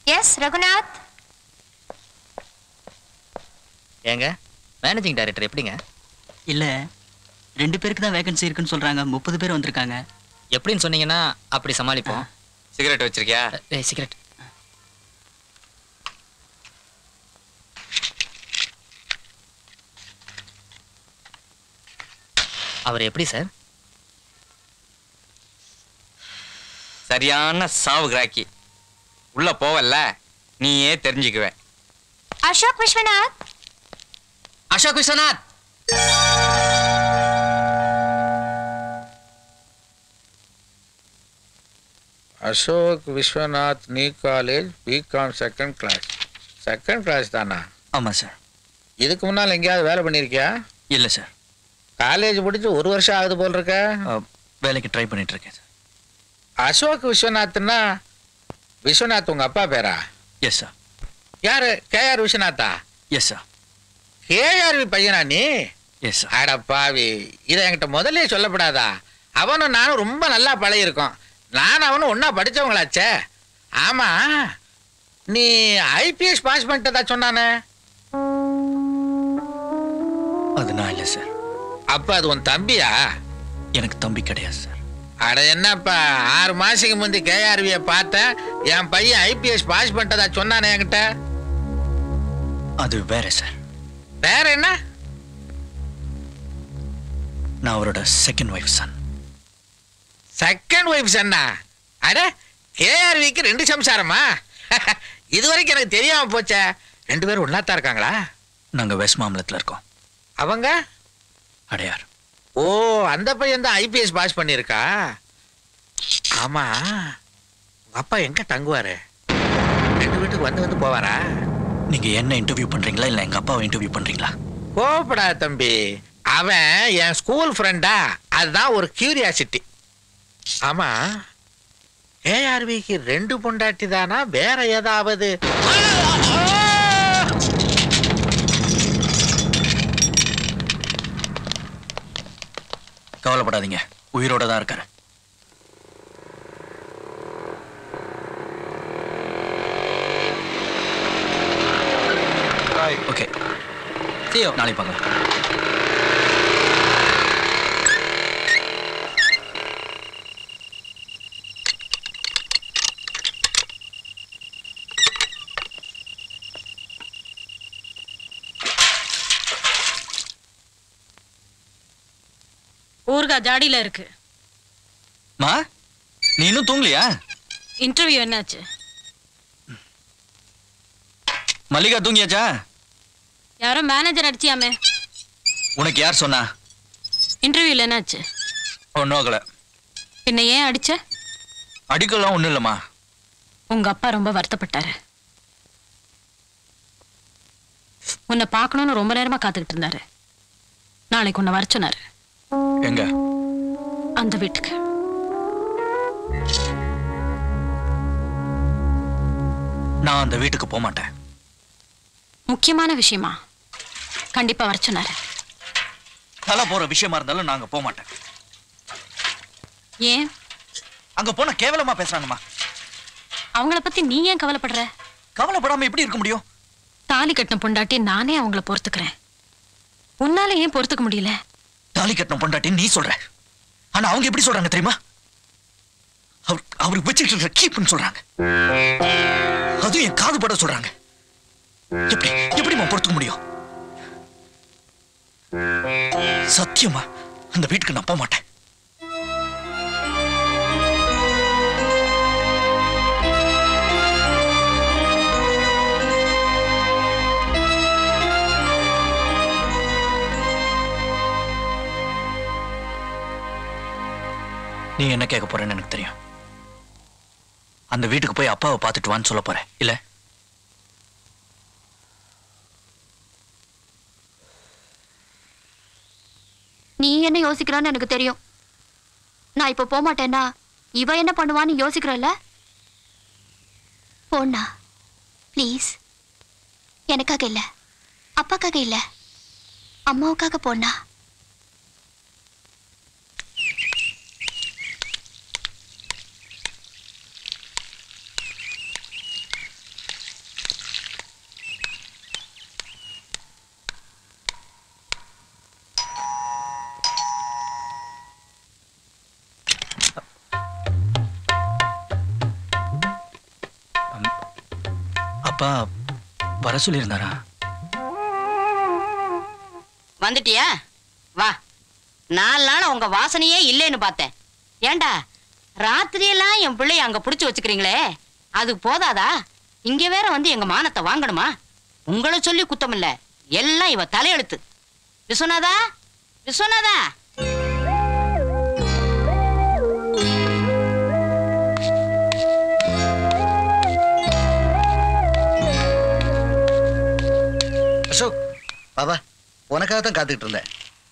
S Raghunath ஏங்க managing director எப்படிங்க இல்ல ரெண்டு பேருக்கு தான் வேகன்சி இருக்குன்னு சொல்றாங்க முப்பது பேர் வந்திருக்காங்க எப்படின்னு சொன்னீங்கன்னா அப்படி சமாளிப்போம் சிகரெட் வச்சிருக்கியா ஏய் சிகரெட் அவர் எப்படி சார் சரியான சாவு கிராக்கி உள்ள போவல்ல நீயே தெரிஞ்சுக்குவ அசோக் விஸ்வநாத் அசோக் விஸ்வநாத் அசோக் விஸ்வநாத் நீ college BCom second class second class தானா ஆமா சார் இதுக்கு முன்னால் எங்கேயாவது வேலை பண்ணியிருக்கியா இல்ல சார் காலேஜ் முடிச்சு ஒரு வருஷம் ஆகுது போல் இருக்க வேலைக்கு ட்ரை பண்ணிட்டு இருக்கேன் சார் அசோக் விஸ்வநாத்னா விஸ்வநாத் உங்க அப்பா பேரா எஸ் சார் யாரு கேஆர் விஸ்வநாத்தா எஸ் சார் கேஆர்வி பையனா நீ எஸ் சார் அட பாவி இதை என்கிட்ட முதல்ல சொல்லப்படாதா அவனும் நானும் ரொம்ப நல்லா பழகிருக்கோம் நானும் அவனும் ஒன்றா படித்தவங்களாச்சே ஆமா நீ ஐபிஎஸ் பாஸ் பண்ணிட்டதா சொன்னானே அது நான் இல்ல சார் அப்ப அது உன் தம்பியா எனக்கு தம்பி கிடையாது சார் அட என்னப்பா ஆறு மாசத்துக்கு முந்தி கேஆர்வியை பார்த்தேன் என் பையன் ஐபிஎஸ் பாஸ் பண்ணிட்டதா சொன்னானே என்கிட்ட அது வேற சார் வேற என்ன நான் அவரோட second wife son second wife சொன்னா அட கேஆர்விக்கு ரெண்டு சம்சாரமா இது வரைக்கும் எனக்கு தெரியாம போச்சே ரெண்டு பேரும் ஒன்னாத்தான் இருக்காங்களா நாங்க வெஸ்ட் மாம்பலத்துல இருக்கோம் அவங்க அடையார் ஓ அந்த பையன் தான் ஐபிஎஸ் பாஸ் பண்ணியிருக்கா ஆமா உங்க அப்பா எங்க தங்குவாரு ரெண்டு வீட்டுக்கு வந்து வந்து போவாரா நீங்க என்ன இன்டர்வியூ பண்றீங்களா இல்ல எங்க அப்பாவை இன்டர்வியூ பண்றீங்களா கோபப்படாத தம்பி அவன் என் ஸ்கூல் ஃப்ரெண்டா அதுதான் ஒரு கியூரியாசிட்டி ஆமா ஏஆர்விக்கு ரெண்டு பொண்டாட்டி தானா வேற ஏதாவது கவலைப்படாதீங்க உயிரோட தான் இருக்காரு ஓகே நாளைக்கு பார்க்கலாம் ஊர்கா ஜாடியில இருக்கு மா நீ இன்னும் தூங்கலையா இன்டர்வியூ என்னாச்சு மல்லிகா தூங்கியாச்சா யாரோ மேனேஜர் அடிச்சியாமே உனக்கு யார் சொன்னா இன்டர்வியூல என்னாச்சு ஒன்றும் ஆகல பின்ன ஏன் அடிச்ச அடிக்கலாம் ஒன்றும் இல்லைம்மா உங்க அப்பா ரொம்ப வருத்தப்பட்டாரு உன்னை பார்க்கணும்னு ரொம்ப நேரமா காத்துக்கிட்டு இருந்தாரு நாளைக்கு உன்னை வர சொன்னாரு எங்க அந்த வீட்டுக்கு நான் அந்த வீட்டுக்கு போக மாட்டேன் முக்கியமான விஷயமா கண்டிப்பா வர சொன்னாரு தலை போற விஷயமா இருந்தாலும் நாங்க போக மாட்டேன் ஏன் அங்க போனா கேவலமா பேசுறாங்கம்மா அவங்கள பத்தி நீ ஏன் கவலைப்படுற கவலைப்படாம எப்படி இருக்க முடியும் தாலி கட்டின பொண்டாட்டி நானே அவங்கள பொறுத்துக்கிறேன் உன்னால ஏன் பொறுத்துக்க முடியல தாலி கட்டின பொண்டாட்டின்னு நீ சொல்ற ஆனா அவங்க எப்படி சொல்றாங்க தெரியுமா அவர் அவருக்கு வச்சுட்டு இருக்கிற கீப்னு சொல்றாங்க அதுவும் என் காது பட சொல்றாங்க எப்படி எப்படிம்மா பொறுத்துக்க முடியும் சத்தியமா அந்த வீட்டுக்கு நான் போக மாட்டேன் நீ என்ன கேட்க போறேன்னு எனக்கு தெரியும் அந்த வீட்டுக்கு போய் அப்பாவை பார்த்துட்டு வான்னு சொல்ல போறேன் இல்ல நீ என்ன யோசிக்கிறான்னு எனக்கு தெரியும் நான் இப்ப போக மாட்டேன்னா இவ என்ன பண்ணுவான்னு யோசிக்கிறல்ல போண்ணா ப்ளீஸ் எனக்காக இல்ல அப்பாக்காக இல்ல அம்மாவுக்காக போண்ணா அப்பா வர சொல்லியிருந்தாரா வந்துட்டியா வா நாலு நாள் உங்க வாசனையே இல்லைன்னு பார்த்தேன் ஏண்டா ராத்திரியெல்லாம் என் பிள்ளைய அங்க புடிச்சு வச்சுக்கிறீங்களே அது போதாதா இங்க வேற வந்து எங்க மானத்தை வாங்கணுமா உங்களை சொல்லி குத்தம் இல்ல எல்லாம் இவ தலையெழுத்து விஸ்வநாதா விஸ்வநாதா அசோக் பாபா உனக்காக தான் காத்துக்கிட்டு இருந்தேன்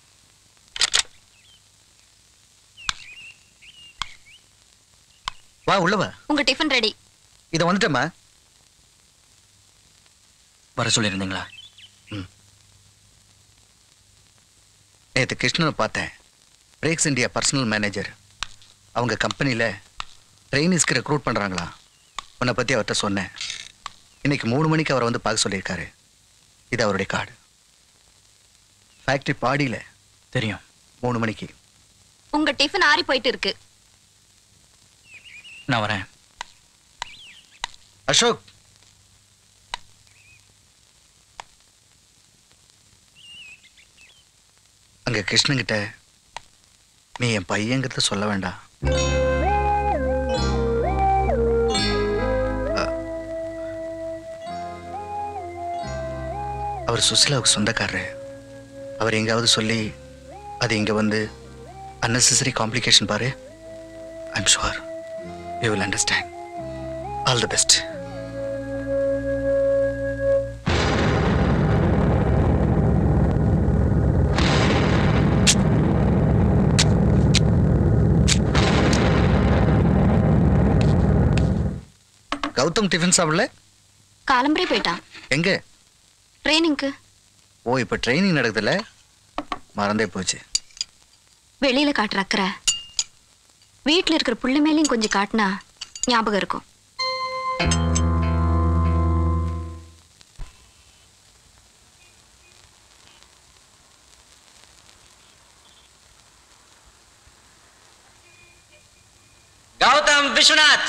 வா உள்ள வா உங்க டிஃபன் ரெடி இதை வந்துட்டேம்மா வர சொல்லியிருந்தீங்களா நேற்று கிருஷ்ணனை பார்த்தேன் பிரேக்ஸ் இந்தியா பர்சனல் மேனேஜர் அவங்க கம்பெனியில் ட்ரைனிஸ்க்கு ரெக்ரூட் பண்ணுறாங்களா உன்னை பற்றி அவர்கிட்ட சொன்னேன் இன்னைக்கு மூணு மணிக்கு அவரை வந்து பார்க்க சொல்லியிருக்காரு இது அவருடைய கார்டு ஃபேக்ட்ரி பாடியில் தெரியும் மூணு மணிக்கு உங்க டிஃபன் ஆறி போயிட்டு இருக்கு நான் வரேன் அசோக் அங்க கிருஷ்ணங்கிட்ட நீ என் பையங்கிறத சொல்ல வேண்டாம் அ- அவர் சுசிலாவுக்கு சொந்தக்காரரு அவர் எங்காவது சொல்லி அது இங்க வந்து unnecessary காம்ப்ளிகேஷன் பாரு I'm sure you will understand all the best Gautham tiffin சாப்பிடல காலம்பரே போயிட்டான் எங்க ட்ரைனிங்க்கு ஓ இப்போ ட்ரைனிங் நடக்குதுல்ல மறந்தே போச்சு வெளியில காட்டுற அக்கறை வீட்ல இருக்கிற புள்ள மேலேயும் கொஞ்சம் காட்டினா ஞாபகம் இருக்கும் Gautham Viswanath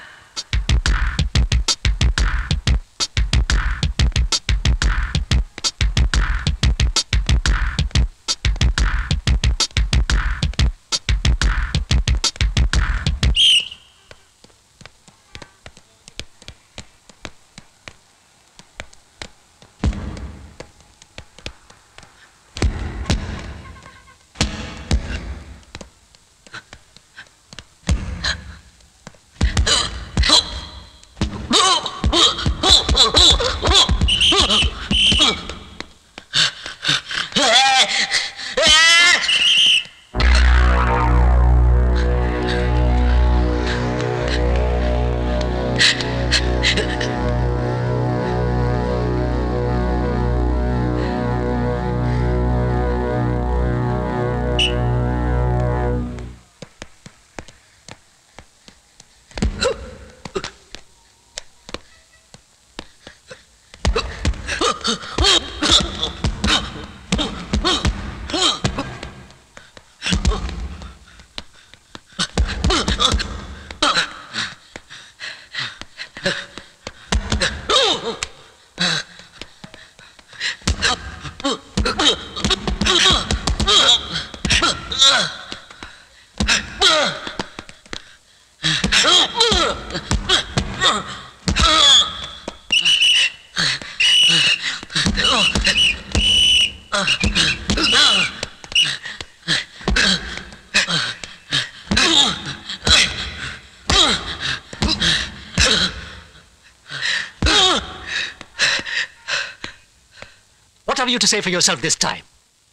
What have you to say for yourself this time?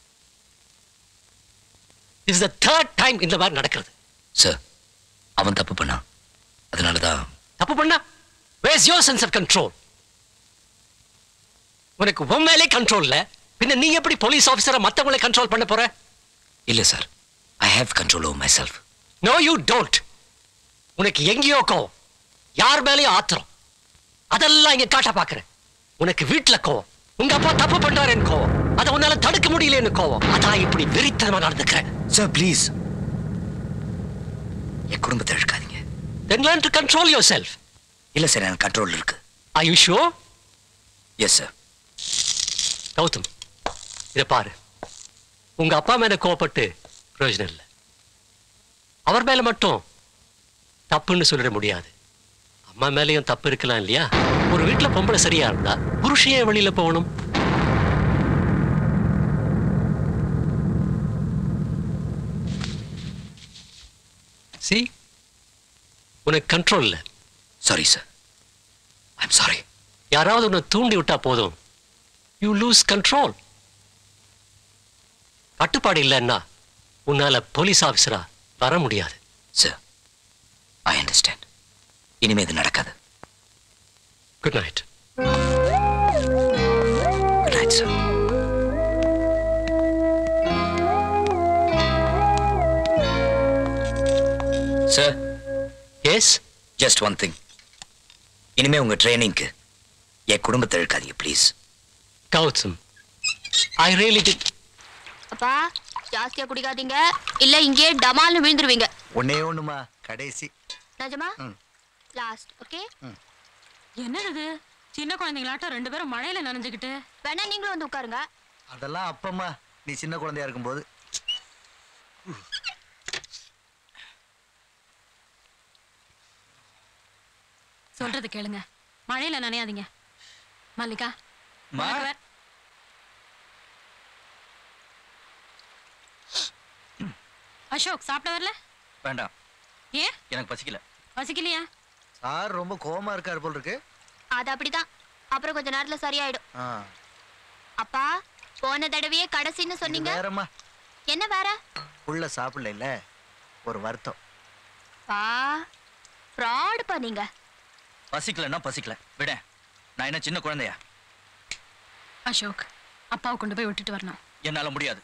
This is the third time இந்த மாதிரி நடக்கிறது சார் அவன் தப்பு பண்ணான் அதனால தான் தப்பு பண்ணா where's your sense of control உனக்கு உன் மேலே கண்ட்ரோல் இல்ல பின்ன நீ எப்படி போலீஸ் ஆபீசரை மத்தவங்களை கண்ட்ரோல் பண்ண போற இல்லை sir I have control over myself no you don't உனக்கு எங்கேயோ கோவம் யார் மேலேயும் ஆத்திரம் அதெல்லாம் இங்க காட்ட பாக்குறேன் உனக்கு வீட்டுல கோவம் உங்க அப்பா தப்பு பண்றாருன்னு கோவம் அதை உன்னால தடுக்க முடியலன்னு கோவம் அதான் இப்படி வெறித்தனமா நடந்துக்கிறேன் சார் ப்ளீஸ் என் குடும்பத்தை இழுக்காதீங்க then learn to control yourself இல்லை சார் எனக்கு கண்ட்ரோல் இருக்கு are you sure yes sir Gautham இதை பாரு உங்க அப்பா மேல கோவப்பட்டு பிரயோஜனம் இல்லை அவர் மேல மட்டும் தப்புன்னு சொல்லிட முடியாது அம்மா மேலயும் தப்பு இருக்கலாம் இல்லையா ஒரு வீட்டுல பொம்பளை சரியா இருந்தா புருஷன் ஏன் வெளியில போகணும் சி உனக்கு கண்ட்ரோல் இல்லை சாரி சார் ஐம் சாரி யாராவது உன்னை தூண்டி விட்டா போதும் யூ லூஸ் கண்ட்ரோல் கட்டுப்பாடு இல்லைன்னா உன்னால போலீஸ் ஆபீசரா வர முடியாது சார் ஐ அண்டர்ஸ்டாண்ட் இனிமே இது நடக்காது good night good night sir sir yes just one thing இனிமே உங்க ட்ரைனிங்க்கு என் குடும்பத்தை இழுக்காதீங்க please Gautham I really did அப்பா ஜாஸ்தியா குடிக்காதீங்க இல்ல இங்கேயே டமால்னு விழுந்துருவீங்க ஒன்னே ஒண்ணுமா கடைசி நிஜமா ம். லாஸ்ட் ஓகே என்னது இது சின்ன குழந்தைங்களாட்டம் ரெண்டு பேரும் மழையில நனைஞ்சுக்கிட்டு வேணா நீங்களும் வந்து உட்காருங்க அதெல்லாம் அப்பம்மா நீ சின்ன குழந்தையா இருக்கும்போது சொல்றது கேளுங்க மழையில நனையாதீங்க மல்லிகா மா. உனக்கு வேற- அசோக் சாப்பிட வரல வேண்டாம் ஏன் எனக்கு பசிக்கல பசிக்கலையா சார் ரொம்ப கோவமா இருக்காரு போல் இருக்கு அது அப்படிதான் அப்புறம் கொஞ்ச நேரத்துல சரியாயிடும் ஆ, அப்பா போன தடவையே கடைசின்னு இது சொன்னீங்க வேறம்மா என்ன வேற உள்ள சாப்பிடல ஒரு வருத்தம் பா ஃப்ராட் பண்ணீங்க பசிக்கலன்னா பசிக்கல விட நான் என்ன சின்ன குழந்தையா அசோக் அப்பாவை கொண்டு போய் விட்டுட்டு வரணும் என்னால முடியாது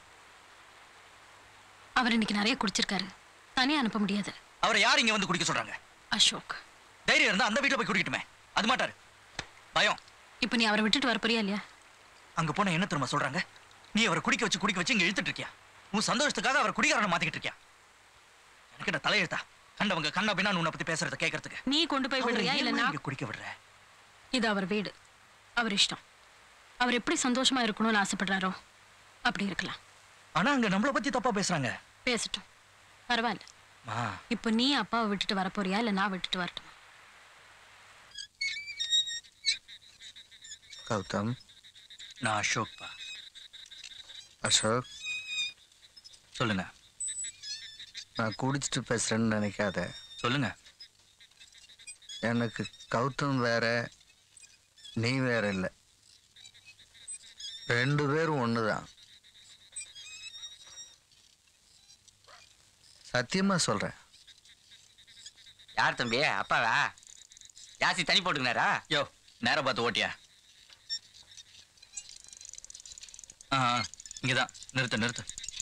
அவர் இன்னைக்கு நிறைய குடிச்சிருக்காரு தனியா அனுப்ப முடியாது அவரை யார் இங்க வந்து குடிக்க சொல்றாங்க அசோக் தைரியம் இருந்தா அந்த வீட்டுல போய் குடிக்கட்டுமே அது மாட்டாரு பயம் இப்போ நீ அவரை விட்டுட்டு வர போறியா இல்லையா அங்க போன என்ன தெரியுமா சொல்றாங்க நீ அவரை குடிக்க வச்சு குடிக்க வச்சு இங்க இழுத்துட்டு இருக்கியா உன் சந்தோஷத்துக்காக அவர் குடிகாரனை மாத்திக்கிட்டு இருக்கியா எனக்கு என்ன தலையெழுத்தா கண்டவங்க கண்ணா பின்னா உன்னை பத்தி பேசுறத கேட்கறதுக்கு நீ கொண்டு போய் விடுறியா இல்ல நான் இங்க குடிக்க விடுற இது அவர் வீடு அவர் இஷ்டம் அவர் எப்படி சந்தோஷமா இருக்கணும்னு ஆசைப்படுறாரோ அப்படி இருக்கலாம் ஆனா அங்க நம்மள பத்தி தப்பா பேசுறாங்க பேசட்டும் பரவாயில்ல மா இப்போ நீ அப்பாவை விட்டுட்டு வர போறியா இல்ல நான் விட்டுட்டு வரட்டுமா கௌதம் நான் அசோக் பா அசோக் சொல்லுங்க நான் குடிச்சிட்டு பேசுறேன்னு நினைக்காத சொல்லுங்க எனக்கு கௌதம் வேற நீ வேற இல்லை ரெண்டு பேரும் ஒண்ணுதான் சத்தியமா சொல்றேன் யார் தம்பி அப்பாவா ஜாஸ்தி தண்ணி போட்டுக்கினாரா யோ நேரம் பார்த்து ஓட்டியா ஆ ஆ, இங்கதான் நிறுத்து நிறுத்து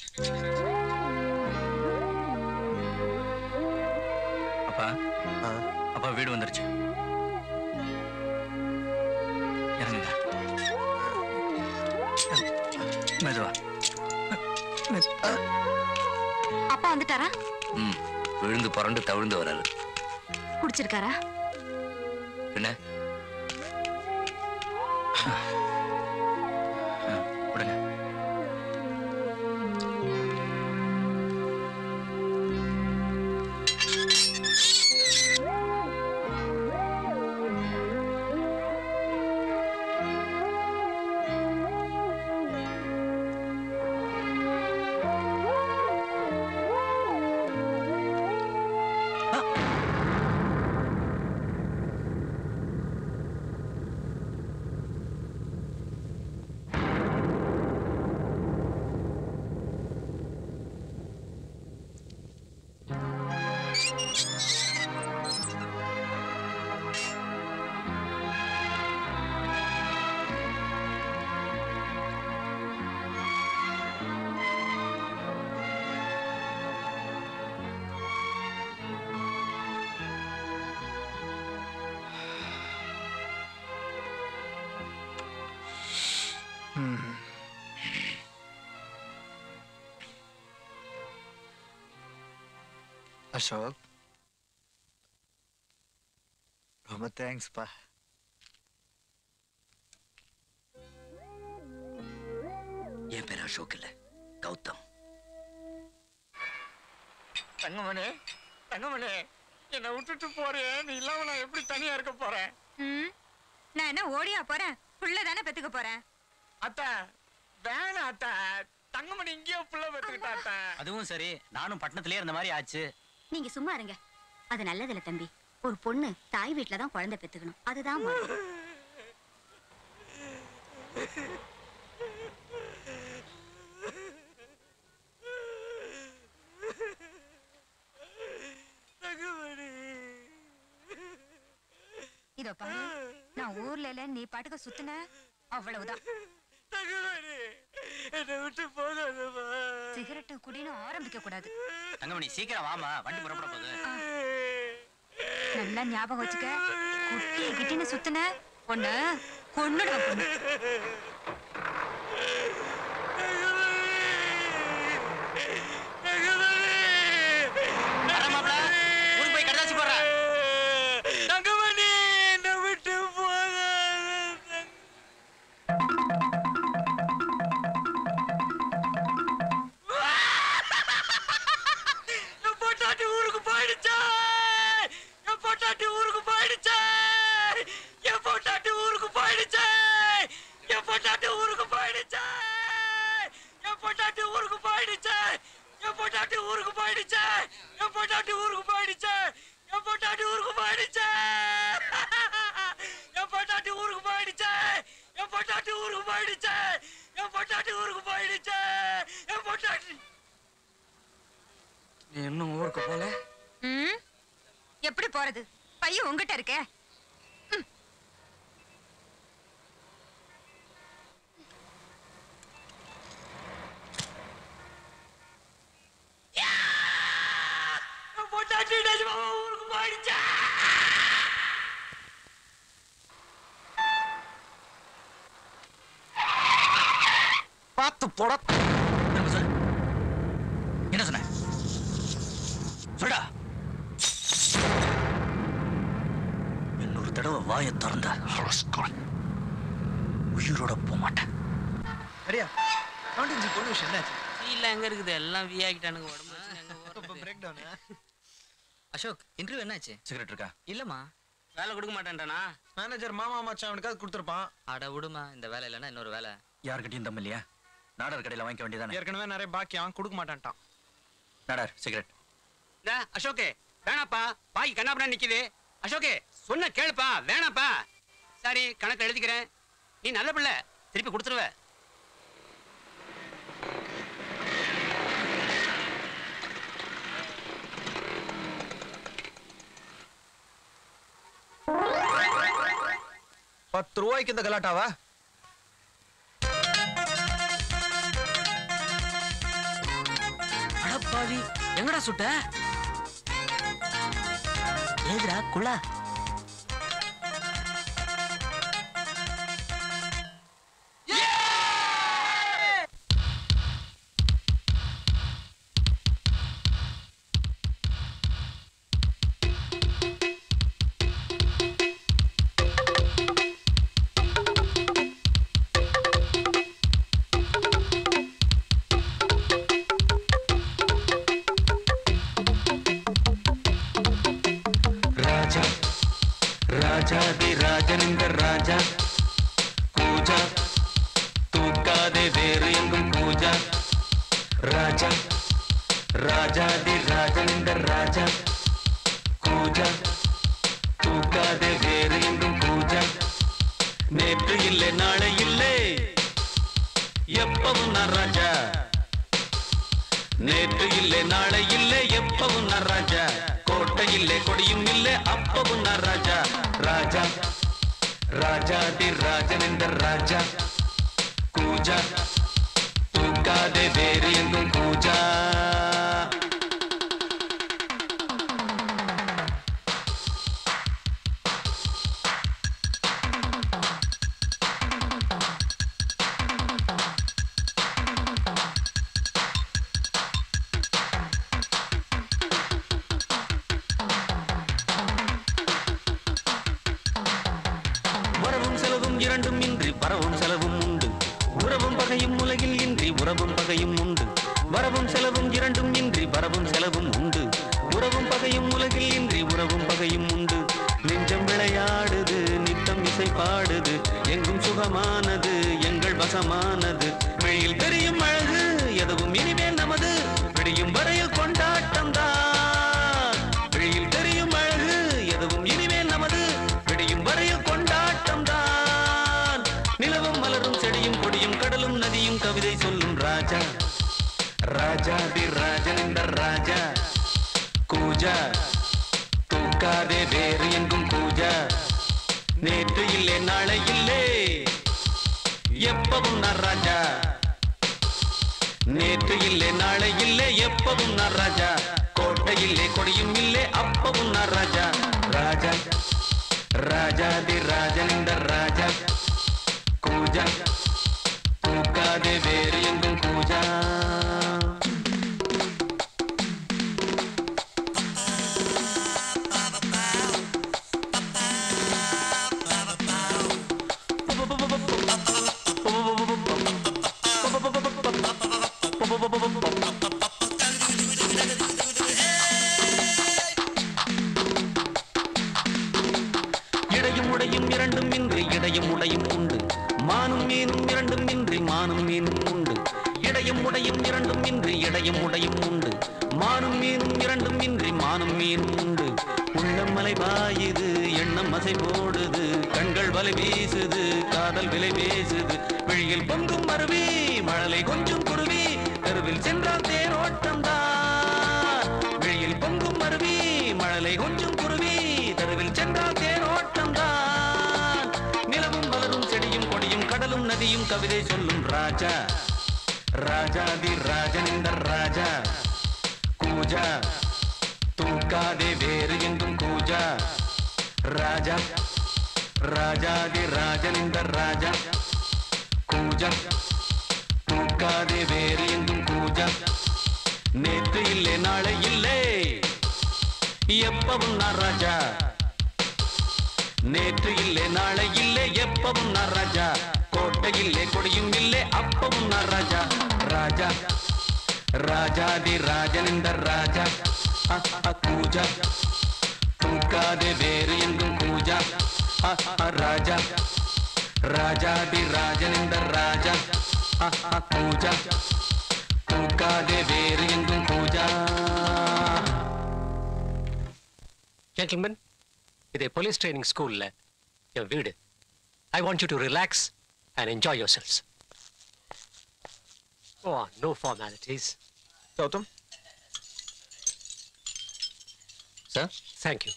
அப்பா ஆ, அப்பா வீடு வந்துருச்சு இறங்குங்க மெதுவா அப்பா வந்துட்டாரா ம் விழுந்து புரண்டு தவிழ்ந்து வராரு குடிச்சிருக்காரா என்ன ஆ, விடுங்க ம். அசோக் ரொம்ப தேங்க்ஸ்ப்பா அசோக் இல்ல கௌதம் தங்கமணி தங்கமணி என்னை விட்டுட்டு போறேன் நீ இல்லாம நான் எப்படி தனியா இருக்க போறேன் ம் நான் என்ன ஓடியா போறேன் புள்ள தானே பெத்துக்க போறேன் அத்தா வேணாம் அத்தா தங்கமணி இங்கேயோ புள்ள பெற்றுக்கிட்டா அத்தா அதுவும் சரி நானும் பட்டணத்திலே இருந்த மாதிரி ஆச்சு நீங்க சும்மா இருங்க அது நல்லதில்ல தம்பி ஒரு பொண்ணு தாய் வீட்ல தான் குழந்தை பெத்துக்கணும் அதுதான் முறை. இதோ பாரு நான் ஊர்ல இல்ல நீ பாட்டுக்கு சுத்துன அவ்வளவுதான் தங்கமணி என்னை விட்டு போகாதம்மா சிகரெட்டு குடின்னு ஆரம்பிக்க கூடாது தங்கமணி சீக்கிரம் வாமா வண்டி புறப்பட போகுது நல்லா ஞாபகம் வச்சுக்க குட்டி கிட்டின்னு சுத்துன பொண்ணு கொன்னுடுவேன் பொண்ணு வரமாப்ள ஊருக்கு போய் கடதாசி போடுறேன் தங்கமணி என்னை விட்டு போகாத என் பொட்டாட்டி ஊருக்கு போயிடுச்சா என் பொட்டாட்டி ஊருக்கு போயிடுச்சா என் பொட்டாட்டி ஊருக்கு போயிடுச்சா என் பொட்டாட்டி ஊருக்கு போயிடுச்சா என் பொட்டாட்டி ஊருக்கு போயிடுச்சா என் பொட்டாட்டி ஊருக்கு போயிடுச்சா என் பொட்டாட்டி ஊருக்கு போயிடுச்சா என் பொட்டாட்டி ஊருக்கு போயிடுச்சா என் பொட்டாட்டி ஊருக்கு போயிடுச்சா என் பொட்டாட்டி ஊருக்கு போயிடுச்சா என் பொட்டாட்டி ஊருக்கு போயிடுச்சா என் பொட்டாட்டி நீ இன்னும் ஊருக்கு போல ம் எப்படி போறது பையன் உங்ககிட்ட இருக்கே என் பொட்டாட்டி நிஜமாவா ஊருக்கு போயிடுச்சா பார்த்து போட திரும்ப சொல்லு என்ன சொன்ன சொல்டா இன்னொரு தடவை வாயை திறந்த உயிரோட போக மாட்டேன் சரியா கவுண்டிங் பொண்ணு விஷயம் என்னாச்சு இல்ல எங்க இருக்குது எல்லாம் வி ஆகிட்டானுங்க உடம்பு வச்சுன்னு எங்க ஓடுறது? பிரேக் டவுன் அசோக் இன்டர்வியூ என்னாச்சு சிகரெட் இருக்கா இல்லம்மா வேலை கொடுக்க மாட்டேன்றானா மேனேஜர் மாமா மச்சான் அவனுக்காவது கொடுத்துருப்பான் அட விடுமா இந்த வேலை இல்லைன்னா இன்னொரு வேலை யாருக்கிட்டையும் தம் இல்லையா நாடார் கடையில் வாங்கிக்க வேண்டியதானே ஏற்கனவே நிறைய பாக்கி அவன் கொடுக்க மாட்டான்ட்டான் நாடார் சிகரெட் அசோகே வேணாப்பா பாக்கி கண்ணாபுரம் நிக்குது அசோகே சொன்ன கேளுப்பா வேணாப்பா சரி கணக்கு எழுதிக்கிறேன் நீ நல்ல பிள்ளை திருப்பி கொடுத்துருவ பத்து ரூபாய்க்கு இந்த கலாட்டாவா அடப்பாவி எங்கடா சுட்ட ஏதுடா குள்ளா ராஜா ராஜாதி ராஜனிந்த ராஜா பூஜா தூக்காதே வேறு எங்கும் பூஜா ராஜா ராஜாதி ராஜனிந்த ராஜா பூஜா தூக்காதே வேறு எங்கும் பூஜா நேற்று இல்லை நாளை இல்லை எப்பவும் நான் ராஜா நேற்று இல்லை நாளை இல்லை எப்பவும் நான் ராஜா கோட்டை இல்லை கொடியும் இல்லை அப்பவும் நான் ராஜா ராஜா ராஜாதி ராஜன் என்ற ராஜா கூஜா தூக்காதே வேறு எங்கும் கூஜா வரவும் செலவும் இரண்டும் இன்றி பரவும் செலவும் உண்டு உறவும் பகை பகையும் உலகில் இன்றி உறவும் பகையும் உண்டு வரவும் செலவும் இரண்டும் இன்றி வரவும் செலவும் உண்டு உறவும் பகையும் உலகில் இன்றி உறவும் பகையும் உண்டு நெஞ்சம் விளையாடுது நித்தம் இசை பாடுது எங்கும் சுகமானது எங்கள் வசமானது வெளியில் தெரியும் அழகு எதுவும் இனிமேல் நமது விடியும் வரையில் கொண்டாட்டம் தான் வெளியில் தெரியும் அழகு எதுவும் இனிமேல் நமது விடியும் வரையில் கொண்டாட்டம் தான் நிலவும் மலரும் செடியும் கொடியும் கடலும் நதியும் கவிதை சொல்லும் ராஜா ராஜா தி ராஜன் இந்த ராஜா கூஜா தூக்காதே வேறு எங்கும் கூஜா நேற்று இல்லை நாளை இல்லை எப்பவும் நான் ராஜா நேற்று இல்லை நாளை இல்லை எப்பவும் நான் ராஜா கோட்டை இல்லை கொடியும் இல்லை அப்பவும் நான் ராஜா ராஜா ராஜா தி ராஜன் இந்த ராஜா கூஜா தூக்காதே வேறு எங்கும் கூஜா இடையும் உடையும் இரண்டும் இன்றி இடையும் உடையும் உண்டு மானும் மீனும் இரண்டும் இன்றி மானும் மீனும் உண்டு இடையும் உடையும் இரண்டும் இன்றி இடையும் உடையும் உண்டு மானும் மீனும் இரண்டும் இன்றி மானும் மீனும் உண்டு உள்ளம் மலை பாயுது எண்ணம் மசை போடுது கண்கள் வலை வீசுது காதல் விலை பேசுது விழியில் பொங்கும் மருவி மழலை கொஞ்சம் குருவி தெருவில் சென்றால் தேரோட்டம் தான் விழியில் பொங்கும் மருவி மழலை கொஞ்சம் குருவி தெருவில் சென்றால் தேரோட்டம் தான் நிலவும் மலரும் செடியும் கொடியும் கடலும் நதியும் கவிதை சொல்லும் ராஜா ராஜாதி ராஜன் இந்த ராஜா கூஜா தூக்காதே வேறு எங்கும் கூஜா ராஜா ராஜாதி ராஜன் இந்த ராஜா கூஜா தூக்காதே வேறு எங்கும் கூஜா நேற்று இல்லை நாளை இல்லை எப்பவும் நான் ராஜா நேற்று இல்லை நாளை இல்லை எப்பவும் நான் ராஜா கோட்டை இல்லை கொடியும் இல்லை அப்பவும் நான் ராஜா ராஜா ராஜாதி ராஜன் இந்த ராஜா அ, அ, கூஜா தூக்காதே வேறு எங்கும் கூஜா அ, அ, ராஜா ராஜாதி ராஜன் இந்த ராஜா அ, அ, கூஜா தூக்காதே வேறு எங்கும் கூஜா ஜென்டில்மேன் இது போலீஸ் ட்ரைனிங் ஸ்கூல்ல என் வீடு I want you to relax and enjoy yourselves oh no formalities Gautham sir thank you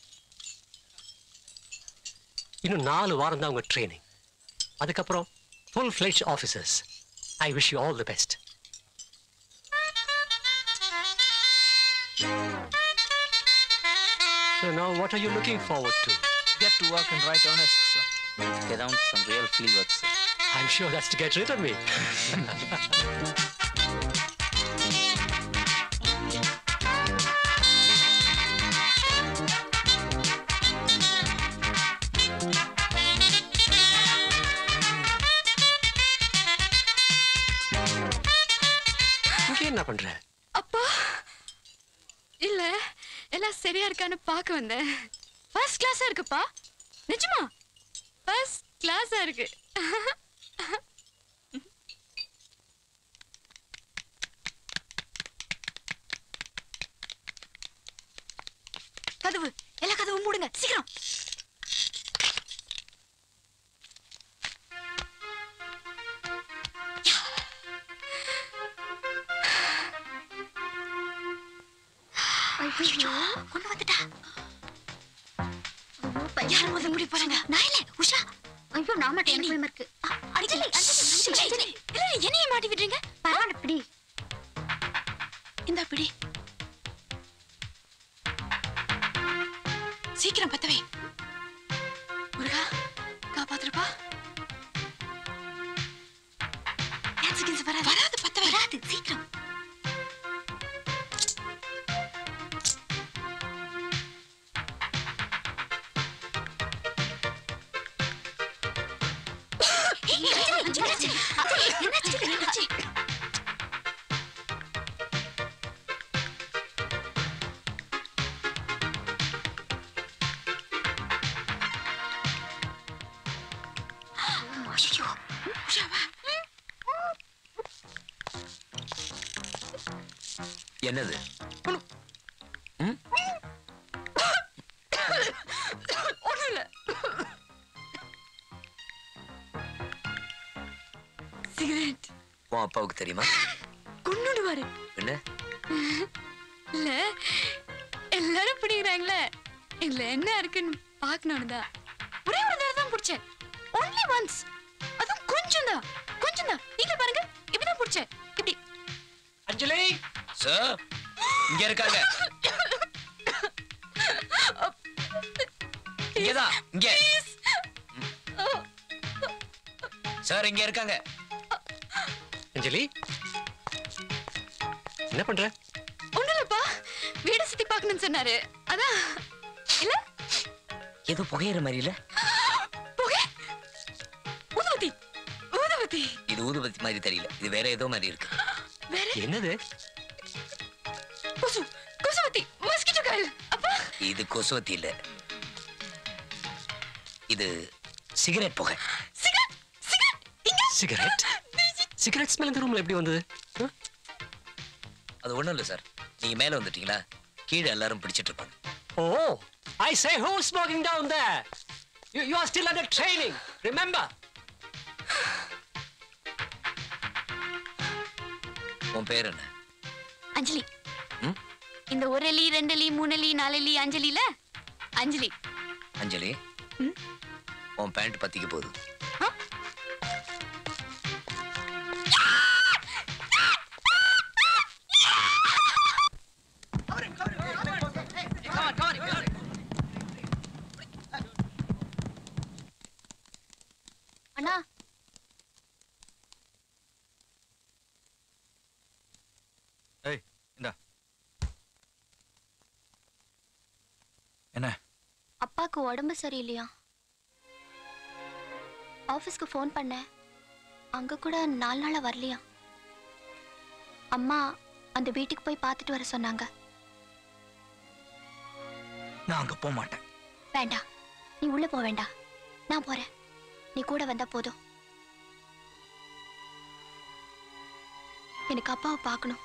இன்னும் நாலு வாரம் தான் உங்க ட்ரைனிங் அதுக்கப்புறம் full fledged officers I wish you all the best So now what are you looking forward to? Get to work and write honest, sir. Get down some real field work, sir. I'm sure that's to get rid of me. இங்க என்ன பண்ற அப்பா இல்ல எல்லாம் சரியா இருக்கான்னு பார்க்க வந்தேன் ஃபர்ஸ்ட் கிளாஸா இருக்குப்பா நிஜமா ஃபர்ஸ்ட் கிளாஸா இருக்கு கதவு எல்லா கதவும் மூடுங்க சீக்கிரம் ஐயோ கொண்டு வந்துட்டா யார் முதல்ல முடி போறாங்க நான் இல்ல உஷா ஐயோ நான் மட்டும் எனக்கு பயமா இருக்கு அஞ்சலி அஞ்சலி அஞ்சலி இல்ல என்னைய மாட்டி விடுறீங்க பரவாயில்ல பிடி இந்த பிடி சீக்கிரம் பத்தவே முருகா காப்பாத்துருப்பா வராது வராது பத்தவே வராது சீக்கிரம் ஏய், அஞ்சலி, அஞ்சலி, அஞ்சலி, அஞ்சலி, என்னாச்சு? ஐயோ உஷாவா என்னது ஒண்ணும் இல்ல சிகரெட் உன் அப்பாவுக்கு தெரியுமா கொண்டுடுவாரு என்ன இல்ல எல்லாரும் பிடிக்கிறாங்களே இதுல என்ன இருக்குன்னு பாக்கணும்னு தான் ஒரே ஒரு தடவை தான் பிடிச்சேன் ஒன்லி ஒன்ஸ் அதுவும் கொஞ்சம் தான் கொஞ்சம் தான் நீங்க பாருங்க இப்படிதான் பிடிச்சேன் இப்படி அஞ்சலி சார் இங்க இருக்காங்க இங்கதான் இங்க சார் இங்க இருக்காங்க அஞ்சலி என்ன பண்ற ஒண்ணும் இல்லப்பா வீடு சுத்தி பார்க்கணும்னு சொன்னாரு அதான் இல்ல ஏதோ புகையிற மாதிரி இல்ல புகை ஊதுவத்தி ஊதுவத்தி இது ஊதுபத்தி மாதிரி தெரியல இது வேற ஏதோ மாதிரி இருக்கு வேற என்னது கொசு கொசுவத்தி மஸ்கிட்டோ காயில் அப்பா இது கொசுவத்தி இல்ல இது சிகரெட் புகை சிகரெட் சிகரெட் இங்க சிகரெட் சிகரெட் ஸ்மெல் இந்த ரூம்ல எப்படி வந்தது ஆ? அது ஒண்ணும் இல்ல சார் நீங்க மேல வந்துட்டீங்களா கீழே எல்லாரும் பிடிச்சிட்டு இருப்பாங்க Oh, I say who's smoking down there? You, you are still under training, remember? உன் பேர் என்ன அஞ்சலி ம்? இந்த ஒரு அலி ரெண்டு அலி மூணு அலி நாலு அலி அஞ்சலில அஞ்சலி அஞ்சலி உன் பேண்ட் பத்திக்க போகுது அண்ணா ஏய் இந்தா என்ன அப்பாக்கு உடம்பு சரியில்லையா ஆஃபீஸ்க்கு ஃபோன் பண்ணேன் அங்க கூட நாலு நாளா வரலையா அம்மா அந்த வீட்டுக்கு போய் பார்த்துட்டு வர சொன்னாங்க நான் அங்க போக மாட்டேன் வேண்டாம் நீ உள்ள போக வேண்டாம் நான் போறேன் நீ கூட வந்தா போதும் எனக்கு அப்பாவை பார்க்கணும்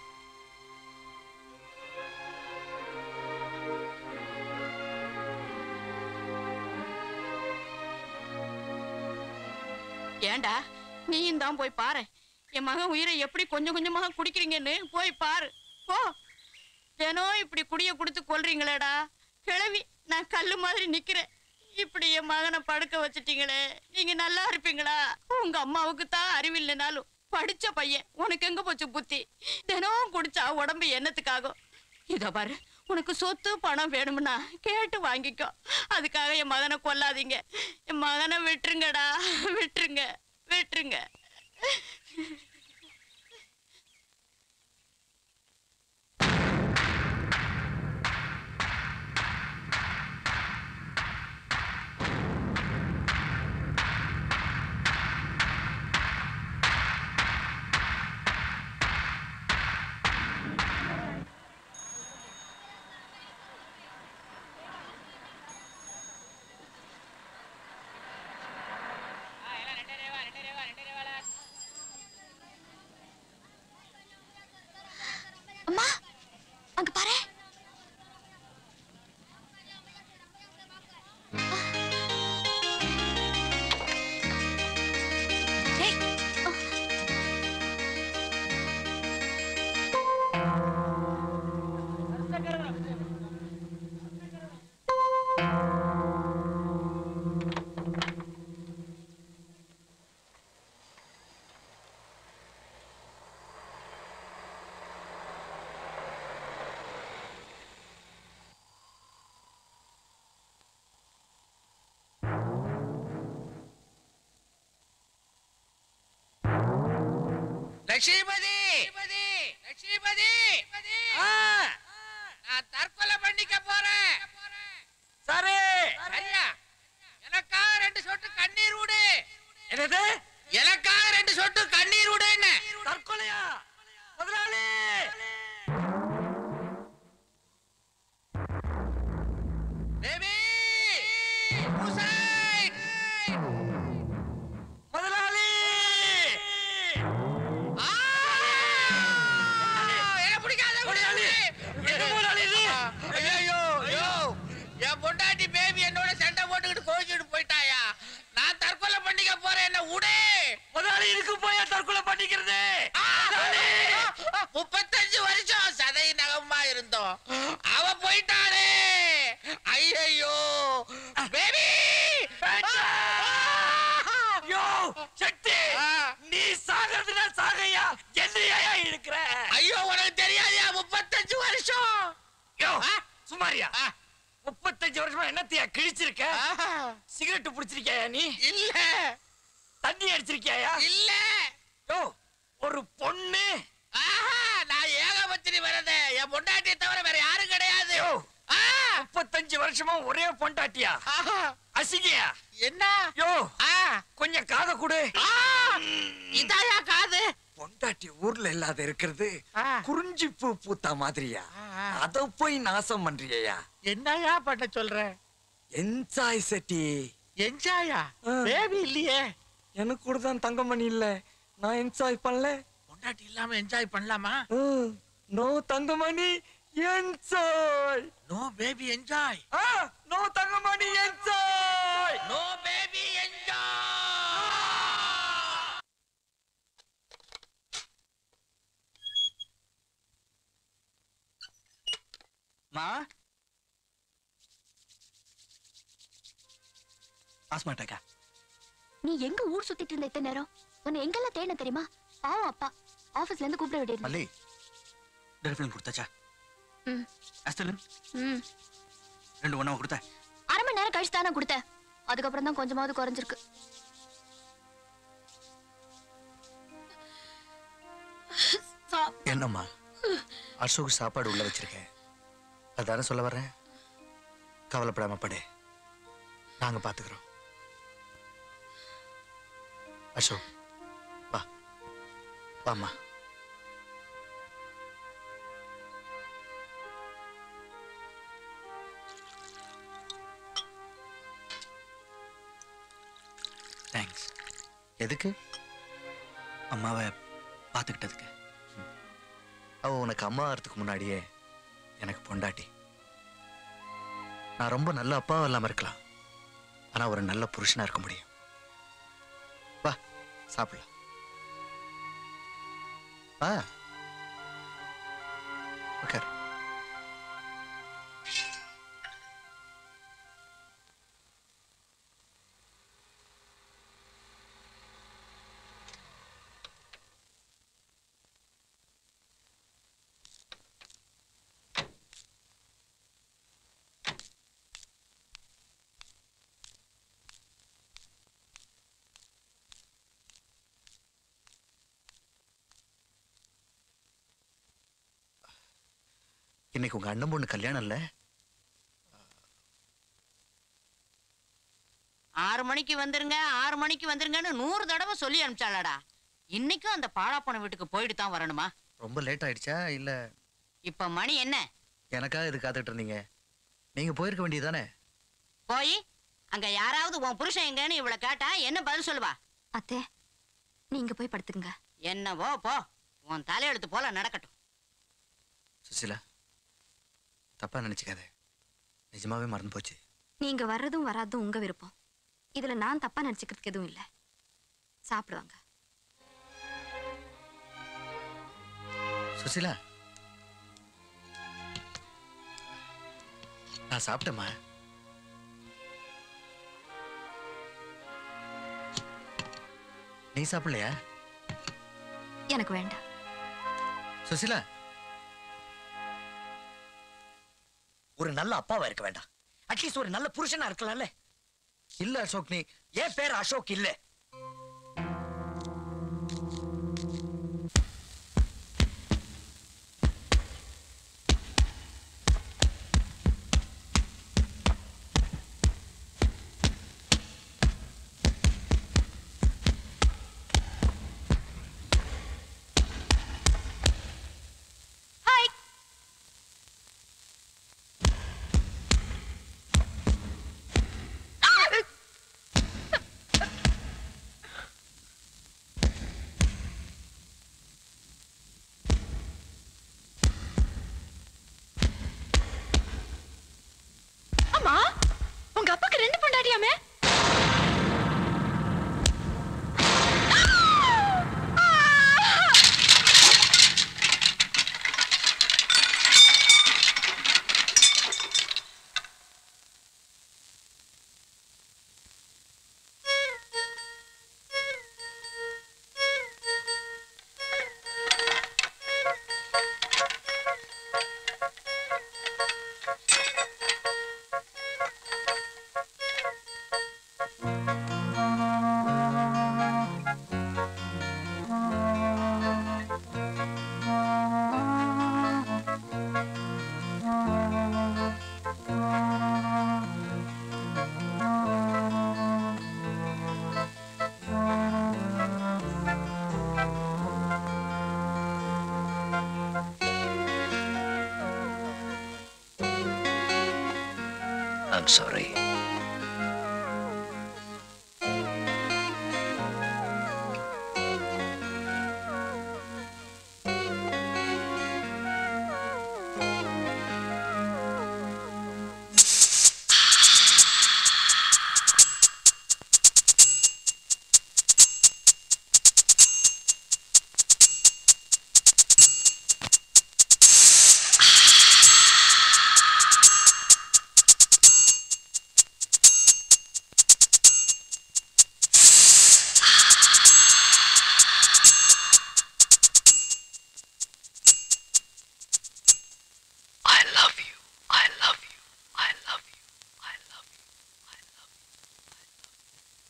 ஏண்டா நீயும் தான் போய் பாரு என் மகன் உயிரை எப்படி கொஞ்சம் கொஞ்சமாக குடிக்கிறீங்கன்னு போய் பாரு போ தினம் இப்படி குடிய கொடுத்து கொல்றீங்களேடா கிழவி நான் கல்லு மாதிரி நிக்கிறேன் இப்படி என் மகனை படுக்க வச்சிட்டீங்களே நீங்க நல்லா இருப்பீங்களா உங்க அம்மாவுக்கு தான் அறிவில்லைனாலும் படிச்ச பையன் உனக்கு எங்க போச்சு புத்தி தினம் குடிச்சா உடம்பு என்னத்துக்காகும் இதோ பாரு உனக்கு சொத்து பணம் வேணும்னா கேட்டு வாங்கிக்கோ அதுக்காக என் மகனை கொல்லாதீங்க என் மகனை விட்டுருங்கடா விட்டுருங்க விட்டுருங்க அம்மா அங்க பாரு ஏய், அ. லட்சுமிபதி லட்சுமிபதி ஆ, நான் தற்கொலை பண்ணிக்க போறேன் சரி சரியா எனக்காக ரெண்டு சொட்டு கண்ணீர் விடு என்னது எனக்காக ரெண்டு சொட்டு கண்ணீர் விடு என்ன தற்கொலையா முதலாளி தேவி ஹுசைன் முதலாளி சக்தி நீ சாகிறதுனா சாகையா என்னையா இருக்கிற ஐயோ உனக்கு தெரியாதியா முப்பத்தஞ்சு வருஷம் யோ சுமாரியா முப்பத்தஞ்சு வருஷமா என்னத்தையா கிழிச்சிருக்க சிகரெட் புடிச்சிருக்கியா நீ இல்ல தண்ணி அடிச்சிருக்கியா இல்ல யோ ஒரு பொண்ணு ஆஹா, நான் ஏகபத்திரி வரதே என் பொண்டாட்டியை தவிர வேற யாரும் கிடையாது யோ முப்பத்தஞ்சு வருஷமா ஒரே பொண்டாட்டியா அசிங்கயா என்ன யோ கொஞ்சம் காதை கொடு இதாயா காது பொண்டாட்டி ஊர்ல இல்லாத இருக்கிறது குறிஞ்சி பூ பூத்தா மாதிரியா அத போய் நாசம் பண்றியா என்னயா பண்ண சொல்ற என்ஜாய் செட்டி என்ஜாயா பேபி இல்லையே எனக்கு கூட தான் தங்கமணி இல்ல நான் என்ஜாய் பண்ணல பொண்டாட்டி இல்லாம என்ஜாய் பண்ணலாமா நோ தங்கமணி enjoy no baby enjoy no தங்கமணி என்ஜாய் நோ பேபி என்ஜாய் மா ஆஸ்மாட்டாக்கா நீ எங்க ஊர் சுத்திட்டு இருந்த இத்தனை நேரம் உன்னை எங்கெல்லாம் தேடின தெரியுமா பாவம் அப்பா ஆபீஸ்ல இருந்து கூப்பிட வேண்டியது மல்லி டெலிஃபிலின் கொடுத்தாச்சா ம் அஸ்தலின் ம் ரெண்டு ஒன்றா கொடுத்த அரை மணி நேரம் கழிச்சு தானே கொடுத்தேன் அதுக்கப்புறம் தான் கொஞ்சமாவது குறைஞ்சிருக்கு என்னம்மா அசோக் சாப்பாடு உள்ள வச்சிருக்கேன் அதானே சொல்ல வர்றேன் கவலைப்படாம படு நாங்க பாத்துக்கிறோம் அசோக் வா வாம்மா தேங்க்ஸ் எதுக்கு அம்மாவை பார்த்துக்கிட்டதுக்கு அவ உனக்கு அம்மா ஆகிறதுக்கு முன்னாடியே எனக்கு பொண்டாட்டி நான் ரொம்ப நல்ல அப்பாவும் இல்லாம இருக்கலாம் ஆனா ஒரு நல்ல புருஷனா இருக்க முடியும் வா சாப்பிடலாம் வா உட்கார் இன்னைக்கு உங்க அண்ணன் பொண்ணு கல்யாணம் இல்ல ஆறு மணிக்கு வந்துருங்க ஆறு மணிக்கு வந்துருங்கன்னு நூறு தடவை சொல்லி அனுப்பிச்சாளாடா இன்னைக்கும் அந்த பாழாப்பன வீட்டுக்கு போயிட்டு தான் வரணுமா ரொம்ப லேட் ஆயிடுச்சா இல்ல இப்ப மணி என்ன எனக்காக இது காத்துட்டு இருந்தீங்க நீங்க போயிருக்க வேண்டியதானே போய் அங்க யாராவது உன் புருஷன் எங்கன்னு இவள கேட்டா என்ன பதில் சொல்லுவா அத்தே நீங்க போய் படுத்துக்குங்க என்னவோ போ உன் தலையெழுத்து போல நடக்கட்டும் சுசிலா தப்பா நினைச்சுக்காத நிஜமாவே மறந்து போச்சு நீங்க வர்றதும் வராதும் உங்க விருப்பம் இதுல நான் தப்பா நினைச்சுக்கிறதுக்கு எதுவும் இல்ல சாப்பிடுவாங்க சுசிலா நான் சாப்பிட்டேம்மா நீ சாப்பிடலையா எனக்கு வேண்டாம் சுசிலா ஒரு நல்ல அப்பாவா இருக்க வேண்டாம் அட்லீஸ்ட் ஒரு நல்ல புருஷனா இருக்கலாம்ல இல்ல அசோக் நீ ஏன் பேர் அசோக் இல்ல ஆமா உங்க அப்பாக்கு ரெண்டு பொண்டாட்டியாமே I'm sorry. I love you. I love you. I love you. I love you. I love you.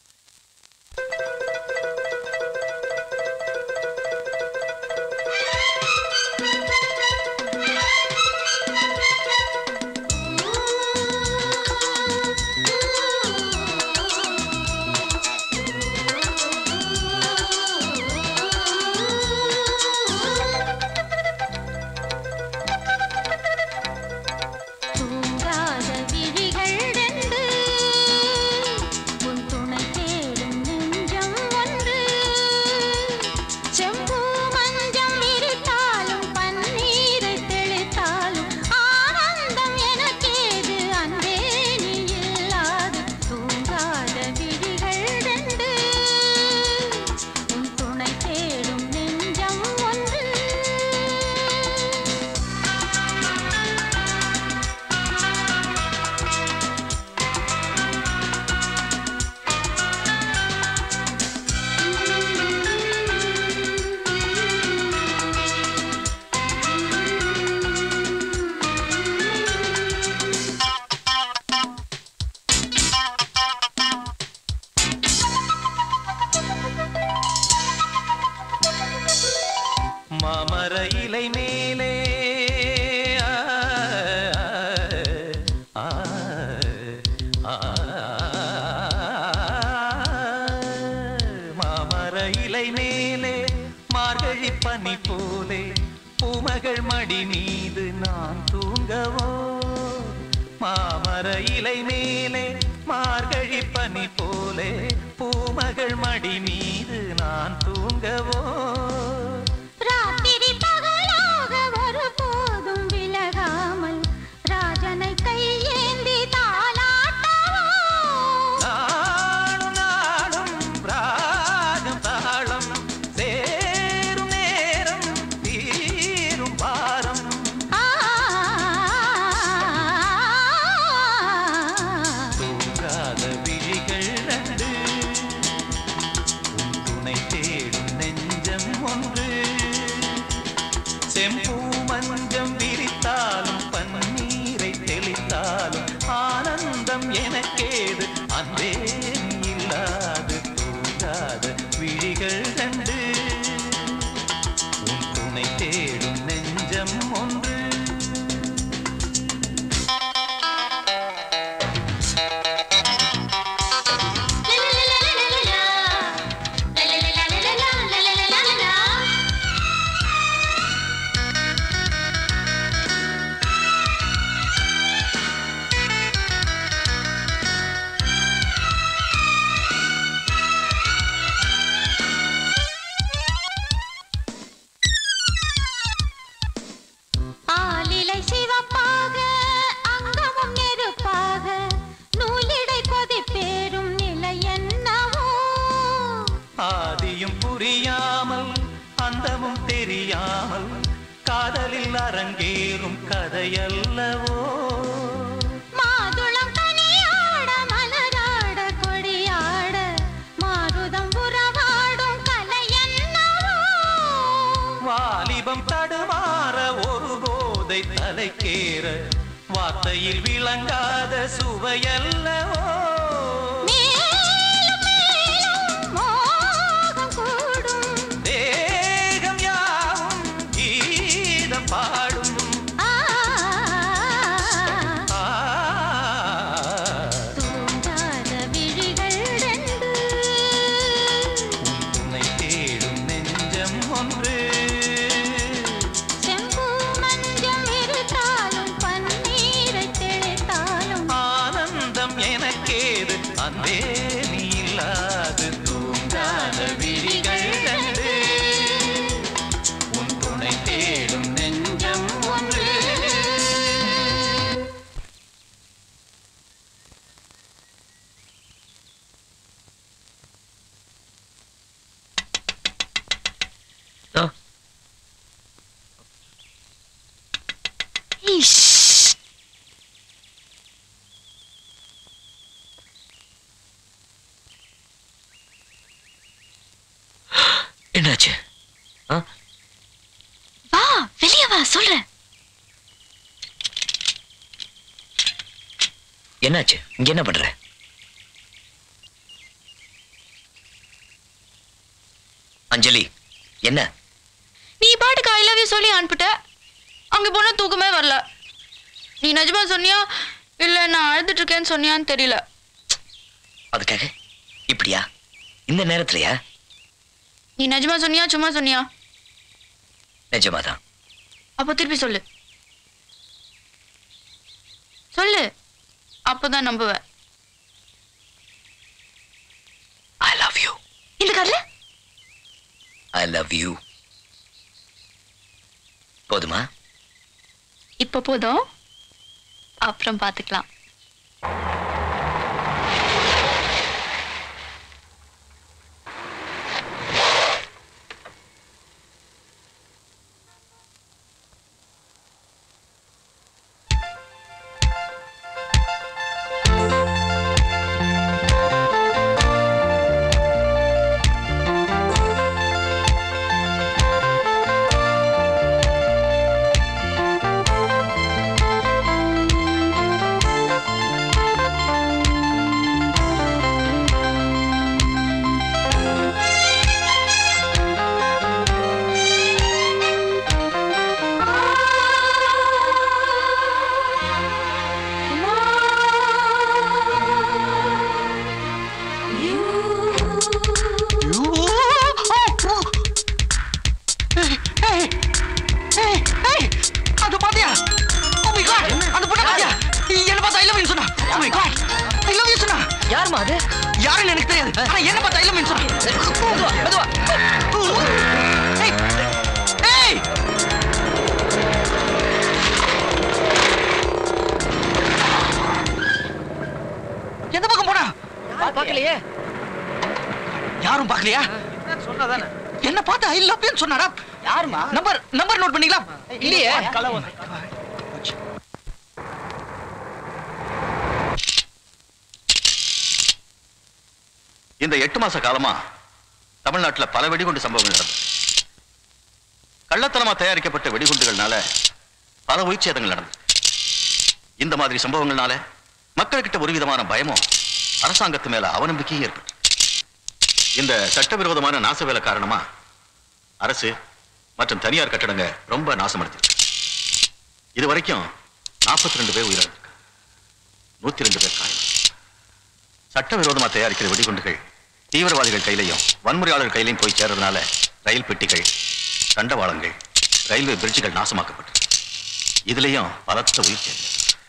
தூங்காத விழிகள் ரெண்டு உன் துணை தேடும் நெஞ்சம் ஒன்று செம்பூ மஞ்சம் விரித்தாலும் பன்னீரை தெளித்தாலும் ஆனந்தம் எனக்கேது அன்பே நீ இல்லாது தூங்காத விழிகள் ரெண்டு உன் துணை தேடும் நெஞ்சம் ஒன்று மாமர இலை மேலே ஆ, ஆ, ஆ, மாமர இலை மேலே மார்கழி பனி போலே பூமகள் மடி மீது நான் தூங்கவோ மாமர இலை மேலே மார்கழி பனி போலே பூமகள் மடி மீது நான் தூங்கவோ ராத்திரி பகலாக ஒருபோதும் விலகாமல் ராஜனை கையேந்தி தாலாட்டவோ நாளும் நாளும் ராகம் தாளம் சேரும் நேரம் தீரும் பாரம் தூங்காத விழிகள் ரெண்டு உன் துணை தேடும் நெஞ்சம் ஒன்று செம்பூ மஞ்சம் விரித்தாலும் பன்னீரை தெளித்தாலும் ஆனந்தம் எனக்கேது அன்பே நீ இல்லாது தூங்காத விழிகள் கண்டு உன் துணை தேடும் நெஞ்சம் ஒன்று ஆலிலை சிவப்பாக அங்கமும் நெருப்பாக நூலிடை கொதிப்பேறும் நிலை என்னவோ ஆதியும் புரியாமல் அந்தமும் தெரியாமல் காதலில் அரங்கேறும் கதையல்லவோ மாதுளம் கனியாட மலராட கொடியாட மாருதம் உறவாடும் கலை என்னவோ வாலிபம் தடுமாற ஒரு போதை தலைக்கேற வார்த்தையில் விளங்காத சுவையல்லவோ மேலும் மேலும் மோகம் கூடும் தேகம் யாவும் கீதம் பாடும் ஆ ஆ, தூங்காத விழிகள் ரெண்டு துணை தேடும் நெஞ்சம் ஒன்று செம்பூ மஞ்சம் இருத்தாலும் பன்னீரை தெளித்தாலும் ஆனந்தம் என்னாச்சு வா வெளியே வா சொல்றேன் என்னாச்சு இங்க என்ன பண்ற அஞ்சலி என்ன நீ பாட்டுக்கு ஐ லவ் யூ சொல்லி அனுப்பிட்ட அங்க போனா தூக்கமே வரல நீ நிஜமா சொன்னியா இல்ல நான் அழுதுட்டு இருக்கேன்னு சொன்னியான்னு தெரியல அதுக்காக இப்படியா இந்த நேரத்துலயா நீ நிஜமா சொன்னியா சும்மா சொன்னியா நிஜமாதான் அப்போ திருப்பி சொல்லு சொல்லு அப்பதான் நம்புவேன் ஐ லவ் யூ இந்த கார்ல ஐ லவ் யூ போதுமா இப்ப போதும் அப்புறம் பாத்துக்கலாம் அது பாத்தியா Oh my God! அந்த பொண்ணை பாத்தியா? என்ன பார்த்து I love you ன்னு சொன்னா. Oh my God! I love you சொன்னா. யாருன்னு எனக்கு தெரியாது. ஆனா என்ன பார்த்து I love you ன்னு சொன்னா. மெதுவா, மெதுவா. ஏய், ஏய். எந்த பக்கம் போனா பார்க்கலையே யாரும் பார்க்கலையா சொன்னதானே என்ன பார்த்து ஐ லவ் யூ சொன்னாரா யாருமா நம்பர் நம்பர் நோட் பண்ணீங்களா இல்லையே இந்த எட்டு மாச காலமா தமிழ்நாட்டுல பல வெடிகுண்டு சம்பவங்கள் நடந்தது கள்ளத்தனமா தயாரிக்கப்பட்ட வெடிகுண்டுகள்னால பல உயிர்ச்சேதங்கள் நடந்தது இந்த மாதிரி சம்பவங்கள்னால மக்கள்கிட்ட ஒரு விதமான பயமும் அரசாங்கத்து மேல அவநம்பிக்கையும் ஏற்பட்டு இந்த சட்டவிரோதமான நாச வேலை காரணமா அரசு மற்றும் தனியார் கட்டடங்க ரொம்ப நாசமடைஞ்சிருக்கு இது வரைக்கும் நாற்பத்தி ரெண்டு பேர் உயிரிழந்திருக்காங்க நூத்தி ரெண்டு பேர் காயம் சட்டவிரோதமா தயாரிக்கிற வெடிகுண்டுகள் தீவிரவாதிகள் கையிலையும் வன்முறையாளர் கையிலையும் போய் சேர்றதுனால ரயில் பெட்டிகள் தண்டவாளங்கள் ரயில்வே பிரிட்ஜுகள் நாசமாக்கப்பட்டு இதுலயும் பலத்த உயிர் சேர்ந்தது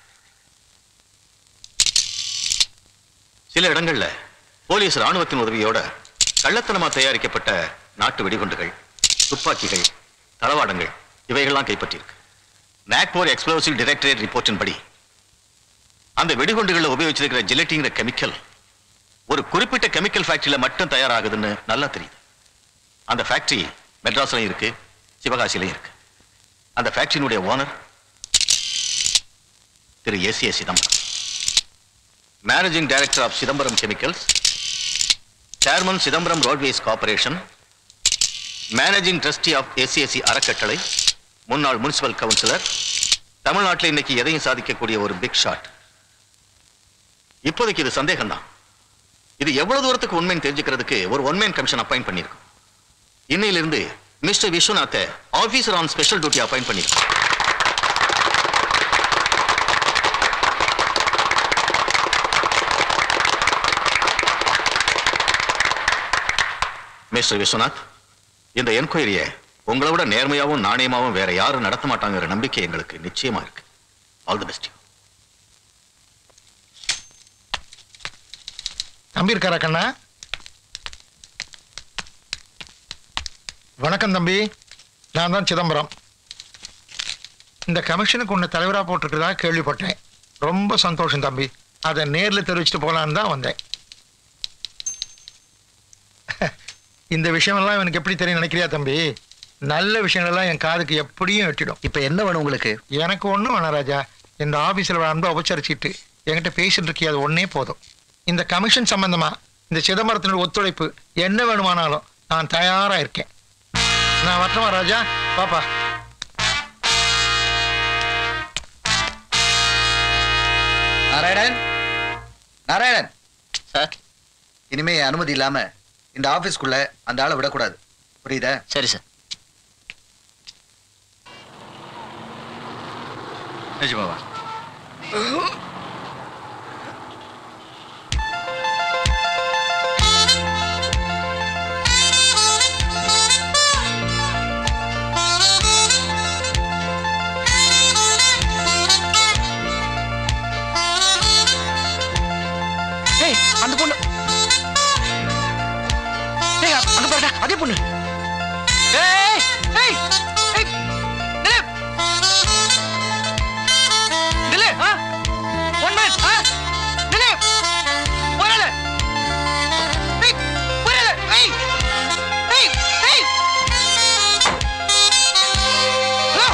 சில இடங்கள்ல போலீஸ் ராணுவத்தின் உதவியோட கள்ளத்தனமா தயாரிக்கப்பட்ட நாட்டு வெடிகுண்டுகள் துப்பாக்கிகள் தளவாடங்கள் இவைகள்லாம் கைப்பற்றியிருக்கு நாக்போர் எக்ஸ்ப்ளோசிவ் டிரெக்டரேட் ரிப்போர்ட்டின் படி அந்த வெடிகுண்டுகளில் உபயோகிச்சிருக்கிற ஜிலட்டிங்கிற கெமிக்கல் ஒரு குறிப்பிட்ட கெமிக்கல் ஃபேக்டரியில மட்டும் தயாராகுதுன்னு நல்லா தெரியுது அந்த ஃபேக்டரி மெட்ராஸ்லயும் இருக்கு சிவகாசிலையும் இருக்கு அந்த ஃபேக்டரியினுடைய owner Thiru S A Chidambaram managing director of Chidambaram chemicals chairman Chidambaram roadways corporation managing trustee of SCSC அறக்கட்டளை முன்னாள் முனிசிபல் கவுன்சிலர் தமிழ்நாட்டில் இன்னைக்கு எதையும் சாதிக்கக்கூடிய ஒரு பிக் ஷாட் இப்போதைக்கு இது சந்தேகம்தான் இது எவ்வளவு தூரத்துக்கு உண்மைன்னு தெரிஞ்சுக்கிறதுக்கு ஒரு ஒன்மேன் கமிஷன் அப்பாயிண்ட் பண்ணியிருக்கோம் இன்னையிலிருந்து மிஸ்டர் விஸ்வநாத்தை officer on special duty appoint பண்ணியிருக்கோம் மிஸ்டர் விஸ்வநாத் இந்த என்கொயரியை உங்களை விட நேர்மையாவும் நாணயமாவும் வேற யாரும் நடத்த மாட்டாங்கிற நம்பிக்கை எங்களுக்கு நிச்சயமா இருக்கு ஆல் தி பெஸ்ட் தம்பி இருக்காரா கண்ணா வணக்கம் தம்பி நான் தான் சிதம்பரம் இந்த கமிஷனுக்கு உன்னை தலைவராக போட்டிருக்கிறதா கேள்விப்பட்டேன் ரொம்ப சந்தோஷம் தம்பி அதை நேரில் தெரிவிச்சுட்டு போகலான்னு தான் வந்தேன் இந்த விஷயமெல்லாம் எனக்கு எப்படி தெரியும் நினைக்கிறியா தம்பி நல்ல விஷயங்களெல்லாம் என் காதுக்கு எப்படியும் எட்டிடும் இப்போ என்ன வேணும் உங்களுக்கு எனக்கு ஒன்றும் வேணாம் ராஜா இந்த ஆஃபீஸில் அன்பை உபச்சரிச்சிட்டு என்கிட்ட பேசிட்டு இருக்கிய அது ஒன்றே போதும் இந்த கமிஷன் சம்பந்தமா இந்த சிதம்பரத்தினுடைய ஒத்துழைப்பு என்ன வேணுமானாலும் நான் தயாரா இருக்கேன் நான் வரட்டுமா ராஜா பாப்பா நாராயணன் நாராயணன் சார் இனிமே என் அனுமதி இல்லாம இந்த ஆபீஸ்க்குள்ள அந்த ஆளை விடக்கூடாது புரியுதா சரி சார் நிஜமாவா ஏய் அந்த பொண்ணு ஏய் அங்க பாருடா அதே பொண்ணு ஏய் ஏய் ஏய் நில்லு நில்லு ஆ ஒன் மினிட் ஆ நில்லு போறல ஏய் போறல ஏய் ஏய் ஏய் ஹலோ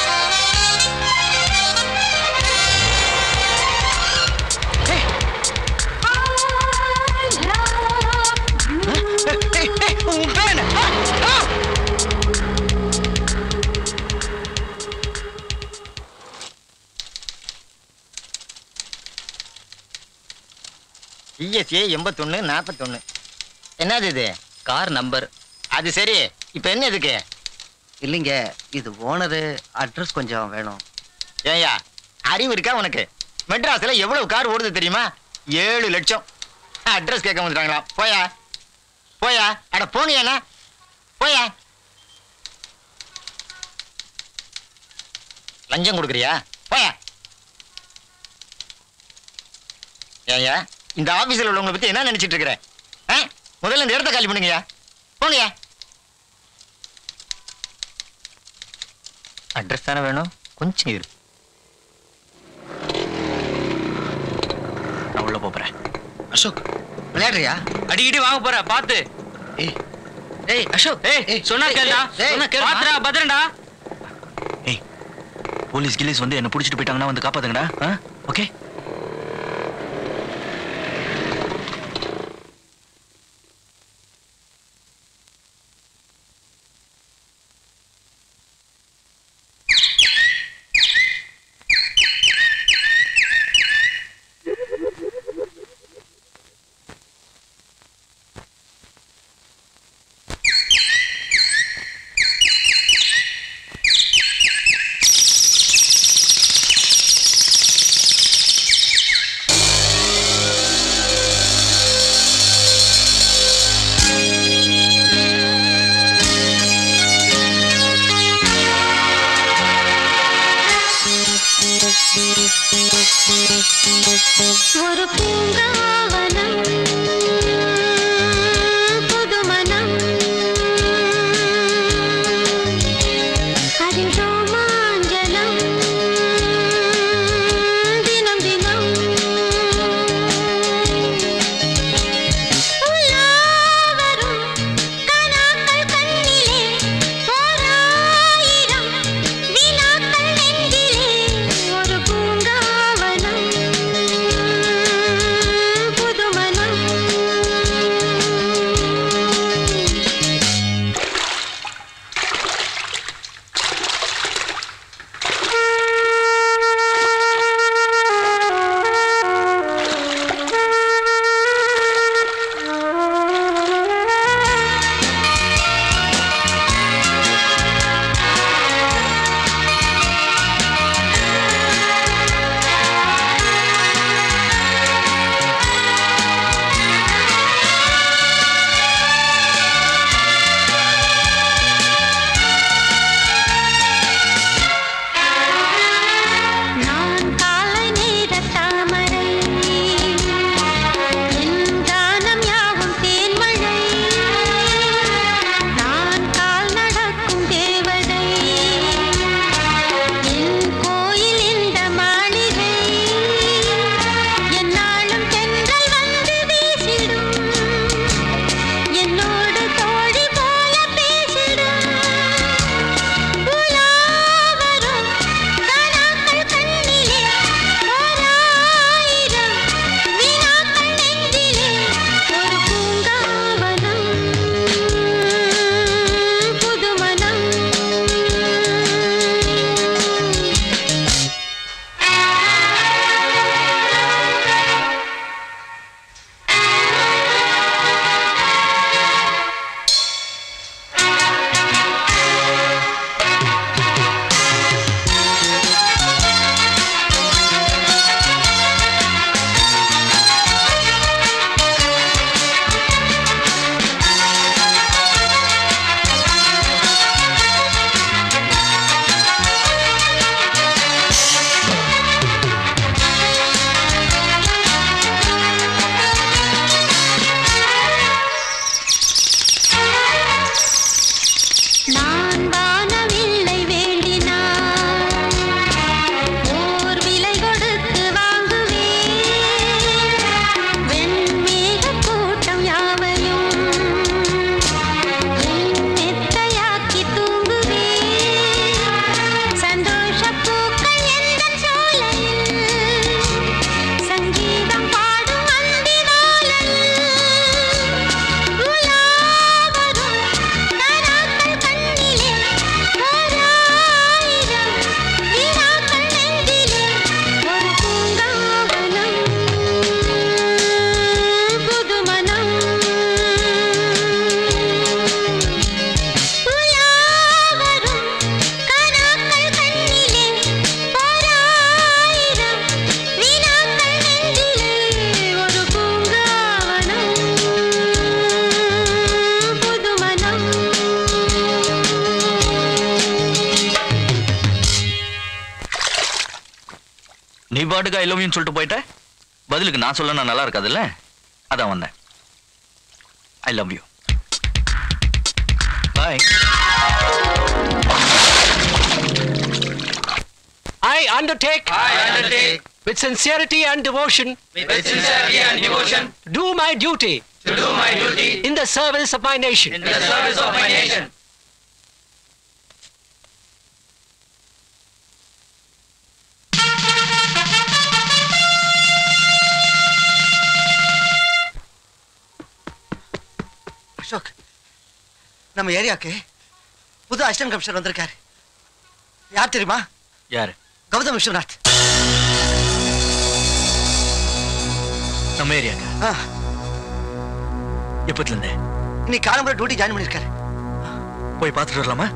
ஏய் ஏய் ஏய் உன் பேர் என்ன ஆ, ஆ. இஎஸ்ஏ எண்பத்தொன்னு நாற்பத்தொன்னு என்னது இது கார் நம்பர் அது சரி இப்போ என்ன இதுக்கு இல்லைங்க இது ஓனரு அட்ரஸ் கொஞ்சம் வேணும் ஏய்யா அறிவு இருக்கா உனக்கு மெட்ராஸ்ல எவ்வளவு கார் ஓடுது தெரியுமா ஏழு லட்சம் அட்ரஸ் கேட்க வந்துட்டாங்களா போயா போயா அட போனியாண்ணா போயா லஞ்சம் கொடுக்குறியா போயா ஏய்யா இந்த ஆபீஸ்ல உள்ளவங்களை பத்தி என்ன நினைச்சிட்டு இருக்கிற ஆ? முதல்ல இந்த இடத்த காலி பண்ணுங்கய்யா போங்கய்யா அட்ரஸ் தானே வேணும் கொஞ்சம் இரு நான் உள்ள போறேன் அசோக் விளையாடுறியா அடிக்கடி வாங்க போற பாத்து ஏய் ஏய் அசோக் ஏய் சொன்னா கேளுடா ஏய், சொன்னா கேளு பாத்துடா, பாத்துடா பத்திரண்டா ஏய் போலீஸ் கிலீஸ் வந்து என்ன பிடிச்சிட்டு போயிட்டாங்கன்னா வந்து காப்பாத்துங்கடா ஆ ஓகே பாட்டுக்கு ஐ லவ் யூன்னு சொல்லிட்டு போயிட்ட பதிலுக்கு நான் சொல்ல நல்லா இருக்காதுல்ல அதான் வந்தேன் I love you bye I undertake. I undertake. With sincerity and devotion. With sincerity and devotion. Do my duty. To do my duty. In the service of my nation. In the service of my nation. Ashok நம்ம ஏரியாக்கு புது assistant commissioner வந்திருக்காரு யார் தெரியுமா யாரு கௌதம் விஸ்வநாத் நம்ம ஏரியாக்கா ஆ, எப்பத்துல இருந்தே இன்னைக்கு காலம்புற டியூட்டி ஜாயின் பண்ணிருக்காரு போய் பார்த்துட்டு வரலாமா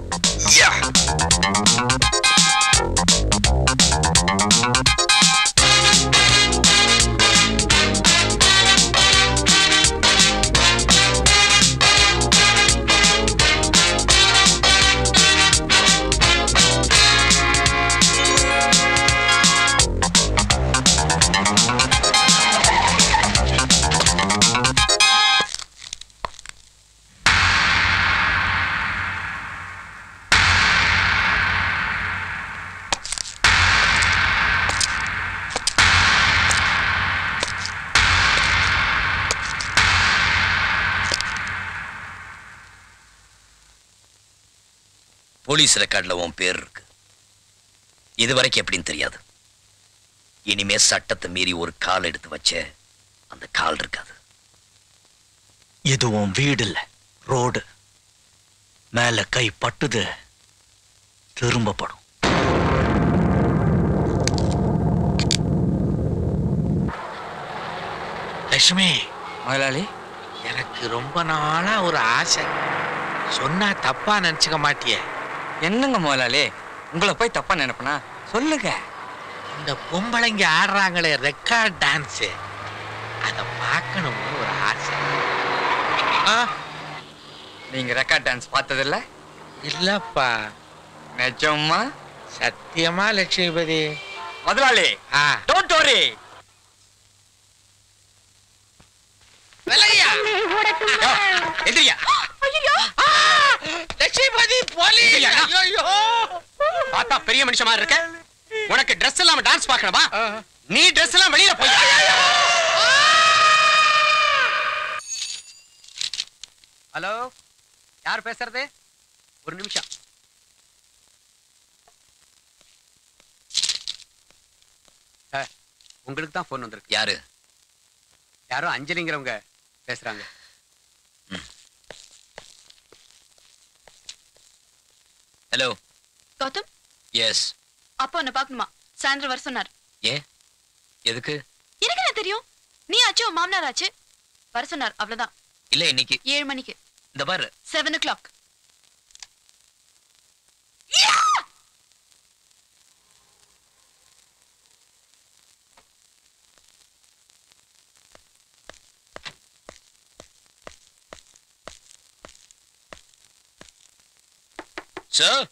போலீஸ் ரெக்கார்ட்ல உன் பேர் இருக்கு இது வரைக்கும் எப்படின்னு தெரியாது இனிமே சட்டத்தை மீறி ஒரு கால் எடுத்து வச்ச அந்த கால் இருக்காது இது உன் வீடு இல்ல ரோடு மேல கை பட்டுது திரும்பப்படும் லட்சுமி முதலாளி எனக்கு ரொம்ப நாளா ஒரு ஆசை சொன்னா தப்பா நினைச்சுக்க மாட்டியே என்னங்க முதலாளி உங்களை போய் தப்பா நினைப்பனா சொல்லுங்க இந்த பொம்பளைங்க ஆடுறாங்களே ரெக்கார்ட் டான்ஸ் அதை பார்க்கணும்னு ஒரு ஆசை நீங்க ரெக்கார்ட் டான்ஸ் பார்த்ததில்ல இல்லப்பா நிஜமா சத்தியமா லட்சுமிபதி முதலாளி ஆ டோன்ட் வரி விலையா எந்திரியா லட்சுமிபதி போலீஸ் எந்திரியா? ஐயோ பார்த்தா பெரிய மனுஷன் மாதிரி இருக்க உனக்கு Dress இல்லாம டான்ஸ் பார்க்கணுமா நீ Dress எல்லாம் வெளியில போய் ஹலோ யார் பேசுறது ஒரு நிமிஷம் சார், உங்களுக்கு தான் ஃபோன் வந்திருக்கு யாரு யாரோ அஞ்சலிங்கிறவங்க பேசுறாங்க ஹலோ கௌதம் எஸ் அப்பா உன்னை பார்க்கணுமா சாயந்தரம் வர சொன்னார் ஏ எதுக்கு எனக்கு என்ன தெரியும் நீ ஆச்சு உன் மாமனார் ஆச்சு வர சொன்னார் அவ்வளவுதான் இல்ல இன்னைக்கு ஏழு மணிக்கு இந்த பாரு செவன் ஓ கிளாக் சார்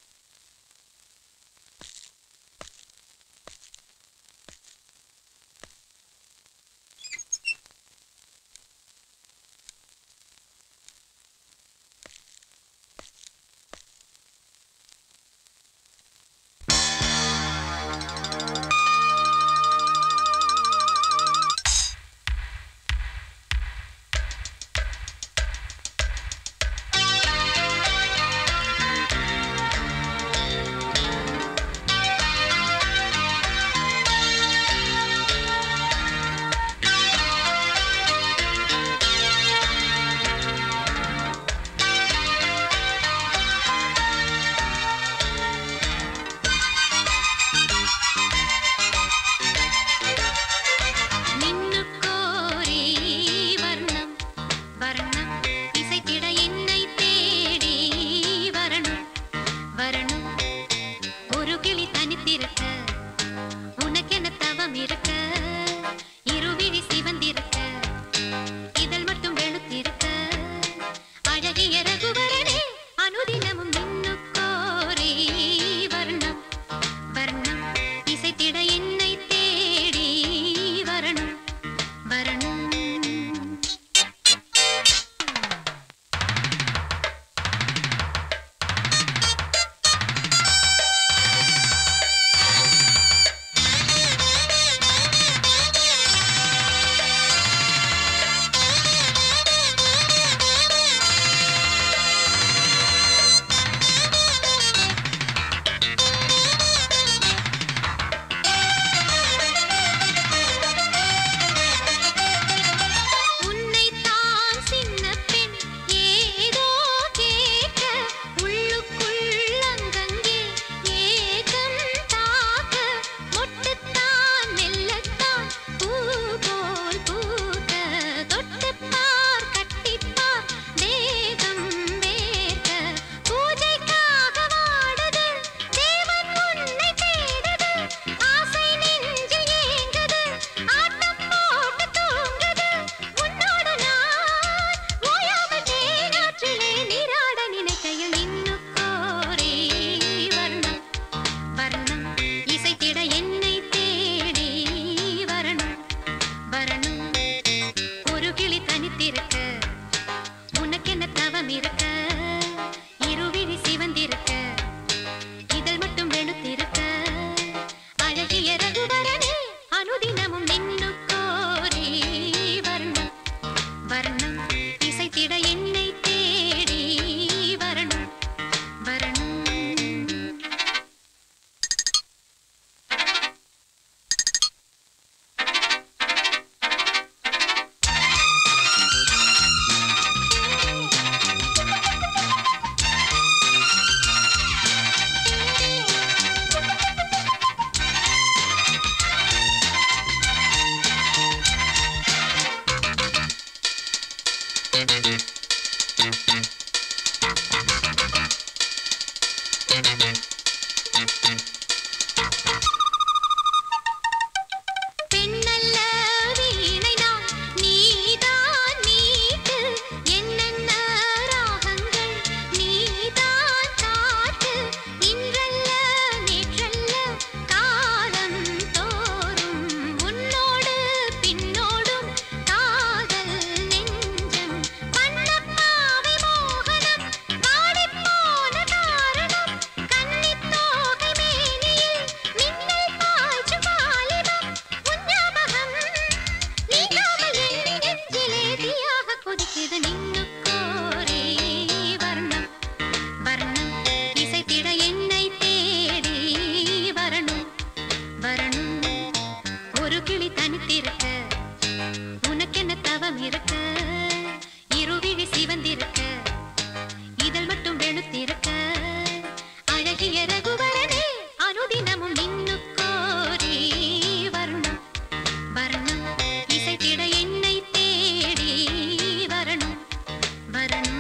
பெண்ணல்ல வீணைதான் நீதான் மீட்டு என்னென்ன ராகங்கள் நீதான் காட்டு இன்றல்ல நேற்றல்ல காலம் தோறும் உன்னோடு பின்னோடும் காதல் நெஞ்சம் வண்ணப்பாவை மோகனம் பாடிப்போன காரணம் கன்னித்தோகை மேனியில் மின்னல் பாய்ச்சும் வாலிபம் உன் ஞாபகம் நீங்காமல் என் நெஞ்சிலே தீயாக கொதிக்குது நின்னுக்கோரே வர்ணம் வர்ணம் இசைத்திட என்னை தேடி வரணும் வரணும் ஒரு கிளி தனித்திருக்க உனக்கென்ன தவம் இருக்க இருவிழி சிவந்திருக்க இதழ் மட்டும் வெளுத்திருக்க அழகிய ரகுவரனே அனுதினமும் நின்னுக்கோரே வர்ணம் வர்ணம் இசைத்திட என்னை தேடி வரணும் வரணும்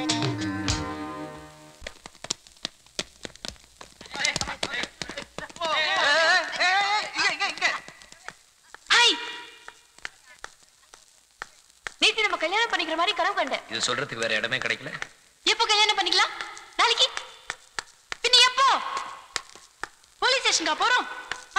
ஐ நேத்து நம்ம கல்யாணம் பண்ணிக்கிற மாதிரி கனவு கண்டேன் இது சொல்றதுக்கு வேற இடமே கிடைக்கல எப்போ கல்யாணம் பண்ணிக்கலாம் நாளைக்கு பின்ன எப்போ போலீஸ் ஸ்டேஷனுக்கா போறோம் ஆ?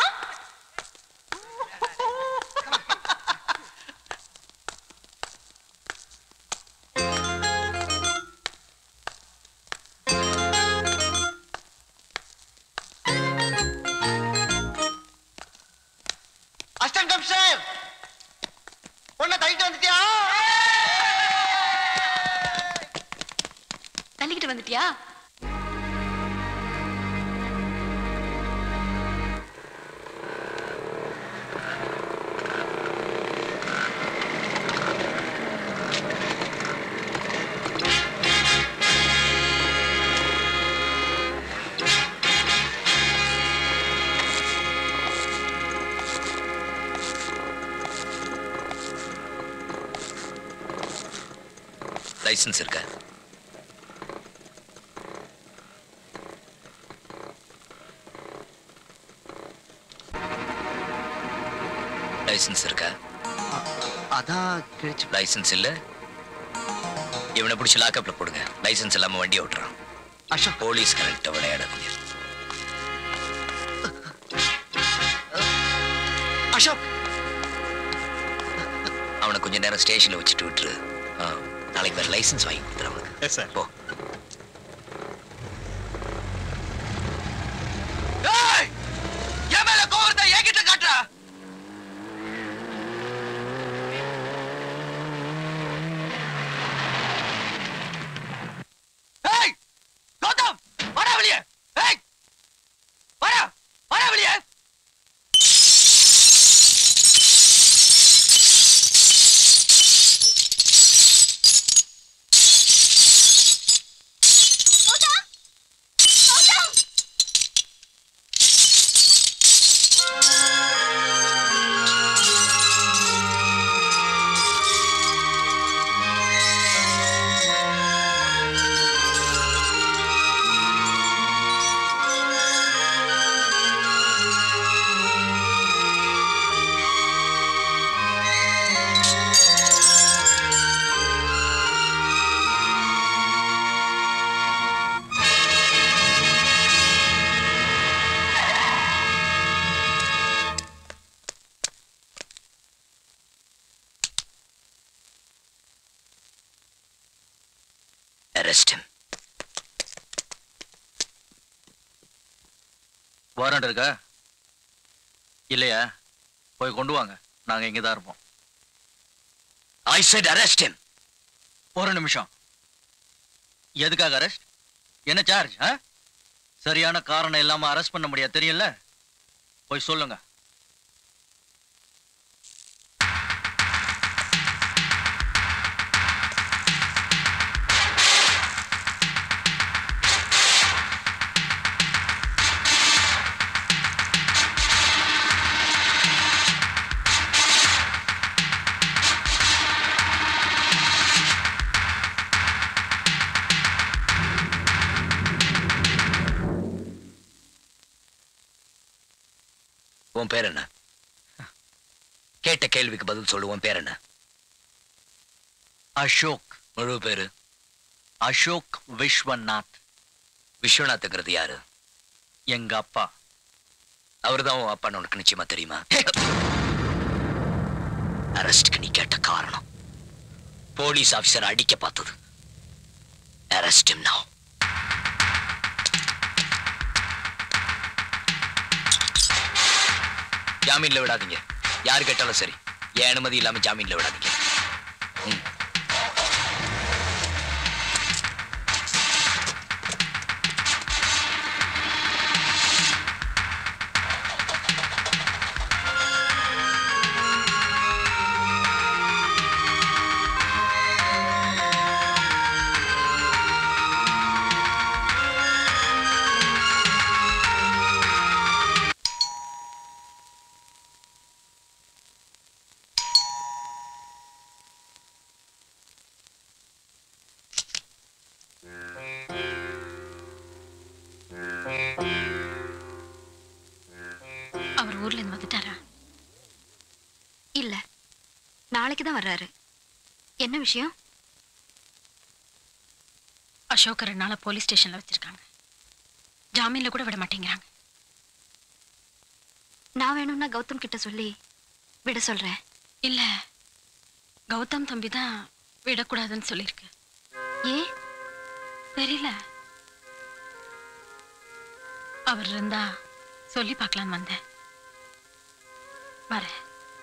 அஷ்டங்கம் சார் பொண்ணை தள்ளிட்டு வந்துட்டியா தள்ளிக்கிட்டு வந்துட்டியா லைசன்ஸ் இருக்கா லைசன்ஸ் இருக்கா அதான் கிழிச்சு லைசன்ஸ் இல்ல இவனை பிடிச்சி லாக்கப்ல போடுங்க லைசன்ஸ் இல்லாம வண்டி ஓட்டுறான் அசோக் போலீஸ் கரெக்டா விளையாடாதீங்க அசோக் அவனை கொஞ்ச நேரம் ஸ்டேஷன்ல வச்சுட்டு விட்டுரு ஆ, நாளைக்கு வேற லைசன்ஸ் வாங்கி கொடுத்துரு அவனுக்கு சார் போ என் மேல கோவத்தை என்கிட்ட காட்டுறா ஏய் கௌதம் வாடா வெளியே ஏய் வாடா வாடா வெளியே Arrest him. வாரண்ட் இருக்கா இல்லையா போய் கொண்டு வாங்க நாங்க இங்க தான் இருப்போம் I said arrest him. ஒரு நிமிஷம் எதுக்காக அரெஸ்ட் என்ன சார்ஜ் சரியான காரணம் இல்லாம அரெஸ்ட் பண்ண முடியாது தெரியல போய் சொல்லுங்க உன் பேர் என்ன கேட்ட கேள்விக்கு பதில் சொல்லு உன் பேர் என்ன அசோக் முழு பேரு அசோக் விஸ்வநாத் விஸ்வநாத்ங்கிறது யாரு எங்க அப்பா அவர்தான் உன் அப்பான்னு உனக்கு நிச்சயமா தெரியுமா அரெஸ்ட்க்கு நீ கேட்ட காரணம் போலீஸ் ஆபீசர் அடிக்க பார்த்தது அரெஸ்ட் him now ஜாமீன்ல விடாதீங்க யாரு கேட்டாலும் சரி என் அனுமதி இல்லாம ஜாமீன்ல விடாதீங்க ம். அவர் ஊர்ல இருந்து வந்துட்டாரா இல்ல நாளைக்கு தான் வர்றாரு என்ன விஷயம் அசோக் ரெண்டு நாளா போலீஸ் ஸ்டேஷன்ல வச்சிருக்காங்க ஜாமீன்ல கூட விட மாட்டேங்கிறாங்க நான் வேணும்னா கௌதம் கிட்ட சொல்லி விட சொல்றேன் இல்ல கௌதம் தம்பி தான் விடக்கூடாதுன்னு சொல்லியிருக்கு ஏன் தெரியல அவர் இருந்தா சொல்லி பார்க்கலான்னு வந்தேன் வரேன்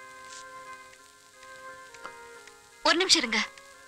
ஒரு நிமிஷம் இருங்க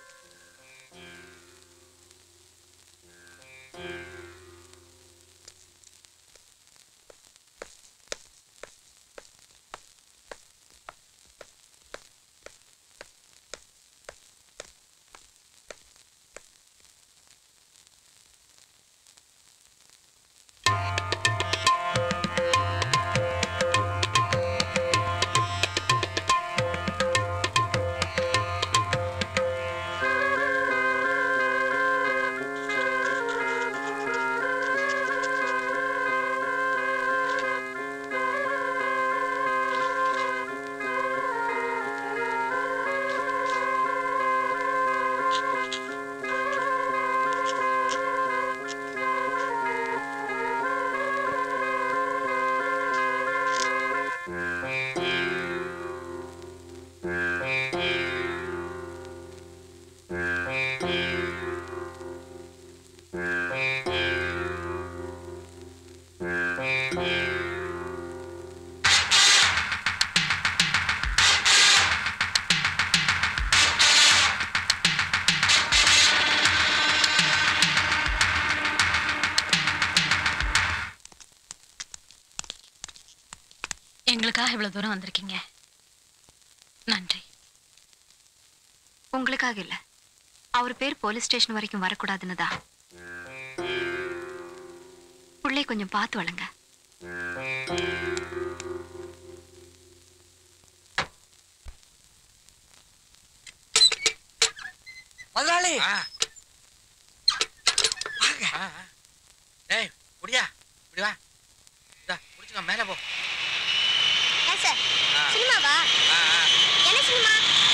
எங்களுக்காக இவ்வளவு தூரம் வந்திருக்கீங்க நன்றி உங்களுக்காக இல்ல அவர் பேர் போலீஸ் ஸ்டேஷன் வரைக்கும் வரக்கூடாதுன்னு தான் புள்ளை கொஞ்சம் பார்த்து வளங்க முதலாளி ஏய் குடியா இப்படி வா இதா குடிச்சுக்க மேலே போ சார் ஆ. சினிமாவா ஆ, ஆ. என்ன சினிமா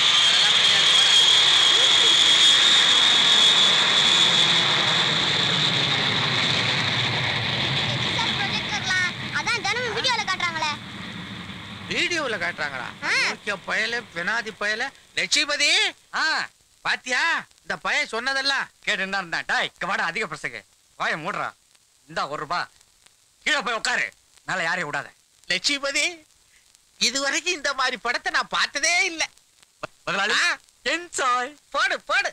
சார் ப்ரொஜெக்டர்லாம் அதான் தினமும் வீடியோல காட்டுறாங்களே வீடியோல காட்டுறாங்களா முக்கிய பயல பெனாதி பயல லட்சுமிபதி பாத்தியா இந்த பையன் சொன்னதெல்லாம் கேட்டுன்னு தான் இருந்தேன் டாய் இங்க வாடா அதிக பிரசங்க வாய மூடுறா இந்தா ஒரு ரூபா கீழே போய் உட்காரு மேல யாரையும் விடாத லட்சுமிபதி இதுவரைக்கும் இந்த மாதிரி படத்தை நான் பார்த்ததே இல்ல முதலாளி என்ஜாய் போடு போடு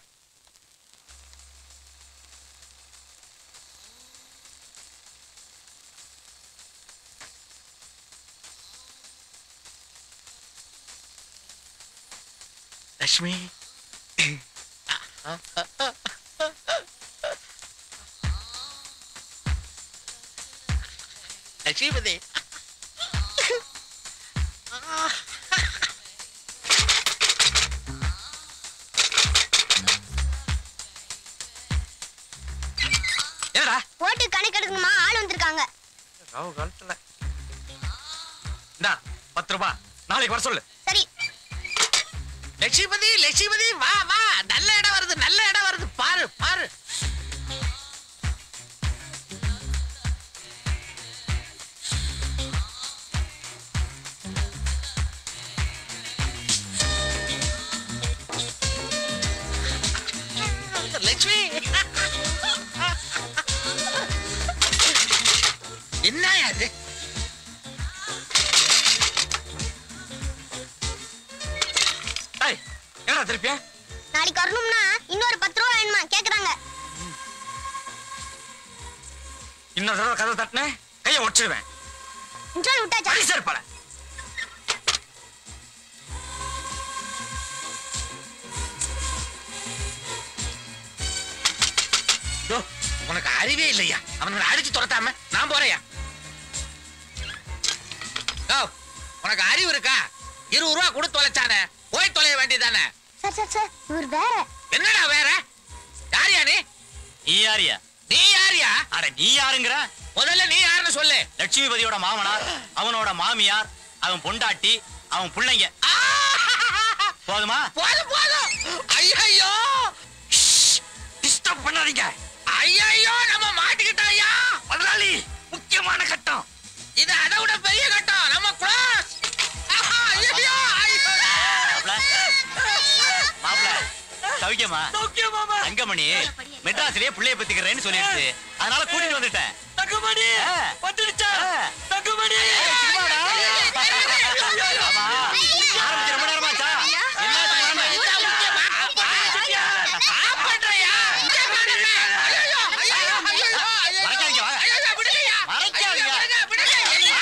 லட்சுமி லட்சுமிபதி என்னடா போட்டு கணக்கு எடுக்கணுமா ஆள் வந்திருக்காங்க ராவு காலத்துல இந்தா பத்து ரூபாய் நாளைக்கு வர சொல்லு சரி லட்சுமதி லட்சுமதி வா வா நல்ல இடம் வருது நல்ல இடம் வருது பாரு பாரு லட்சுமி என்ன அது என்னடா திருப்பியா நாளைக்கு வரணும்னா இன்னொரு பத்து ரூபா வேணுமா கேக்குறாங்க இன்னொரு தடவை கதை தட்டினேன் கையை உடச்சிடுவேன் இன்ட்ரோல் விட்டாச்சா சார் பல யோ, உனக்கு அறிவே இல்லையா அவனுங்களை அடிச்சு துரத்தாம நான் போறேயா யோ, உனக்கு அறிவு இருக்கா இருபது ரூபா கொடுத்து தொலைச்சானே போய் தொலைய வேண்டியதானே சார் சார் சார் இவர் வேற என்னடா வேற யாரியா நீ நீ யாரியா நீ யாரியா அட நீ யாருங்கிற முதல்ல நீ யாருன்னு சொல்லு லட்சுமிபதியோட மாமனார் அவனோட மாமியார் அவன் பொண்டாட்டி அவன் பிள்ளைங்க போதுமா போதும் போதும் ஐயோ டிஸ்டர்ப் பண்ணாதீங்க ஐயோ நம்ம மாட்டிக்கிட்டோம் ஐயா முதலாளி முக்கியமான கட்டம் இது அதை விட பெரிய கட்டம் நம்ம க்ளோஸ் ஐயோ மாப்பிள சௌக்கியமா சௌக்கியமாமா தங்கமணி மெட்ராஸ்லயே பிள்ளைய பத்திக்கிறேன்னு சொல்லிடுச்சு அதனால கூட்டிட்டு வந்துட்டேன் தங்கமணி ஆ. வந்துடுச்சா தங்கமணி ஆமா ஆரம்பிச்சு ரொம்ப நேரமாச்சா என்ன மறக்காதீங்க வாங்க மறக்காதீங்க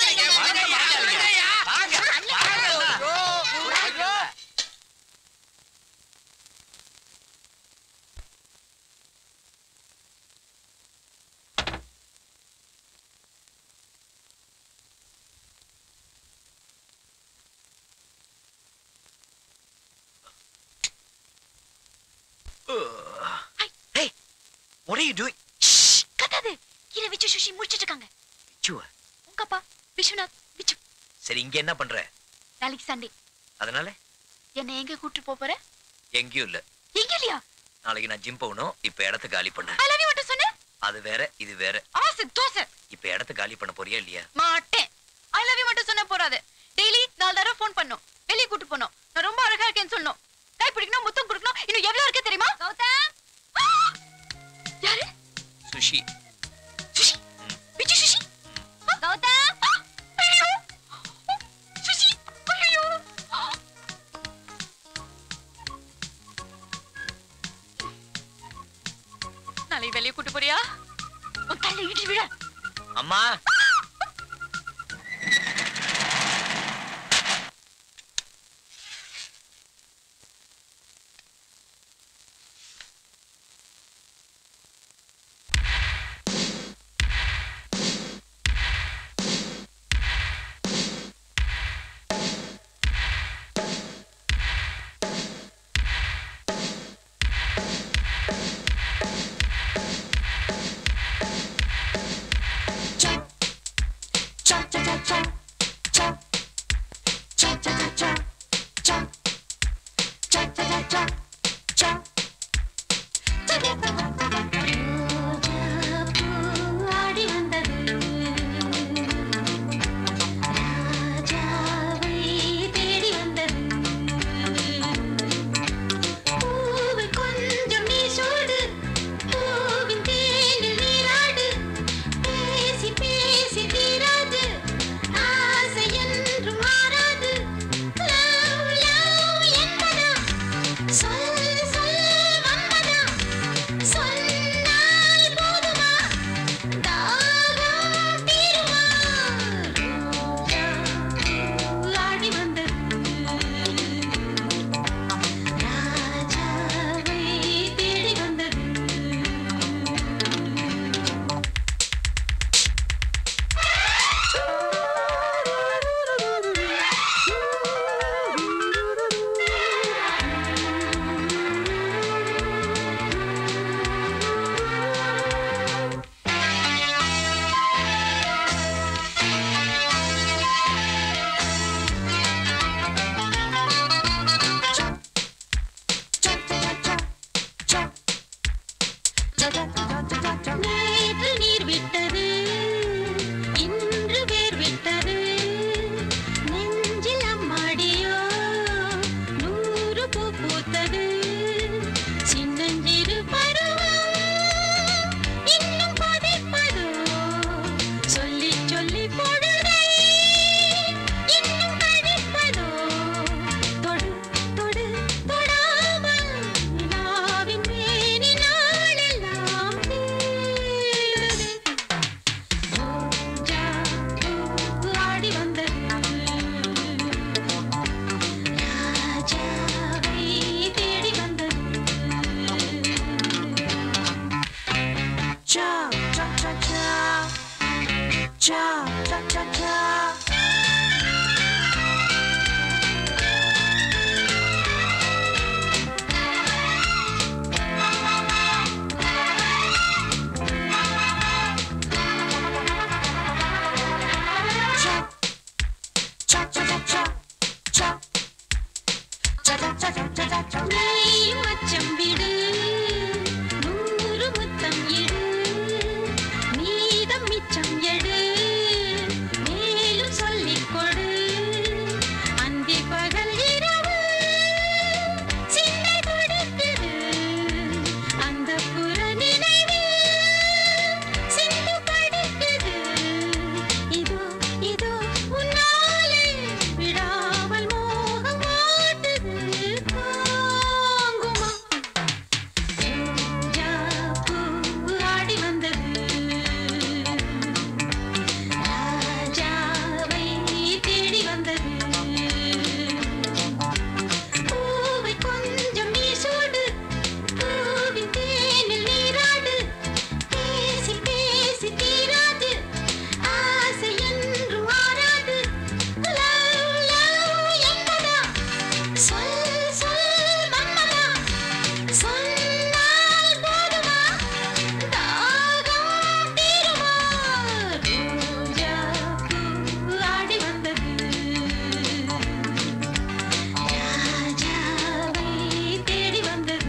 What are you doing? கத்தாது கீழே விச்சு சுஷி முடிச்சிட்டு இருக்காங்க விச்சுவா? உங்க அப்பா விஸ்வநாத் விச்சு சரி இங்க என்ன பண்ற நாளைக்கு சண்டே அதனால என்ன எங்க கூட்டிட்டு போப் போற எங்கேயும் இல்ல எங்க இல்லையா நாளைக்கு நான் ஜிம் போகணும் இப்ப இடத்த காலி பண்ண ஐ லவ் யூ மட்டும் சொன்னேன் அது வேற இது வேற ஆசை தோசை இப்ப இடத்த காலி பண்ண போறியா இல்லையா மாட்டேன் ஐ லவ் யூ மட்டும் சொன்ன போறாது டெய்லி நாலு தடவை ஃபோன் பண்ணும் வெளிய கூட்டு போனோம் நான் ரொம்ப அழகா இருக்கேன்னு சொல்லணும் கை பிடிக்கணும் முத்தம் கொடுக்கணும் இன்னும் எவ்வளவு இருக்கு தெரியுமா கௌதம் யாரு சுஷி சுஷி விச்சு சுஷி கௌதம் ஐயோ சுஷி ஐயோ நாளைக்கு வெளிய கூட்டு போறியா உன் தலையில இடி விழ அம்மா கொஞ்சம் நீ சூடு பூவின் தேனில் நீராடு பேசி பேசி தீராது ஆ cha cha cha cha. Cha cha cha cha cha cha cha cha cha cha cha cha. நீ மச்சம் விடு நூறு முத்தம் எடு மீதம் மிச்சம் எடு மேலும் சொல்லிக் கொடு அந்தி பகல் இரவு சிந்தை துடிக்குது அந்த புற நினைவில் சிந்து படிக்குது இதோ இதோ உன்னாலே விடாமல் மோகம் ஆட்டுது தாங்குமா ரோஜா பூ ஆடி வந்தது ராஜாவை தேடி வந்தது பூவை கொஞ்சம் நீ சூடு பூவின் தேனில் நீராடு பேசி பேசி தீராது ஆசை என்றும் ஆறாது லவ் லவ் என்பதா சொல் சொல் மன்மதா சொன்னால் போதுமா தாகம் தீருமா ரோஜா பூ ஆடி வந்தது ராஜாவை தேடி வந்தது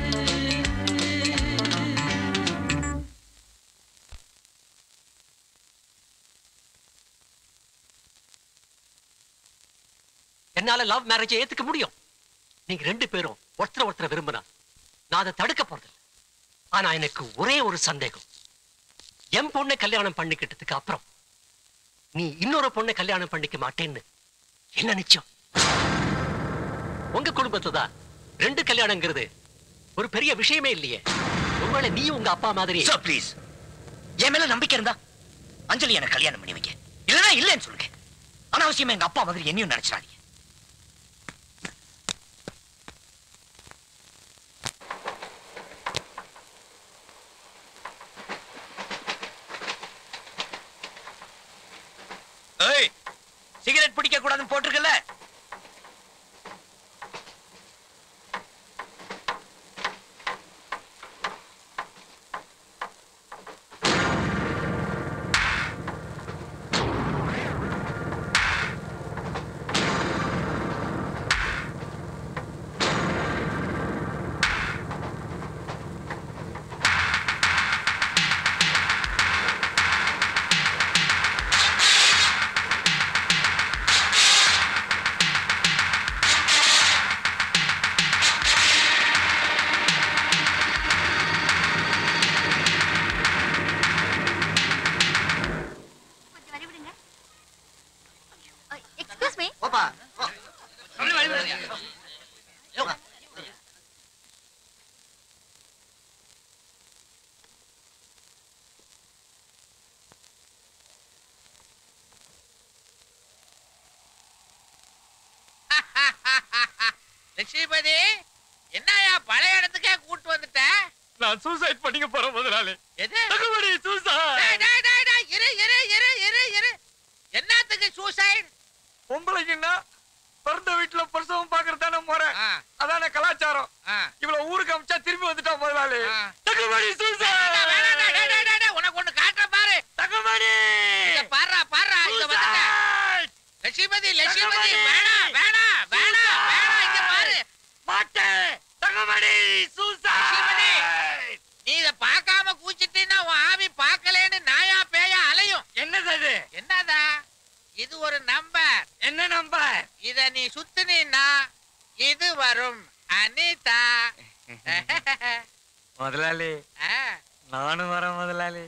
என்னால லவ் மேரேஜை ஏத்துக்க முடியும் நீங்க ரெண்டு பேரும் ஒருத்தர் ஒருத்தர் விரும்பினா நான் அதை தடுக்க போறதில்லை ஆனா எனக்கு ஒரே ஒரு சந்தேகம் என் பொண்ணை கல்யாணம் பண்ணிக்கிட்டதுக்கு அப்புறம் நீ இன்னொரு பொண்ணை கல்யாணம் பண்ணிக்க மாட்டேன்னு என்ன நிச்சயம் உங்க குடும்பத்துல தான் ரெண்டு கல்யாணங்கிறது ஒரு பெரிய விஷயமே இல்லையே ஒருவேளை நீ உங்க அப்பா மாதிரி சார் ப்ளீஸ் என் மேல நம்பிக்கை இருந்தா அஞ்சலி எனக்கு கல்யாணம் பண்ணி வைங்க இல்லைன்னா இல்லைன்னு சொல்லுங்க அனாவசியமா எங்க அப்பா மாதிரி என்னையும் நினைச்சிடாதீங்க ஏய் சிகரெட் பிடிக்க கூடாதுன்னு போட்டிருக்கல எக்ஸ்கியூஸ் மீ ஓப்பா லட்சுமிபதி என்னயா பழைய இடத்துக்கே கூட்டு வந்துட்ட நான் சூசைட் பண்ணிக்க போறேன் முதலாளி எது தகுபடி டேய், சூசைட் டேய், டேய், டேய், இரு இரு இரு இரு இரு என்னத்துக்கு சூசைட் பொம்பளைக்குன்னா பிறந்த வீட்டுல பிரசவம் பாக்குறது தானே முறை அதான கலாச்சாரம் இவ்வளவு ஊருக்கு அமிச்சா திரும்பி வந்துட்டா முதலாளி தகுபடி சூசைட் உனக்கு ஒண்ணு காட்டுற பாரு தகுபடி இங்க பாருடா பாருடா இங்க வந்துட்டேன் லட்சுமிபதி லட்சுமிபதி வேணாம் வேணாம் வேணாம் வேணாம் இங்க பாரு மாட்டேன் தகுபடி லட்சுமிபதி நீ இத பார்க்காம கூச்சிட்டீன்னா உன் ஆவி பார்க்கலேன்னு நாயா பேயா அலையும் என்னது அது என்னதா இது ஒரு நம்பர் என்ன நம்பர் இத நீ சுத்துனீன்னா இது வரும் அனிதா முதலாளி ஆ, நானும் வரேன் முதலாளி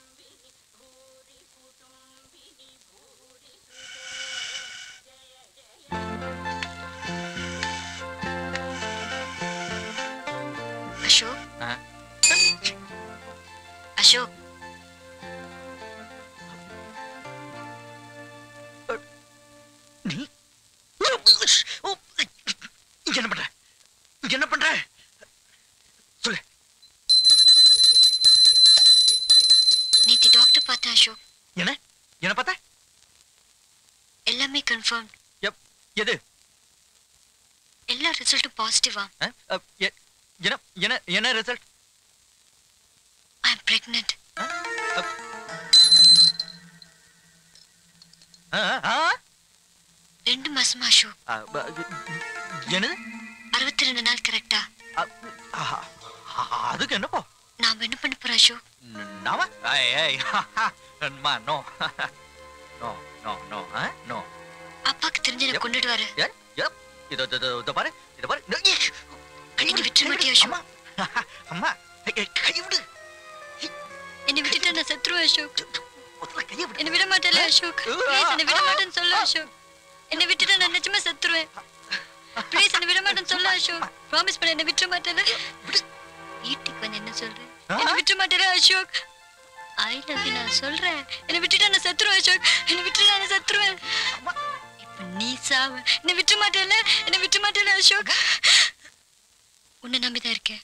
భూరి కుటుంబిని భూరి సుతే జయ జయ கன்ஃபார்ம் எப் எது எல்லா ரிசல்ட்டும் பாசிட்டிவா அஹ், அஹ், எ- என்ன என்ன என்ன ரிசல்ட் ஐ அம் பிரெக்னென்ட் ரெண்டு மாசமா அசோக் என்னது அறுபத்தி ரெண்டு நாள் கரெக்டா ஆஹா, அதுக்கு என்னப்போ நாம என்ன பண்ண போறோம் அசோக் நாம ஏய் ஏய் அம்மா no no no no no அப்பாக்கு தெரிஞ்சு என்ன கொண்டுடுவாரு ஏன் ஏன் இதோ இதோ, இதோ இதோ பாரு இதோ பாரு இதோ, ஈ, என்ன விட்டுற மாட்டியா அசோக் அம்மா ஏய், கை விடு என்னை விட்டுட்டு நான் செத்துருவேன் அசோக் என்னை விட மாட்டேல அசோக் ப்ளீஸ் என்னை விட மாட்டேன்னு சொல்லு அசோக் என்னை விட்டுட்டு நான் நிஜமா செத்துருவேன் ப்ளீஸ் என்னை விட மாட்டேன்னு சொல்லு அசோக் ப்ராமிஸ் பண்ண என்னை விட்டுற மாட்டேல வீட்டுக்கு வந்து என்ன சொல்றேன் என்னை விட்டுற மாட்டேல அசோக் ஐ லவ் யூ நான் சொல்றேன் என்னை விட்டுட்டு நான் செத்துருவேன் அசோக் என்னை விட்டுட்டு நான் செத்துருவேன் இப்ப நீ சாவ என்னை விட்டுற மாட்டேல என்னை விட்டுற மாட்டேல அசோக் உன்னை நம்பிதான் இருக்கேன்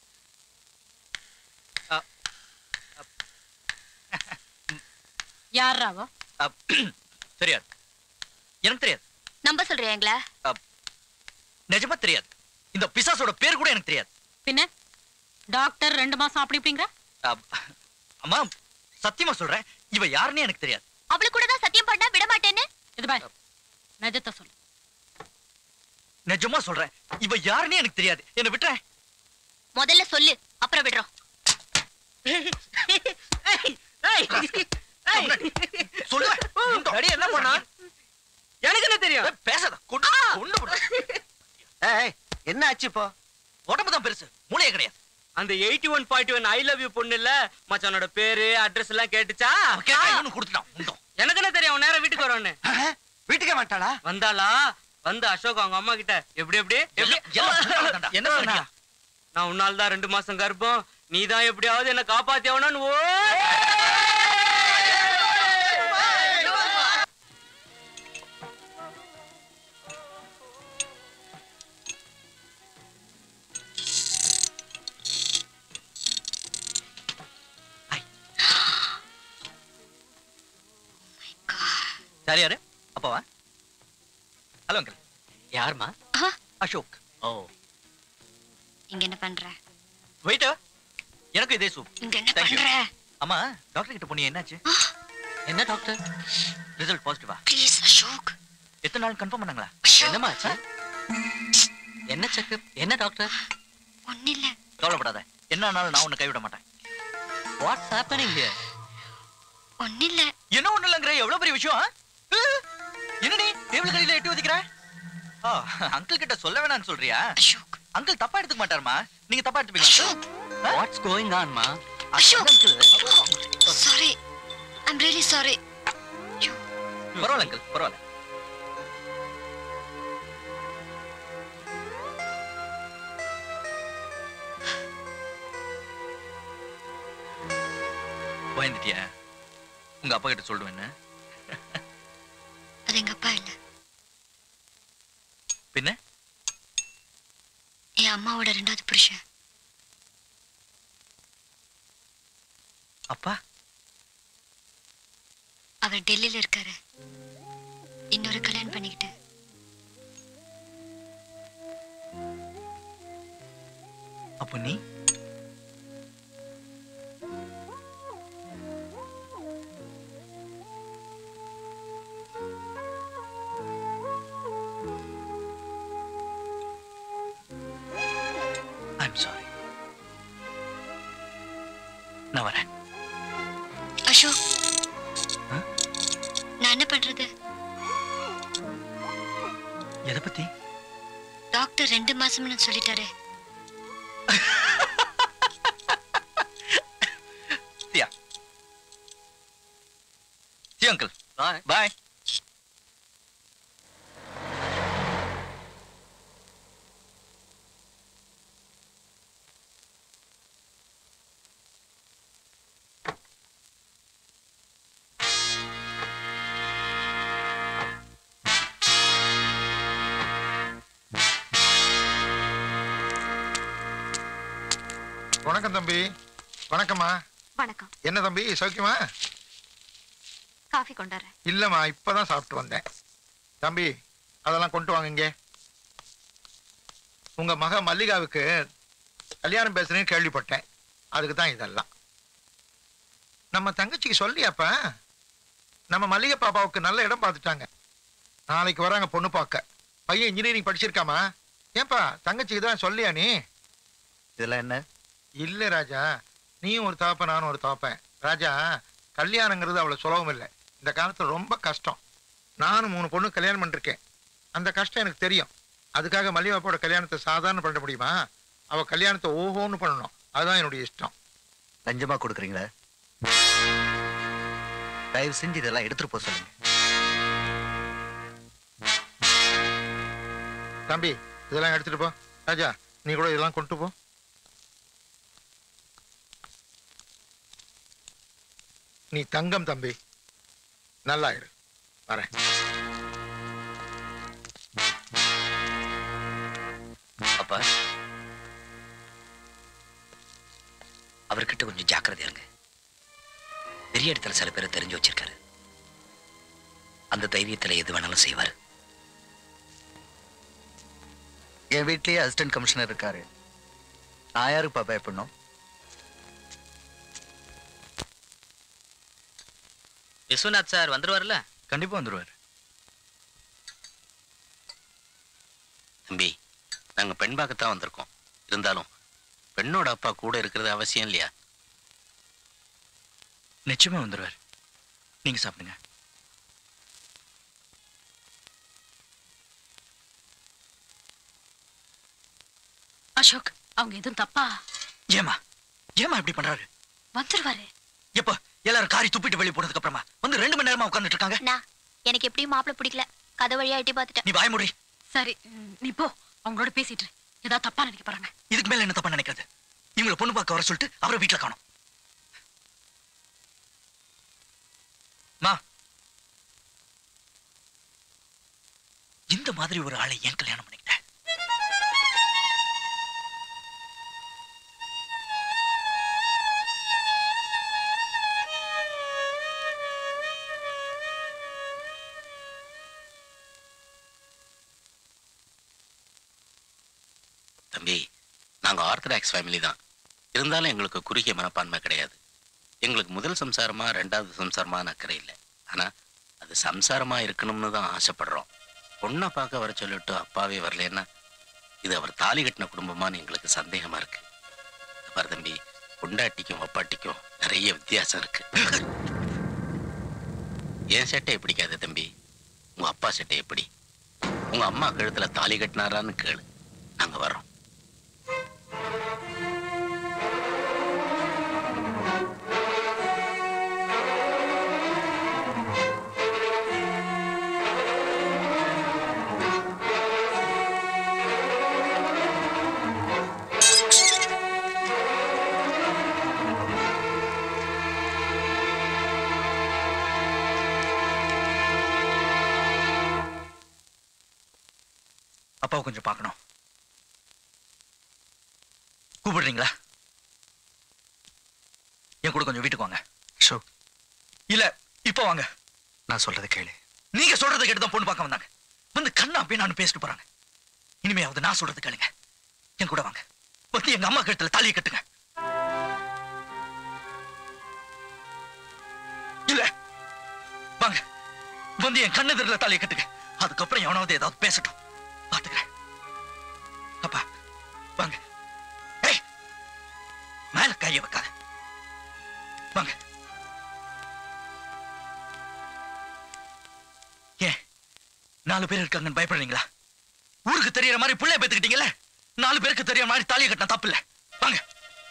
யாராவோ அப், தெரியாது எனக்கு தெரியாது நம்ப சொல்றியாங்களா அப், நிஜமா தெரியாது இந்த பிசாசோட பேர் கூட எனக்கு தெரியாது பின்ன டாக்டர் ரெண்டு மாசம் அப்படி இப்படிங்கிற அப், அம்மா சத்தியமா சொல்றேன் இவ யாருன்னே எனக்கு தெரியாது அவளு கூட தான் சத்தியம் பண்ணா விட மாட்டேன்னு இது பாய் நிஜத்தை சொல்லு நிஜமா சொல்றேன் இவ யாருன்னே எனக்கு தெரியாது என்ன விட்டுறேன் முதல்ல சொல்லு அப்புறம் விடுறோம் சொல்லுவேன் அடி என்ன பண்ணா எனக்கு என்ன தெரியும் பேசாத கொண்டு கொண்டு ஏய் என்ன ஆச்சு இப்போ உடம்பு தான் பெருசு மூளையே கிடையாது அந்த eighty one forty one I love you பொண்ணு இல்ல மச்சானோட பேரு அட்ரஸ் எல்லாம் கேட்டுச்சா கொடுத்துட்டான் எனக்கு என்ன தெரியும் அவன் நேரம் வீட்டுக்கு வருவான்னு வீட்டுக்கே வந்துட்டாளா வந்தாளா வந்து அசோக் அவங்க அம்மா கிட்ட எப்படி எப்படி எப்படி என்ன சொன்னா நான் உன்னால தான் ரெண்டு மாசம் கர்ப்பம் நீ தான் எப்படியாவது என்ன காப்பாத்தி ஆகணும்னு ஓ சரி யாரு அப்பாவா ஹலோ அங்கிள் யாருமா அசோக் ஓ இங்க என்ன பண்ற வெயிட் எனக்கு இதே சூப் இங்க என்ன Thank you. பண்ற அம்மா டாக்டர் கிட்ட போனியா என்னாச்சு என்ன டாக்டர் ரிசல்ட் பாசிட்டிவா ப்ளீஸ் அசோக் எத்தனை நாள் கன்ஃபார்ம் பண்ணாங்களா என்னமா ஆச்சு என்ன செக்கப் என்ன டாக்டர் ஒண்ணு இல்ல கவலைப்படாத என்ன ஆனாலும் நான் உன்னை கைவிட மாட்டேன் வாட்ஸ் ஹேப்பனிங் ஹியர் ஒண்ணு இல்ல என்ன ஒண்ணு இல்லங்கிற எவ்வளவு பெரிய விஷயம் ஆ? ஆ? என்னடி டேபிள் கடையில எட்டி ஒதுக்கிற ஆ அங்கிள் கிட்ட சொல்ல வேணாம்னு சொல்றியா அங்கிள் தப்பா எடுத்துக்க மாட்டாருமா நீங்க தப்பா எடுத்துப்பீங்க வாட்ஸ் கோயிங் ஆன் மா Ashok sorry I am really sorry பரவாயில்ல அங்கிள் பரவாயில்ல பயந்துட்டியா உங்க அப்பா கிட்ட சொல்லுவேன்னு அது எங்க அப்பா இல்ல பின்ன என் அம்மாவோட ரெண்டாவது புருஷன் அப்பா அவர் டெல்லியில இருக்காரு இன்னொரு கல்யாணம் பண்ணிக்கிட்டு அப்போ நீ ஐம் சாரி நான் வரேன் அசோக் நான் என்ன பண்றது எதை பத்தி டாக்டர் ரெண்டு மாசம்னு சொல்லிட்டாரு சியா சி அங்கிள் பாய் பாய் வணக்கம் தம்பி வணக்கம்மா வணக்கம் என்ன தம்பி சௌக்கியமா காஃபி கொண்டாடுறேன் இல்லம்மா இப்பதான் சாப்பிட்டு வந்தேன் தம்பி அதெல்லாம் கொண்டு வாங்க இங்கே உங்க மக மல்லிகாவுக்கு கல்யாணம் பேசுறேன்னு கேள்விப்பட்டேன் அதுக்கு தான் இதெல்லாம் நம்ம தங்கச்சிக்கு சொல்லியாப்பா நம்ம மல்லிகை பாப்பாவுக்கு நல்ல இடம் பார்த்துட்டாங்க நாளைக்கு வராங்க பொண்ணு பார்க்க பையன் இன்ஜினியரிங் படிச்சிருக்காமா ஏன்பா தங்கச்சிக்கு தான் சொல்லியா நீ இதெல்லாம் என்ன இல்ல ராஜா நீயும் ஒரு தாப்ப நானும் ஒரு தாப்பேன் ராஜா கல்யாணங்கிறது அவ்வளவு சுலபம் இல்லை இந்த காலத்துல ரொம்ப கஷ்டம் நானும் மூணு பொண்ணு கல்யாணம் பண்ணிருக்கேன் அந்த கஷ்டம் எனக்கு தெரியும் அதுக்காக மல்லிகாப்போட கல்யாணத்தை சாதாரண பண்ண முடியுமா அவ கல்யாணத்தை ஓஹோன்னு பண்ணணும் அதுதான் என்னுடைய இஷ்டம் லஞ்சமா கொடுக்குறீங்களா தயவு செஞ்சு இதெல்லாம் எடுத்துட்டு போக சொல்லுங்க தம்பி இதெல்லாம் எடுத்துட்டு போ ராஜா நீ கூட இதெல்லாம் கொண்டு போ நீ தங்கம் தம்பி நல்லா இரு வரேன் அப்பா அவர்கிட்ட கொஞ்சம் ஜாக்கிரதையா இருங்க பெரிய இடத்துல சில பேரை தெரிஞ்சு வச்சிருக்காரு அந்த தைரியத்துல எது வேணாலும் செய்வாரு என் வீட்லயே அசிஸ்டன்ட் கமிஷனர் இருக்காரு நான் யாருப்பா பயப்படணும் விஸ்வநாத் சார் வந்துருவார்ல கண்டிப்பா வந்துருவாரு தம்பி நாங்க பெண் பார்க்கத்தான் வந்திருக்கோம் இருந்தாலும் பெண்ணோட அப்பா கூட இருக்கிறது அவசியம் இல்லையா நிச்சயமா வந்துருவாரு நீங்க சாப்பிடுங்க அசோக் அவங்க எதுவும் தப்பா ஏமா ஏமா இப்படி பண்றாரு வந்துருவாரு எப்ப எல்லாரும் காரி துப்பிட்டு வெளியே போனதுக்கு அப்புறமா வந்து ரெண்டு மணி நேரமா உட்கார்ந்துட்டு இருக்காங்க நான் எனக்கு எப்படியும் மாப்பிள்ளை பிடிக்கல கதை வழியா எட்டி பார்த்துட்டேன் நீ வாய முடி சரி ம், நீ போ அவங்களோட பேசிட்டு இரு. ஏதாவது தப்பா நினைக்க போறாங்க இதுக்கு மேல என்ன தப்பா நினைக்கிறது இவங்கள பொண்ணு பார்க்க வர சொல்லிட்டு அவரை வீட்டுல காணோம் மா இந்த மாதிரி ஒரு ஆளை ஏன் கல்யாணம் பண்ணிக்கிட்ட தம்பி நாங்க ஆர்த்தடாக்ஸ் ஃபேமிலி தான் இருந்தாலும் எங்களுக்கு குறுகிய மனப்பான்மை கிடையாது எங்களுக்கு முதல் சம்சாரமா ரெண்டாவது சம்சாரமா அக்கறை இல்லை ஆனா அது சம்சாரமா இருக்கணும்னு தான் ஆசைப்படுறோம் பொண்ணை பார்க்க வர சொல்லிட்டு அப்பாவே வரலன்னா இது அவர் தாலி கட்டின குடும்பமான்னு எங்களுக்கு சந்தேகமா இருக்கு இத பாரு தம்பி பொண்டாட்டிக்கும் அப்பாட்டிக்கும் நிறைய வித்தியாசம் இருக்கு என் சட்டை பிடிக்காது தம்பி உங்க அப்பா சட்டை எப்படி உங்க அம்மா கழுத்துல தாலி கட்டினாரான்னு கேளு நாங்க வர்றோம் அப்பாவை கொஞ்சம் பார்க்கணும் கூப்பிடுறீங்களா என் கூட கொஞ்சம் வீட்டுக்கு வாங்க ஷோ இல்ல இப்போ வாங்க நான் சொல்றதை கேளு நீங்க சொல்றதை கேட்டு தான் பொண்ணு பார்க்க வந்தாங்க வந்து கண்ணா அப்படியே நான் பேசிட்டு போறாங்க இனிமையாவது நான் சொல்றது கேளுங்க என் கூட வாங்க வந்து எங்க அம்மா கழுத்துல தாலியை கட்டுங்க இல்ல வாங்க வந்து என் கண்ணெதிரில் தாலியை கட்டுங்க அதுக்கப்புறம் எவனாவது ஏதாவது பேசட்டும் பாத்துக்கிறேன் அப்பா வாங்க ஏய் மேல கையை வைக்காத வாங்க ஏன் நாலு பேர் இருக்காங்கன்னு பயப்படுறீங்களா ஊருக்கு தெரியற மாதிரி பிள்ளைய பெத்துக்கிட்டீங்கல்ல நாலு பேருக்கு தெரியற மாதிரி தாலியை கட்டினா தப்பு இல்ல வாங்க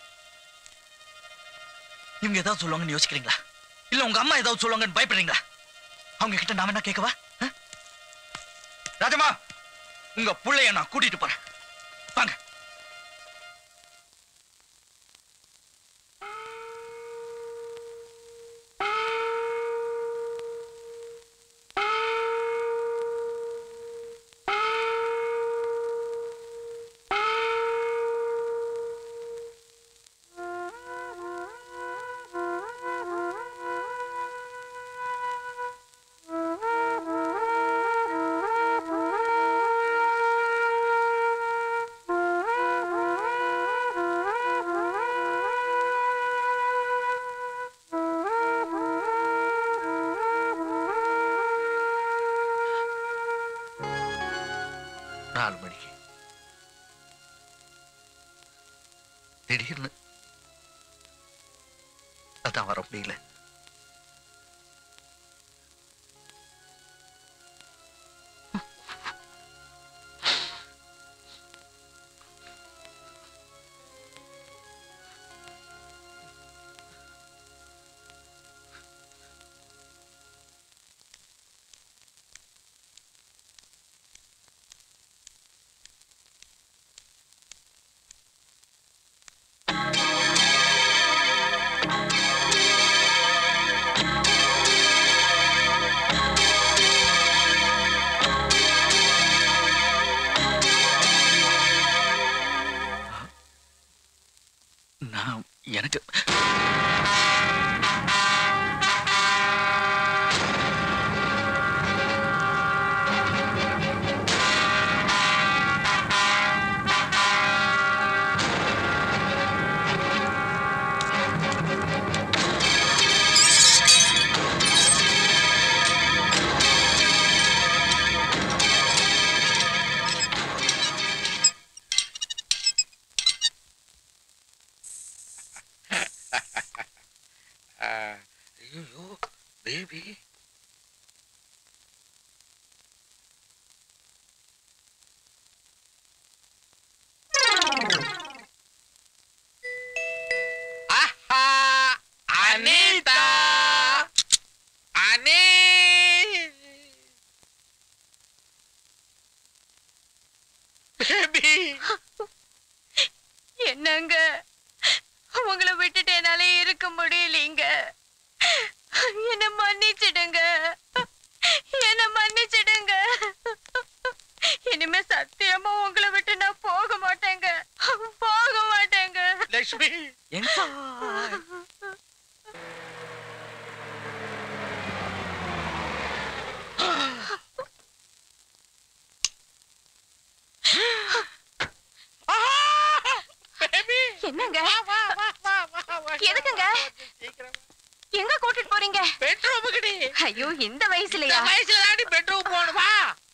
இவங்க ஏதாவது சொல்லுவாங்கன்னு யோசிக்கிறீங்களா இல்ல உங்க அம்மா ஏதாவது சொல்லுவாங்கன்னு பயப்படுறீங்களா அவங்க கிட்ட நாம என்ன கேட்கவா ஆ? ராஜம்மா உங்க புள்ளைய நான் கூட்டிட்டு போறேன் வாங்க ஆ நாலு மணிக்கு திடீர்னு அதான் வர முடியல நான் எனக்கு ஐயோ பேபி ஆஹா அனிதா அனி பேபி என்னங்க உங்களை விட்டுட்டு என்னால இருக்க முடியலீங்க என்ன மன்னிச்சிடுங்க என்ன மன்னிச்சிடுங்க இனிமே சத்தியமா உங்களை விட்டு நான் போக மாட்டேங்க போக மாட்டேங்க லட்சுமி என்னங்க எதுக்குங்க எங்க கூட்டிட்டு போறீங்க பெட்ரூமுக்குடி ஐயோ இந்த வயசுலயா இந்த வயசுல தாண்டி பெட்ரூம் போகணுமா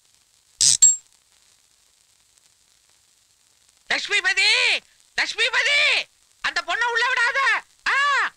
லட்சுமிபதி லட்சுமிபதி அந்த பொண்ணை உள்ள விடாத ஆ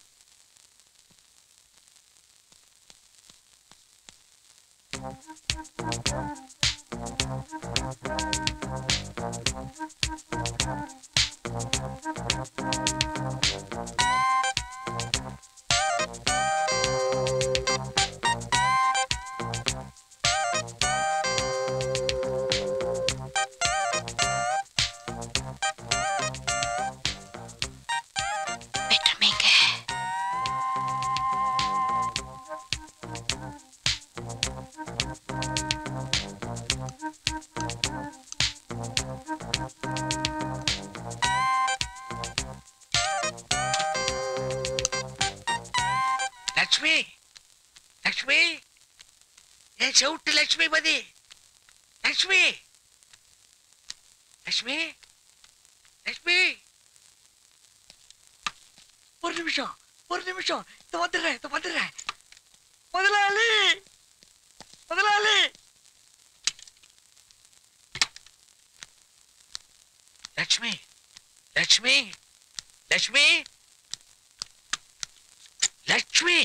லட்சுமி லட்சுமி ஏன் செவுட்டு லட்சுமிபதி லட்சுமி லட்சுமி லட்சுமி ஒரு நிமிஷம் ஒரு நிமிஷம் இந்த வந்துடுறேன் இந்த வந்துடுறேன் முதலாளி முதலாளி லட்சுமி லட்சுமி லட்சுமி லட்சுமி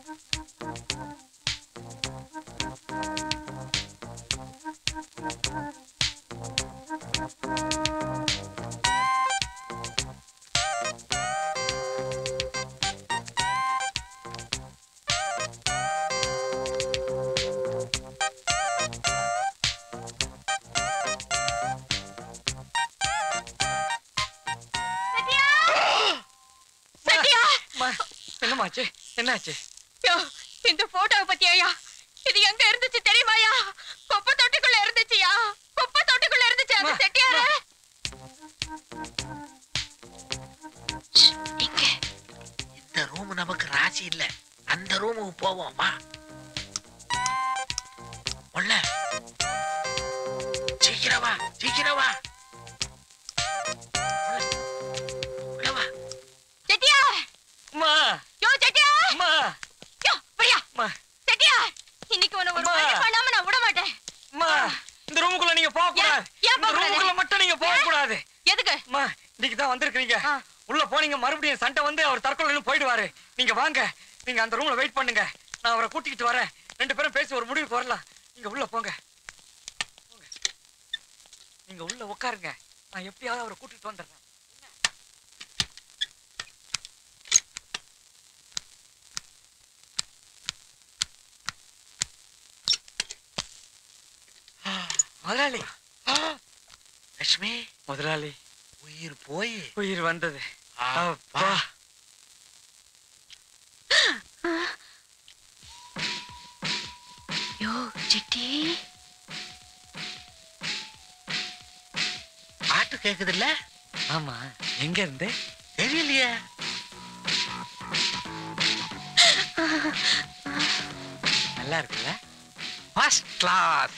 சத்யா என்னமாச்சு என்னாச்சு யோ இந்த போட்டோவை பத்தியாயா இது எங்க இருந்துச்சு தெரியுமாயா குப்பை தொட்டிக்குள்ள இருந்துச்சுயா குப்பை தொட்டிக்குள்ள இருந்துச்சு அது செட்டியார இந்த ரூம் நமக்கு ராசி இல்ல அந்த ரூமுக்கு போவோம் வா உள்ள சீக்கிரம் வா சீக்கிரம் வா உள்ள வா செட்டியா அம்மா யோ செட்டியா அம்மா யோ பிரியா அம்மா செட்டியா இன்னைக்கு உன்னை ஒரு அம்மா. வழி பண்ணாம நான் விட மாட்டேன் அம்மா இந்த ரூமுக்குள்ள நீங்க போக கூடாது ஏன் போக இந்த அம்மா இன்னைக்கு தான் வந்திருக்கீங்க உள்ள போனீங்க மறுபடியும் சண்டை வந்து அவர் தற்கொலைன்னு போயிடுவாரு நீங்க வாங்க நீங்க அந்த ரூம்ல வெயிட் பண்ணுங்க நான் அவரை கூட்டிக்கிட்டு வரேன் ரெண்டு பேரும் பேசி ஒரு முடிவுக்கு வரலாம் நீங்க உள்ள போங்க போங்க. நீங்க உள்ள உட்காருங்க நான் எப்படியாவது அவரை கூட்டிட்டு வந்துடுறேன் முதலாளி லட்சுமி முதலாளி உயிர் போய் உயிர் வந்தது அப்பா யோ சிட்டி பாட்டு கேக்குது இல்ல ஆமா எங்க இருந்து தெரியலையே நல்லா இருக்குல்ல ஃபர்ஸ்ட் கிளாஸ்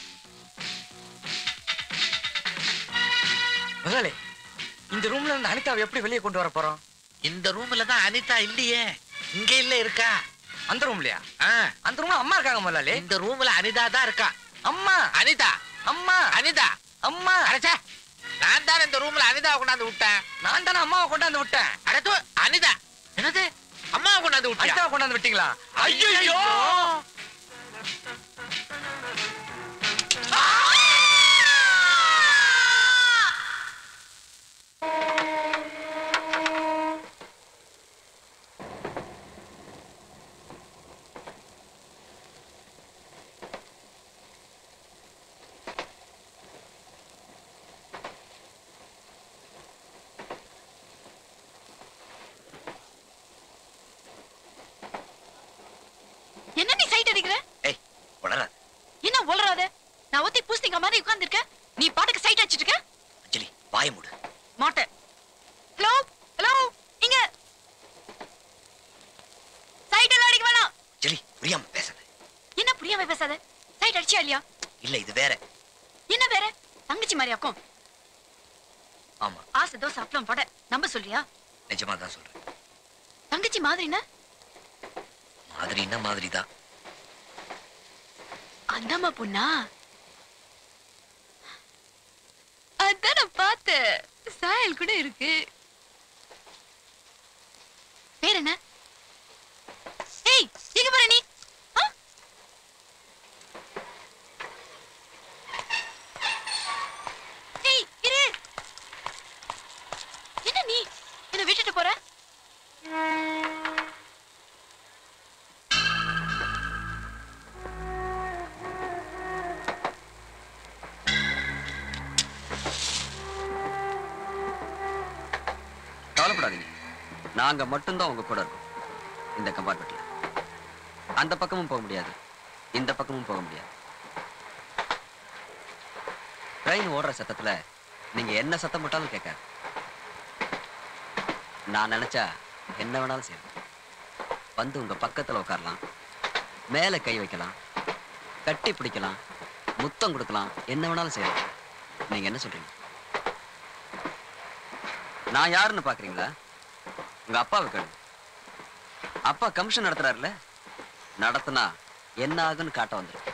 முதலாளி இந்த ரூம்ல இருந்து அனிதாவை எப்படி வெளியே கொண்டு வர போறோம் இந்த ரூம்ல தான் அனிதா இல்லையே இங்க இல்ல இருக்கா அந்த ரூம்லயா அந்த ரூம்ல அம்மா இருக்காங்க முதலாளி இந்த ரூம்ல அனிதா தான் இருக்கா அம்மா அனிதா அம்மா அனிதா அம்மா அடச்சே நான் தானே இந்த ரூம்ல அனிதாவை கொண்டாந்து விட்டேன் நான் தானே அம்மாவை கொண்டாந்து விட்டேன் அடத்து அனிதா என்னது அம்மாவை கொண்டாந்து விட்டியா அனிதாவை கொண்டாந்து விட்டீங்களா ஐயோ என்ன நீ சைட் அடிக்கிற ஏய் வளராது என்ன உளறாத நான் ஒத்தி பூஸ்திங்க மாதிரி உட்கார்ந்திருக்க நீ பாட்டுக்கு சைட் அடிச்சிட்டு இருக்க அஞ்சலி வாய மூடு மாட்டேன் ஹலோ ஹலோ இங்க சைட் எல்லாம் அடிக்க வேணாம் அஞ்சலி புரியாம பேசாத என்ன புரியாம பேசாத சைட் அடிச்சியா இல்லையா இல்ல இது வேற என்ன வேற தங்கச்சி மாதிரியாக்கும் ஆமா ஆசை தோசை அப்பளம் பட நம்ப சொல்றியா நிஜமா தான் சொல்றேன் தங்கச்சி மாதிரினா மாதிரின்னா மாதிரி தான் அந்தம்மா பொண்ணா அதான் நான் பார்த்தேன் சாயல் கூட இருக்கு பேர் என்ன ஏய் எங்க போற நீ ஆ? ஏய் இரு என்ன நீ என்ன விட்டுட்டு போற கவலைப்படாதீங்க நாங்க மட்டும்தான் உங்க கூட இருக்கோம் இந்த கம்பார்ட்மெண்ட்ல அந்த பக்கமும் போக முடியாது இந்த பக்கமும் போக முடியாது ட்ரெயின் ஓடுற சத்தத்துல நீங்க என்ன சத்தம் போட்டாலும் கேட்காது நான் நினைச்சா என்ன வேணாலும் செய்வேன் வந்து உங்க பக்கத்துல உட்காரலாம் மேல கை வைக்கலாம் கட்டி பிடிக்கலாம் முத்தம் கொடுக்கலாம் என்ன வேணாலும் செய்யலாம் நீங்க என்ன சொல்றீங்க நான் யாருன்னு பாக்குறீங்களா உங்க அப்பாவை கேளு அப்பா கமிஷன் நடத்துறாருல நடத்துனா என்ன ஆகுன்னு காட்ட வந்திருக்கேன்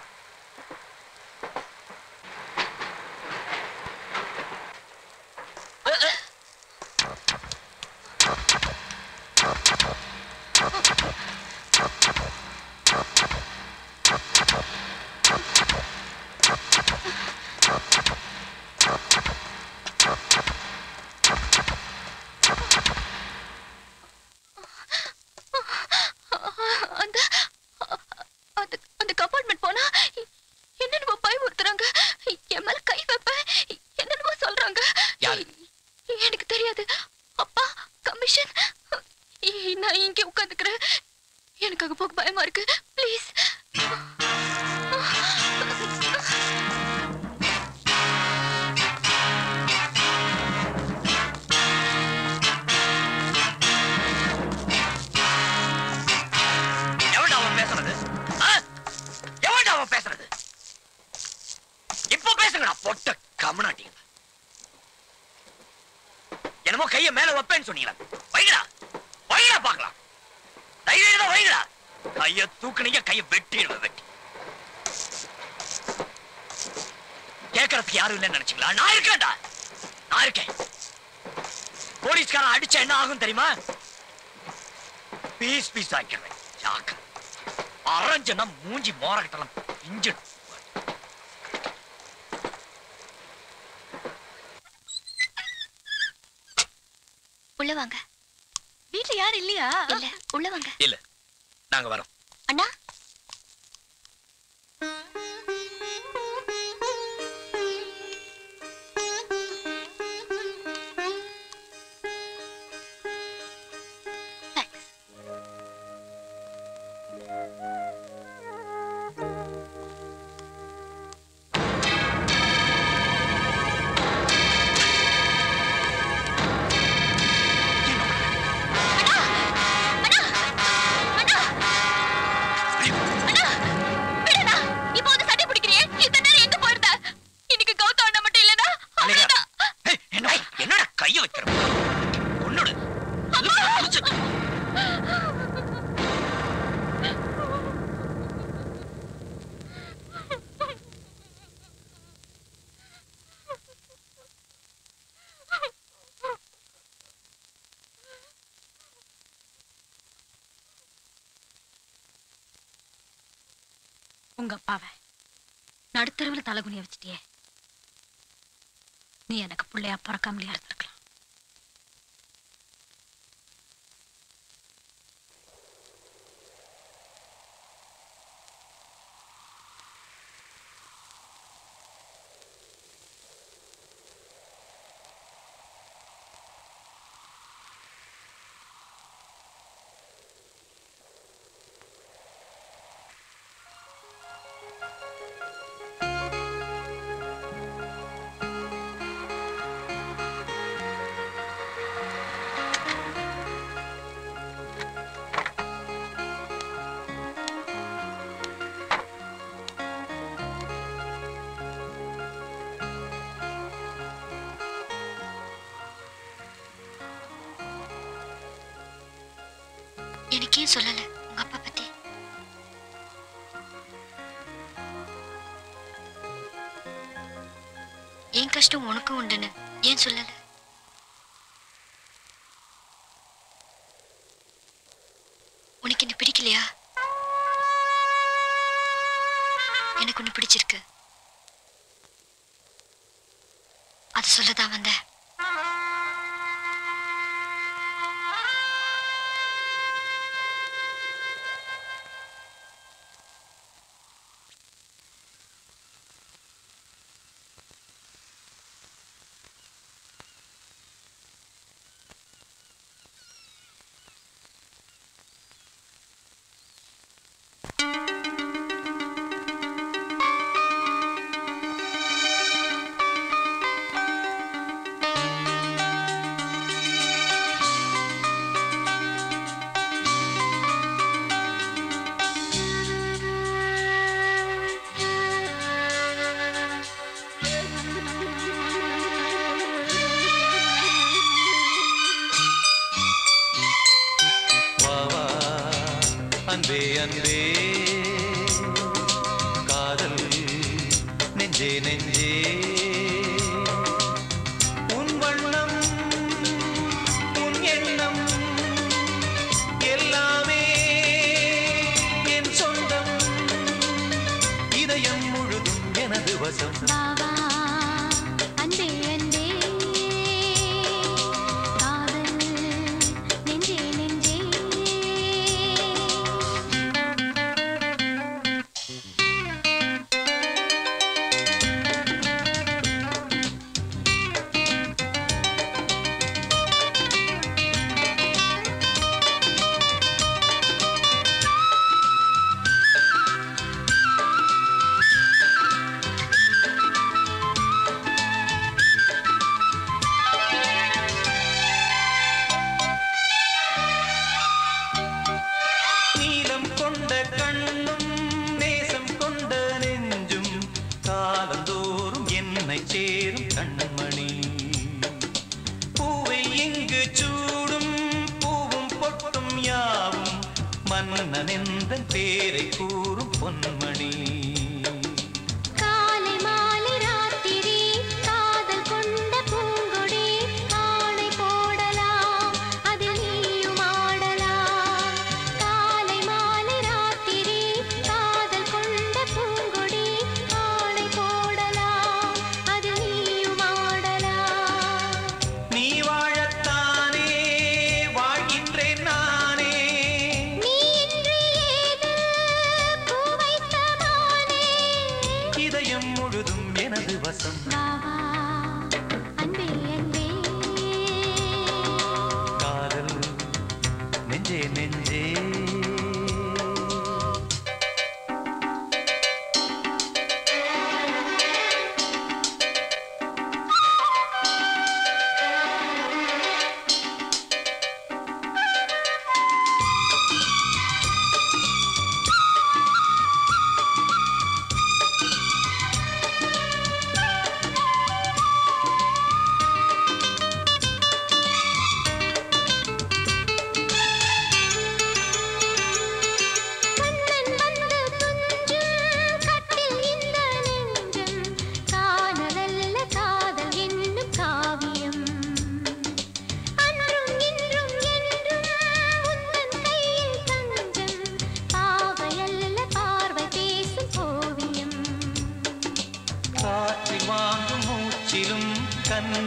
அந்த அந்த அந்த கம்பார்ட்மெண்ட் போனா என்னென்னமோ பயமுறுத்துறாங்க என் மேல கை வைப்பேன் என்னென்னமோ சொல்றாங்க எனக்கு தெரியாது அப்பா கமிஷன் நான் இங்கே உட்காந்துக்கிறேன் எனக்கு அங்க போக பயமா இருக்கு ப்ளீஸ் எவன்டா அவன் பேசுறது ஆ? எவன்டா அவன் பேசுறது இப்போ பேசுங்கடா பொட்ட கமனாட்டிங்க என்னமோ கைய மேல வைப்பேன்னு சொன்னீங்களா வைங்கடா வைங்கடா பார்க்கலாம் தைரியம் தான் வைங்கடா கைய தூக்குனீங்க கைய வெட்டிடுவேன் வெட்டி கேட்கறதுக்கு யாரும் இல்லைன்னு நினைச்சீங்களா நான் இருக்கேன்டா நான் இருக்கேன் போலீஸ்காரன் அடிச்சா என்ன ஆகும் தெரியுமா பீஸ் பீஸ் ஆக்கிடுவேன் ஜாக்க அரைஞ்சனா மூஞ்சி மோரக்கட்டலாம் இஞ்சிடும் உள்ள வாங்க வீட்ல யாரும் இல்லையா இல்ல உள்ள வாங்க இல்ல நாங்க வரோம் அண்ணா விடுடா இப்போ வந்து சண்டை பிடிக்கிறியே இத்தனை நேரம் எங்க போயிருந்த இன்னைக்கு கௌதம் அண்ணா மட்டும் இல்லனா அவ்வளவுதான் என்ன என்னடா கைய வைக்கிற உன்னோட உங்க அப்பாவை நடுத்தருவில் தலைகுனிய வச்சிட்டியே நீ எனக்கு பிள்ளையா பிறக்காமலையா இருந்திருக்கலாம் எனக்கே சொல்லல உங்க அப்பா பத்தி என் கஷ்டம் உனக்கும் உண்டுன்னு ஏன் சொல்லல உனக்கு என்ன பிடிக்கலையா எனக்கு ஒண்ணு பிடிச்சிருக்கு அது சொல்லதான் வந்தேன் வா வா அன்பே அன்பே காதல் நெஞ்சே நெஞ்சே உன் வண்ணம் உன் எண்ணம் எல்லாமே என் சொந்தம் இதயம் முழுதும் எனது வசம் அன்பே அன்பே காதல் நெஞ்சே நெஞ்சே நீலம் கொண்ட கண்ணும் நேசம் கொண்ட நெஞ்சும் காலந்தோறும் என்னை சேரும் கண்மணி பூவை எங்கு சூடும் பூவும் பொட்டும் யாவும் மன்னன் எந்த பேரை கூறும் பொன்மணி காலை மாலை ராத்திரி காதல் கொண்ட பூங்கொடி ஆணை போடலாம்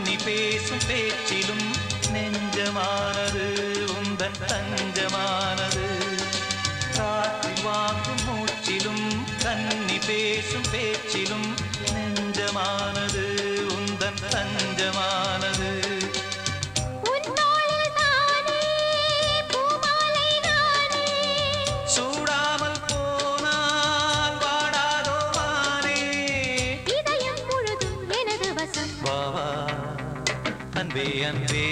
கன்னி பேசும் பேச்சிலும் நெஞ்சமானது உந்தன் தஞ்சமானது காற்றில் வாங்கும் மூச்சிலும் கன்னி பேசும் பேச்சிலும் நெஞ்சமானது உந்தன் தஞ்சமானது சூடாமல் போனால் வாடாதோ வானே வா வா அன்பே அன்பே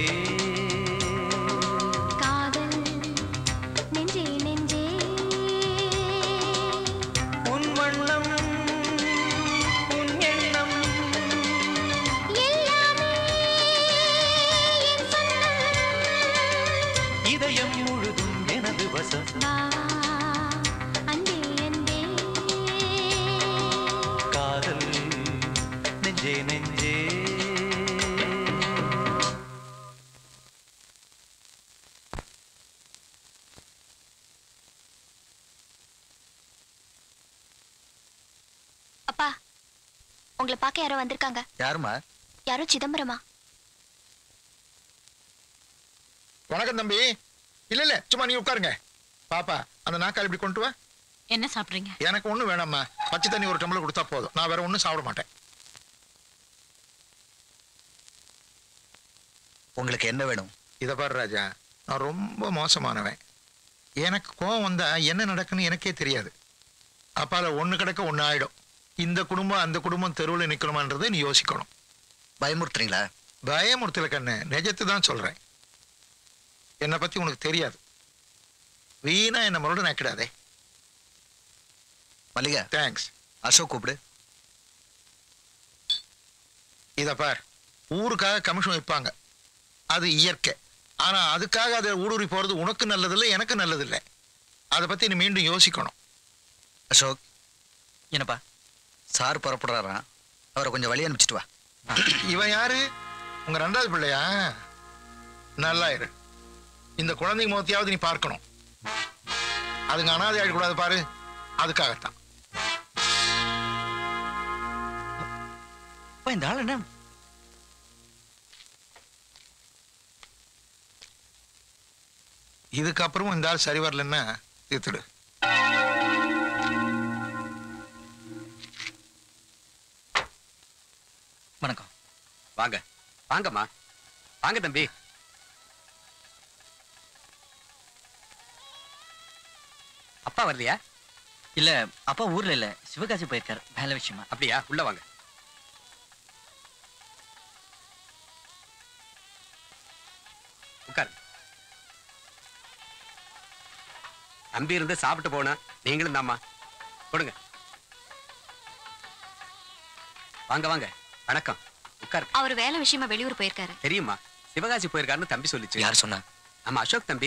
நெஞ்சே நெஞ்சே உன் வண்ணம் உன் எண்ணம் இதயம் முழுதும் எனது வசம் அன்பே அன்பே காதல் நெஞ்சே நெஞ்சே அப்பா உங்களை பார்க்க யாரோ வந்திருக்காங்க யாருமா யாரோ சிதம்பரமா வணக்கம் தம்பி இல்ல இல்ல சும்மா நீ உட்காருங்க பாப்பா அந்த நாக்கால் இப்படி கொண்டு வா என்ன சாப்பிடுறீங்க எனக்கு ஒண்ணும் வேணாம்மா பச்சை தண்ணி ஒரு டம்ளர் கொடுத்தா போதும் நான் வேற ஒண்ணும் சாப்பிட மாட்டேன் உங்களுக்கு என்ன வேணும் இதை பாரு ராஜா நான் ரொம்ப மோசமானவன் எனக்கு கோவம் வந்தா என்ன நடக்குன்னு எனக்கே தெரியாது அப்பால ஒண்ணு கிடக்க ஒண்ணு ஆயிடும் இந்த குடும்பம் அந்த குடும்பம் தெருவில் நிக்கணுமான்றதை நீ யோசிக்கணும் பயமுறுத்துறீங்களா பயமுறுத்தல கண்ணு நிஜத்தை தான் சொல்றேன் என்னை பத்தி உனக்கு தெரியாது வீணா என்ன மறுபடியும் நாக்கிடாதே மல்லிகா தேங்க்ஸ் அசோக் கூப்பிடு இத பார் ஊருக்காக கமிஷன் வைப்பாங்க அது இயற்கை ஆனா அதுக்காக அதை ஊடுருவி போறது உனக்கு நல்லதில்லை எனக்கு நல்லதில்லை அதை பத்தி நீ மீண்டும் யோசிக்கணும் அசோக் என்னப்பா சார் புறப்படுறாராம் அவரை கொஞ்சம் வழி அனுப்பிச்சிட்டு வா இவன் யாரு உங்க ரெண்டாவது பிள்ளையா நல்லா இரு இந்த குழந்தைங்க முகத்தையாவது நீ பார்க்கணும் அதுங்க அனாதை ஆயிடக்கூடாது பாரு அதுக்காகத்தான் அப்பா, இந்த ஆள் என்ன இதுக்கப்புறமும் இந்த ஆள் சரி வரலன்னா தீர்த்துடு வணக்கம் வாங்க வாங்கம்மா வாங்க தம்பி அப்பா வரலையா இல்ல அப்பா ஊர்ல இல்ல சிவகாசி போயிருக்காரு வேலை விஷயமா அப்படியா உள்ள வாங்க உட்காரு தம்பி இருந்து சாப்பிட்டு போனா நீங்களும் தாம்மா கொடுங்க வாங்க வாங்க வணக்கம் உட்காரு அவர் வேலை விஷயமா வெளியூர் போயிருக்காரு தெரியுமா சிவகாசி போயிருக்காருன்னு தம்பி சொல்லிச்சு யார் சொன்னா நம்ம அசோக் தம்பி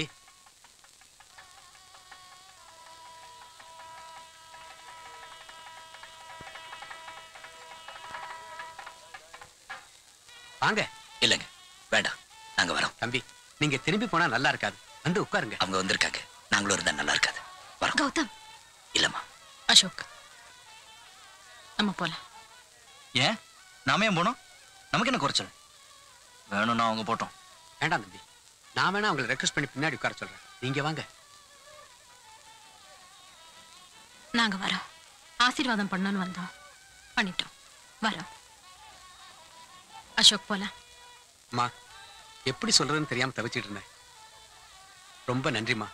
வாங்க இல்லைங்க வேண்டாம் நாங்க வரோம் தம்பி நீங்க திரும்பி போனா நல்லா இருக்காது வந்து உட்காருங்க அவங்க வந்திருக்காங்க நாங்களும் இருந்தா நல்லா இருக்காது வரோம் கௌதம் இல்லம்மா அசோக் நம்ம போலாம் ஏன் நாம ஏன் போனோம் நமக்கு என்ன குறைச்சல் வேணும்னா அவங்க போட்டோம் வேண்டாம் தம்பி நான் வேணா உங்களை ரெக்வஸ்ட் பண்ணி பின்னாடி உட்கார சொல்றேன் நீங்க வாங்க நாங்க வரோம் ஆசீர்வாதம் பண்ணணும்னு வந்தோம் பண்ணிட்டோம் வரோம் அசோக் போலாம் அம்மா எப்படி சொல்றதுன்னு தெரியாம தவிச்சிட்டு இருந்தேன் ரொம்ப நன்றிம்மா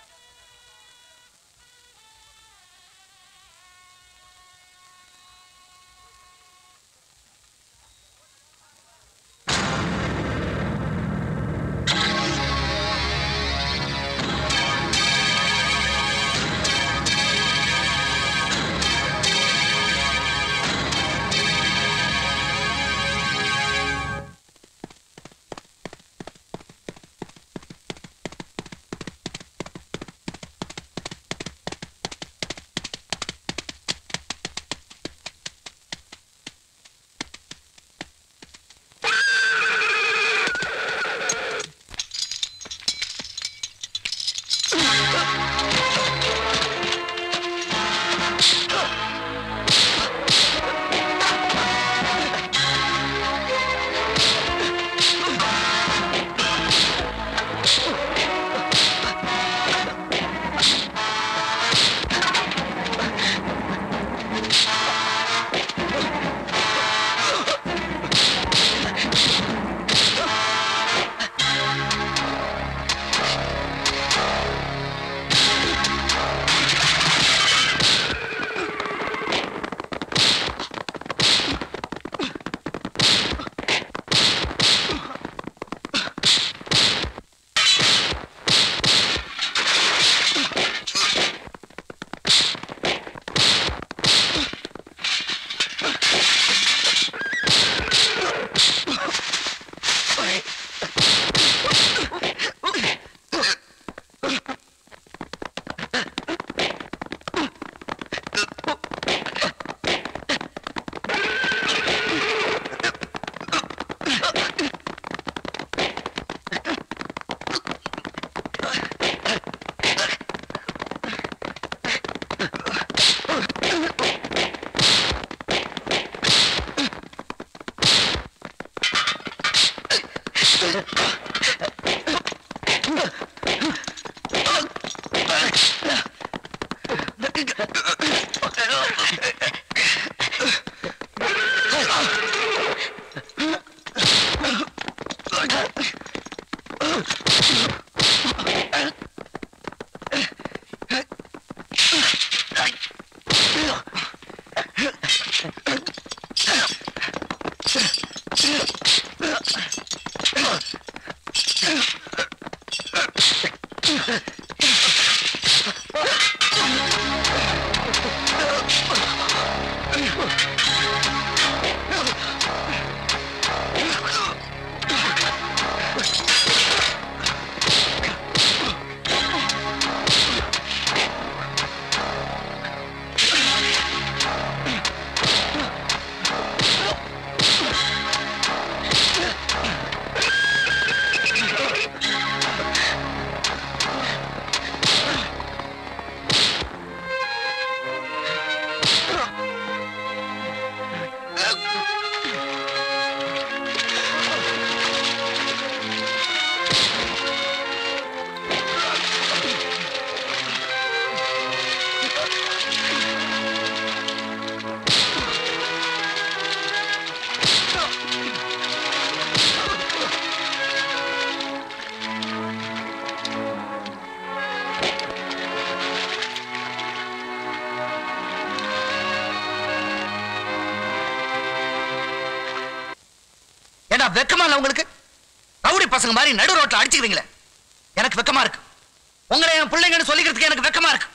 ஏண்டா வெக்கமா இல்ல உங்களுக்கு ரவுடி பசங்க மாதிரி நடு ரோட்ல அடிச்சுக்கிறீங்களே எனக்கு வெக்கமா இருக்கு உங்களை என் பிள்ளைங்கன்னு சொல்லிக்கிறதுக்கு எனக்கு வெக்கமா இருக்கு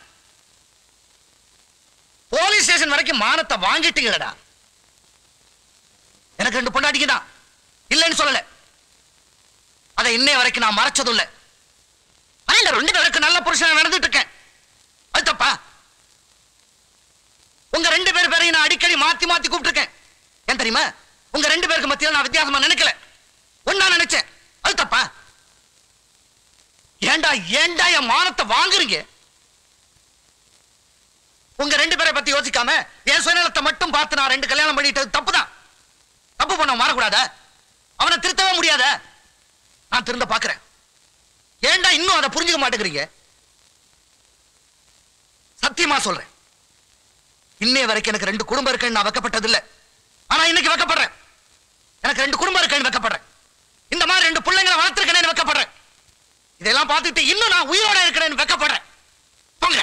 போலீஸ் ஸ்டேஷன் வரைக்கும் மானத்தை வாங்கிட்டீங்களடா எனக்கு ரெண்டு பொண்டாட்டிங்க தான் இல்லைன்னு சொல்லல அதை இன்னைய வரைக்கும் நான் மறைச்சதும் இல்ல ஆனா இந்த ரெண்டு பேருக்கு நல்ல புருஷன் நடந்துட்டு இருக்கேன் அது தப்பா உங்க ரெண்டு பேர் பேரையும் நான் அடிக்கடி மாத்தி மாத்தி கூப்பிட்டுருக்கேன் ஏன் தெரியுமா உங்க ரெண்டு பேருக்கு மத்தியில நான் வித்தியாசமா நினைக்கல ஒன்னா நினைச்சேன் அது தப்பா ஏண்டா ஏண்டா என் மானத்தை வாங்குறீங்க உங்க ரெண்டு பேரை பத்தி யோசிக்காம என் சுயநலத்தை மட்டும் பார்த்து நான் ரெண்டு கல்யாணம் பண்ணிட்டது தப்புதான் தப்பு பண்ண மாறக்கூடாத அவனை திருத்தவே முடியாத நான் திருந்த பாக்குறேன் ஏண்டா இன்னும் அதை புரிஞ்சுக்க மாட்டேங்கிறீங்க சத்தியமா சொல்றேன் இன்னைய வரைக்கும் எனக்கு ரெண்டு குடும்பம் இருக்குன்னு நான் வைக்கப்பட்டது இல்ல ஆனா இன்னைக்கு வைக்கப்படுறேன் எனக்கு ரெண்டு குடும்பம் இருக்குன்னு வைக்கப்படுறேன் இந்த மாதிரி ரெண்டு பிள்ளைங்களை வளர்த்துருக்கேன்னு வைக்கப்படுறேன் இதெல்லாம் பார்த்துட்டு இன்னும் நான் உயிரோட இருக்கிறேன்னு வைக்கப்படுறேன் போங்க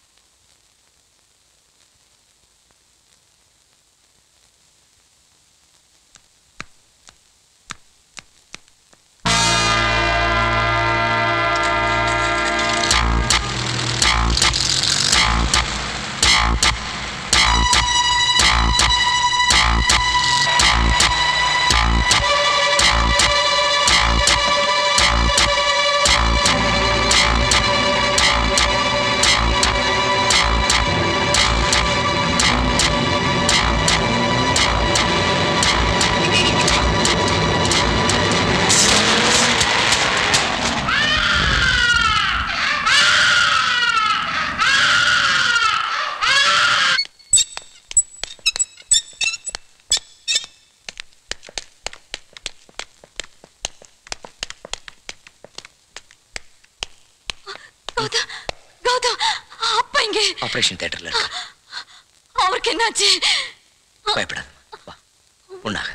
கௌதம் கௌதம் அப்பா இங்க ஆபரேஷன் தியேட்டர்ல இருக்கு அவருக்கு என்னாச்சு பயப்படாத வா உண்ணாக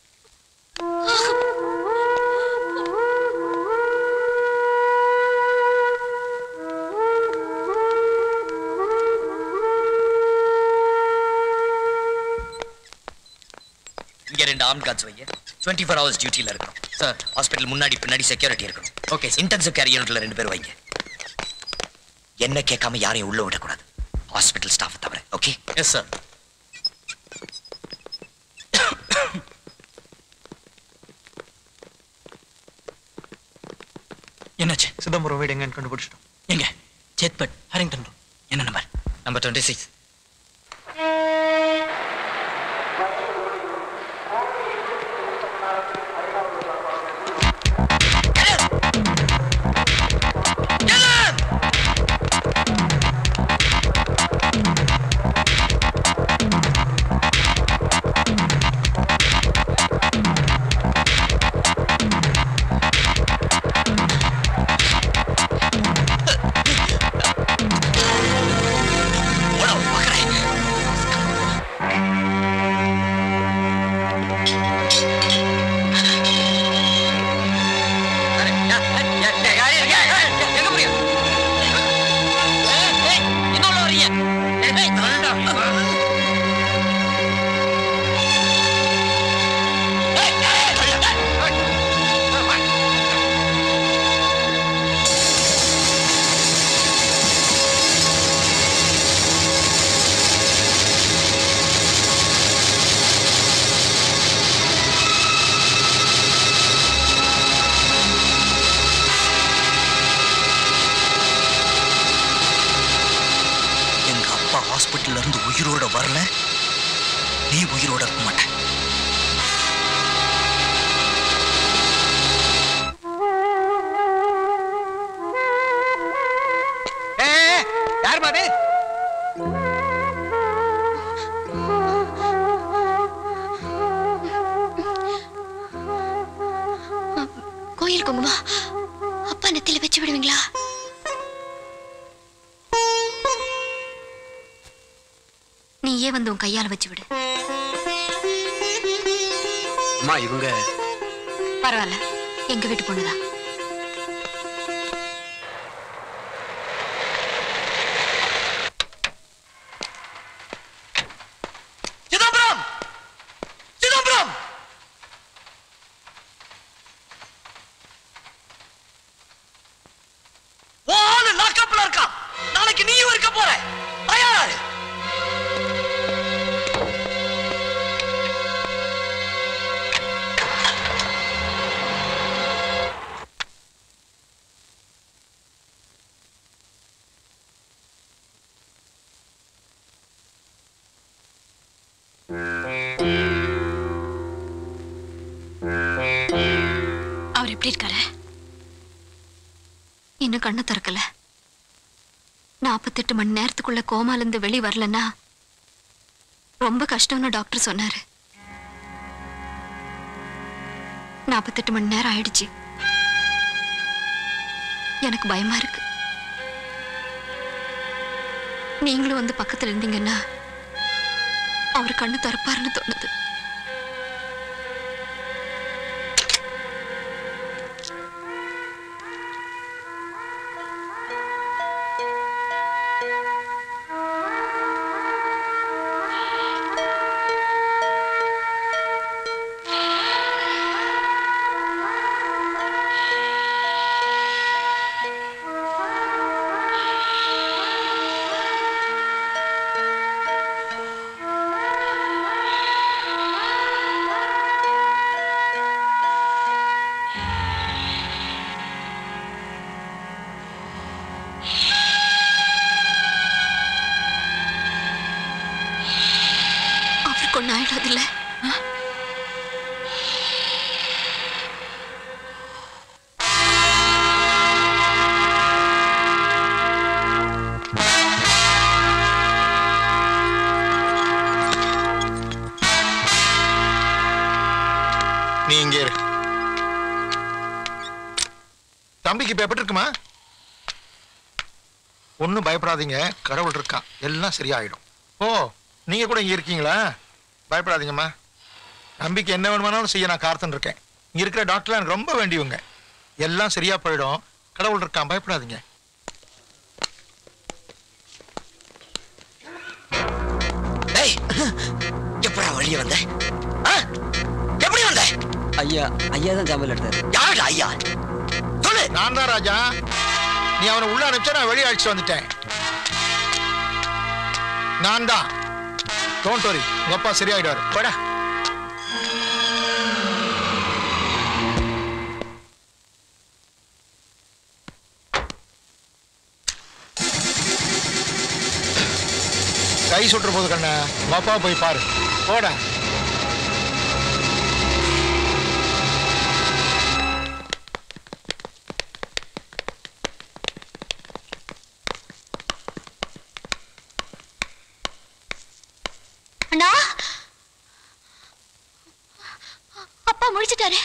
இங்க ரெண்டு ஆர்ம் கார்ட்ஸ் வைங்க டுவெண்ட்டி ஃபோர் ஹவர்ஸ் டியூட்டில இருக்கணும் சார் ஹாஸ்பிட்டல் முன்னாடி பின்னாடி செக்யூரிட்டி இருக்கணும் ஓகே இன்டென்சிவ் கேர் யூனிட்ல ரெண்டு பேர் வைங்க என்ன கேட்காம யாரையும் உள்ள விடக்கூடாது ஹாஸ்பிட்டல் ஸ்டாஃப் தவிர ஓகே எஸ் சார் என்னாச்சு சிதம்பரம் வீடு எங்கன்னு கண்டுபிடிச்சிட்டோம் எங்க சேத்பட் ஹரிங்டன் ரோட் என்ன நம்பர் நம்பர் டுவெண்ட்டி சிக்ஸ் உயிரோட வரல நீ உயிரோட இருக்க மாட்ட யார் பாது கோயில் குங்குமம் அப்பா நெத்தில வச்சு விடுவீங்களா நீயே வந்து உன் கையால வச்சு விடு அம்மா இவங்க பரவாயில்ல எங்க வீட்டு பொண்ணுதான் சிதம்பரம் சிதம்பரம் உன் ஆளு லாக்கப்ல இருக்கான் நாளைக்கு நீயும் இருக்க போற தயாராரு அவர் எப்படி இருக்காரு இன்னும் கண்ணு திறக்கல நாற்பத்தெட்டு மணி நேரத்துக்குள்ள கோமால இருந்து வெளி வரலன்னா ரொம்ப கஷ்டம்னு டாக்டர் சொன்னாரு நாற்பத்தெட்டு மணி நேரம் ஆயிடுச்சு எனக்கு பயமா இருக்கு நீங்களும் வந்து பக்கத்துல இருந்தீங்கன்னா அவர் கண்ணு திறப்பாருன்னு தோணுது அவருக்கு ஒன்றும் ஆயிடாதுல்ல ஆ? நீ இங்கே இரு தம்பிக்கு இப்ப எப்படி இருக்குமா ஒன்றும் பயப்படாதீங்க கடவுள் இருக்கான் எல்லாம் சரியாயிடும் ஓ நீங்க கூட இங்க இருக்கீங்களா பயப்படாதீங்கம்மா நம்பிக்கை என்ன வேணுமானாலும் செய்ய நான் காத்துன்னு இருக்கேன் இங்க இருக்கிற டாக்டர்லாம் எனக்கு ரொம்ப வேண்டியவங்க எல்லாம் சரியா போயிடும் கடவுள் இருக்கான் பயப்படாதீங்க டேய் எப்படா வெளியே வந்த ஆ? எப்படி வந்த ஐயா ஐயா தான் ஜாமீன் எடுத்தாரு யாருடா ஐயா சொல்லு நான் தான் ராஜா நீ அவனை உள்ள அனுப்பிச்சா நான் வெளியே அழைச்சிட்டு வந்துட்டேன் நான் தான் டோன்ட் வரி உங்க அப்பா சரியாயிடுவாரு போடா கை சுட்டுற போது கண்ணா உங்க அப்பா போய் பாரு போடா அண்ணா அப்பா முடிச்சிட்டாரு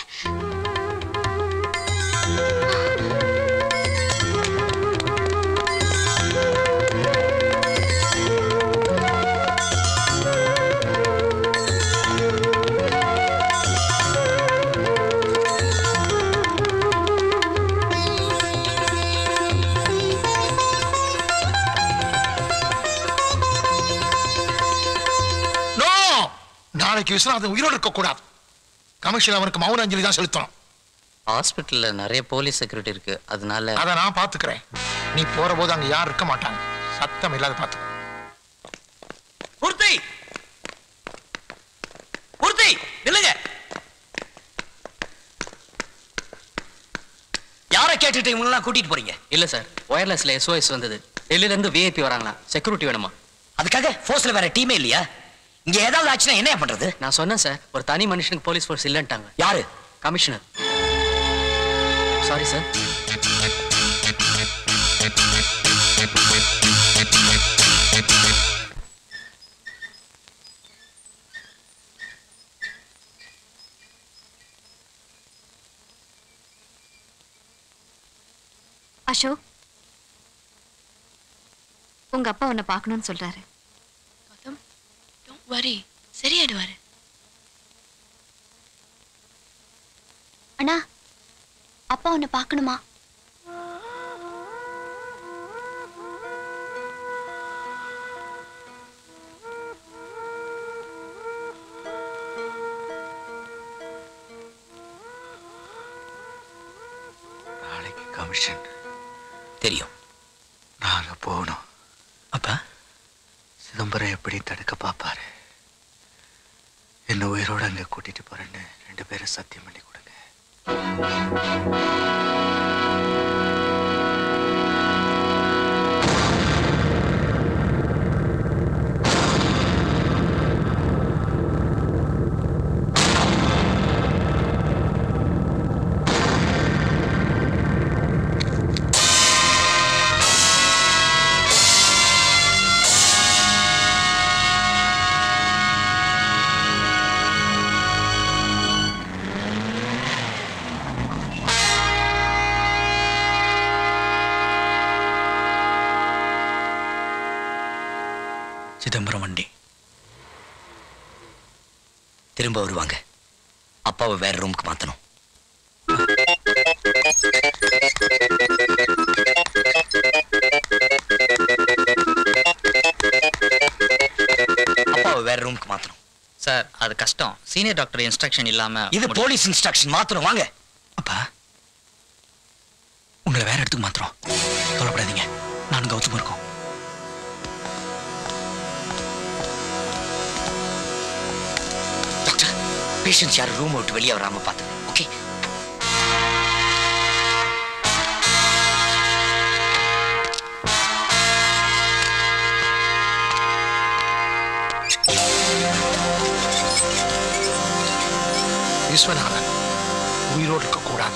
நோ நாளைக்கு விஸ்வநாதன் உயிரோடு இருக்க கூடாது கமிஷன் அவனுக்கு மௌன அஞ்சலி தான் செலுத்தணும் ஹாஸ்பிட்டல்ல நிறைய போலீஸ் செக்யூரிட்டி இருக்கு அதனால அதை நான் பாத்துக்கிறேன் நீ போற போது அங்க யாரும் இருக்க மாட்டாங்க சத்தம் இல்லாத பாத்து பூர்த்தி பூர்த்தி நில்லுங்க யாரை கேட்டுட்டு இவங்களெல்லாம் கூட்டிட்டு போறீங்க இல்ல சார் ஒயர்லெஸ்ல எஸ்ஓஎஸ் வந்தது டெல்லில இருந்து விஐபி வராங்களா செக்யூரிட்டி வேணுமா அதுக்காக ஃபோர்ஸ்ல வேற டீமே இல்லையா இங்க ஏதாவது ஆச்சுன்னா என்ன பண்றது நான் சொன்னேன் சார் ஒரு தனி மனுஷனுக்கு போலீஸ் ஃபோர்ஸ் இல்லைன்ட்டாங்க யாரு கமிஷனர் சாரி சார் அசோக் உங்க அப்பா உன்னை பார்க்கணும்னு சொல்றாரு வரி சரியாயிடுவாரு அண்ணா அப்பா உன்னை பார்க்கணுமா நாளைக்கு கமிஷன் தெரியும் நான் அங்க போகணும் அப்பா சிதம்பரம் எப்படி தடுக்க பார்ப்பாரு என்ன உயிரோட அங்க கூட்டிட்டு போறேன்னு ரெண்டு பேரும் சத்தியம் பண்ணி கொடுங்க சிதம்பரம் வண்டி திரும்ப வருவாங்க அப்பாவை வேற ரூமுக்கு மாத்தணும் அப்பாவை வேற ரூமுக்கு மாத்தணும் சார் அது கஷ்டம் சீனியர் டாக்டர் இன்ஸ்ட்ரக்ஷன் இல்லாம இது போலீஸ் இன்ஸ்ட்ரக்ஷன் மாத்தணும் வாங்க அப்பா உங்களை வேற இடத்துக்கு மாத்துறோம் கவலைப்படாதீங்க நான் கௌதம் இருக்கோம் டாக்டர் பேஷண்ட்ஸ் யாரும் ரூம் விட்டு வெளியே வராம பார்த்து ஓகே விஸ்வநாதன் உயிரோடு இருக்கக்கூடாது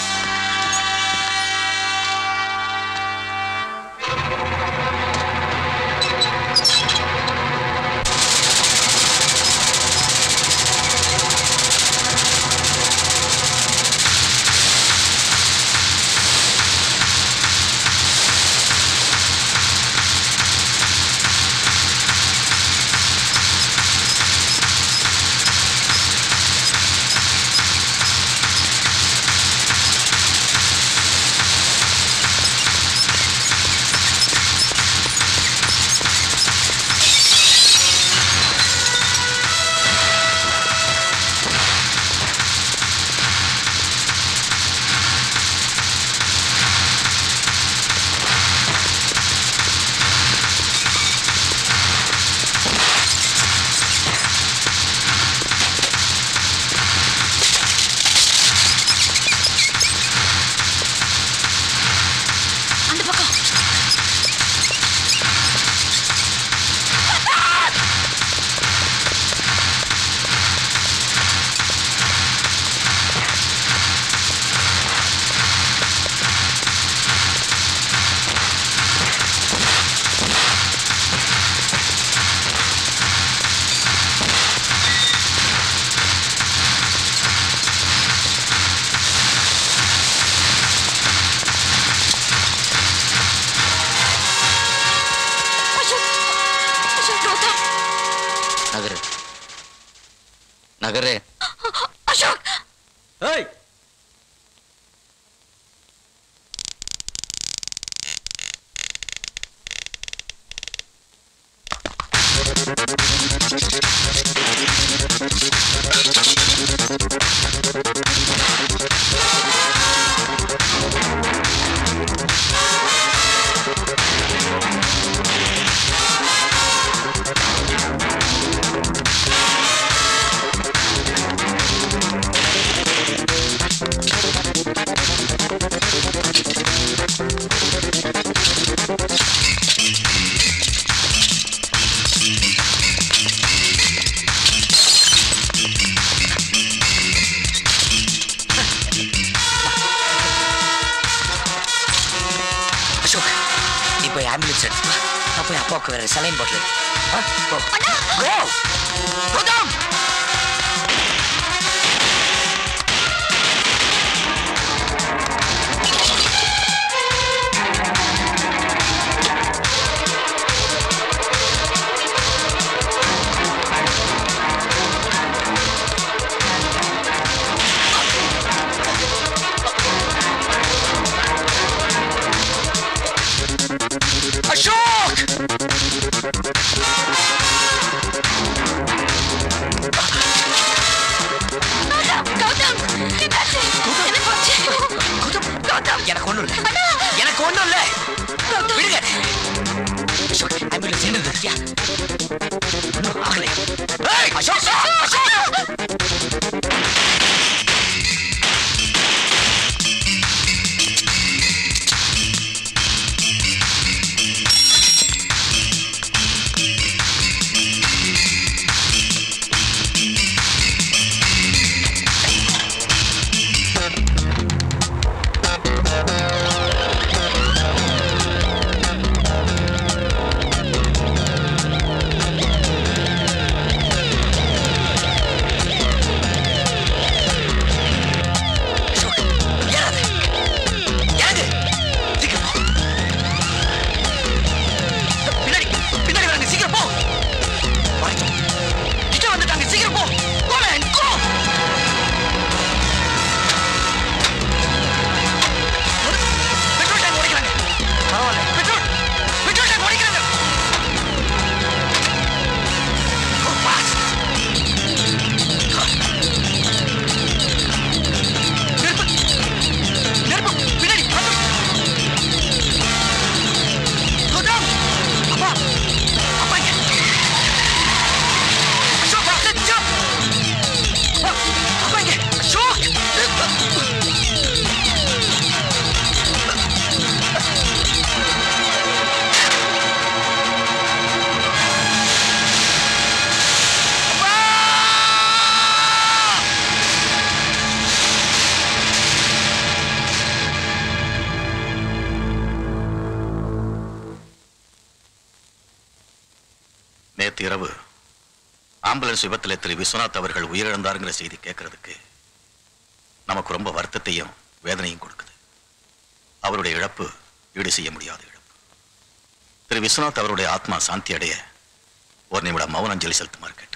அந்த பக்கம் அசோக் அசோக் கௌதம் நகரு நகரு அசோக் ஏய் போய் ஆம்புலன்ஸ் எடுத்து வா. நான் போய் அப்பாவுக்கு வேற சலைன் பாட்டில் கௌதம் அசோக் எனக்கு ஒண்ணும் இல்ல எனக்கு ஒண்ணும் இல்ல விடுங்க அசோக் ஆம்புலன்ஸ் என்னது யா ஒண்ணும் ஆகலை ஏய் அசோக் அசோக் பின்னாடி பின்னாடி வராங்க சீக்கிரம் போ வரட்டும். கிட்ட வந்துட்டாங்க சீக்கிரம் போ Go, man, go. Petrol tank உடைக்கிறாங்க பரவாயில்ல பெட்ரோல் பெட்ரோல் டேங்க் உடைக்கிறாங்க Go fast. நெருப்பு நெருப்பு பின்னாடி வந்து கௌதம் அப்பா அப்பா இங்க அசோக் அசோக் ஜம்ப் அப்பா அப்பா இங்க அசோக் நேத்து இரவு ஆம்புலன்ஸ் விபத்துல திரு விஸ்வநாத் அவர்கள் உயிரிழந்தாருங்கிற செய்தி கேட்கறதுக்கு நமக்கு ரொம்ப வருத்தத்தையும் வேதனையும் கொடுக்குது அவருடைய இழப்பு ஈடு செய்ய முடியாத இழப்பு திரு விஸ்வநாத் அவருடைய ஆத்மா சாந்தி அடைய ஒரு நிமிடம் மௌன அஞ்சலி செலுத்துமாறு கேட்டுக்கிறேன்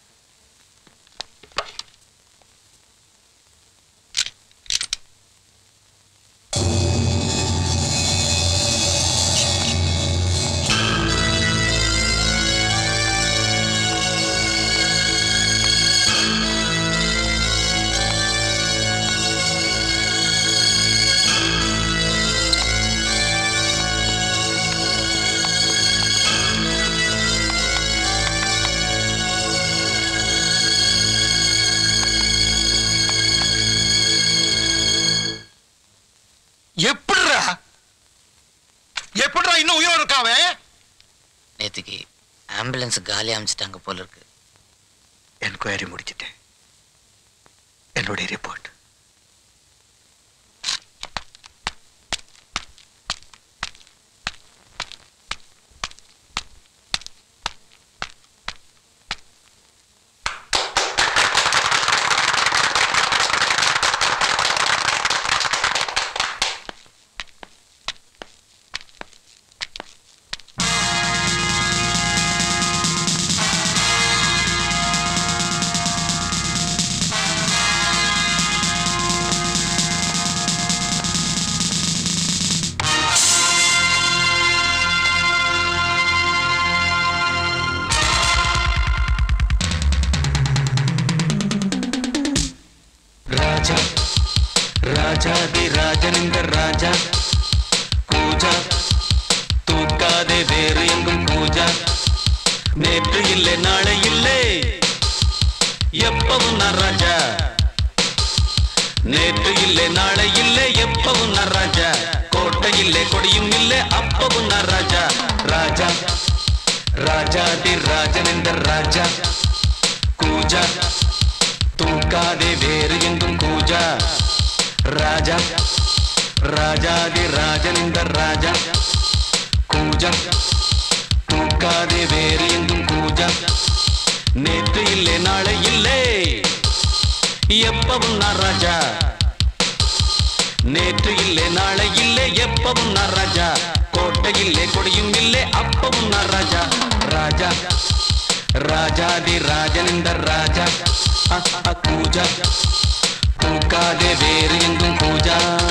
எப்படிடா எப்படிடா இன்னும் உயிரோடு இருக்காவே நேத்துக்கு ஆம்புலன்ஸ் காலி அமைச்சிட்டாங்க போல இருக்கு என்கொயரி முடிச்சிட்டேன் என்னுடைய ரிப்போர்ட் ராஜா ராஜாதி ராஜனிந்த ராஜா பூஜா தூக்காதே வேறு எங்கும் பூஜா நேற்று இல்லை நாளை இல்லை எப்பவும் நான் ராஜா நேற்று இல்லை நாளை இல்லை எப்பவும் நான் ராஜா கோட்டை இல்லை கொடியும் இல்லை அப்பவும் நான் ராஜா ராஜா ராஜாதி ராஜனிந்த ராஜா கூஜா தூக்காதே வேறு எங்கும் கூஜா ராஜா ராஜாதி ராஜனிந்த ராஜா கூஜா பூஜா தூக்காதே வேறு எங்கும் பூஜா நேற்று இல்லை நாளை இல்லை எப்பவும் நான் ராஜா நேற்று இல்லை நாளை இல்லை எப்பவும் நான் ராஜா கோட்டை இல்லை கொடியும் இல்லை அப்பவும் நான் ராஜா ராஜா ராஜாதி ராஜனிந்த ராஜா அ, அ, பூஜா தூக்காதே வேறு எங்கும் பூஜா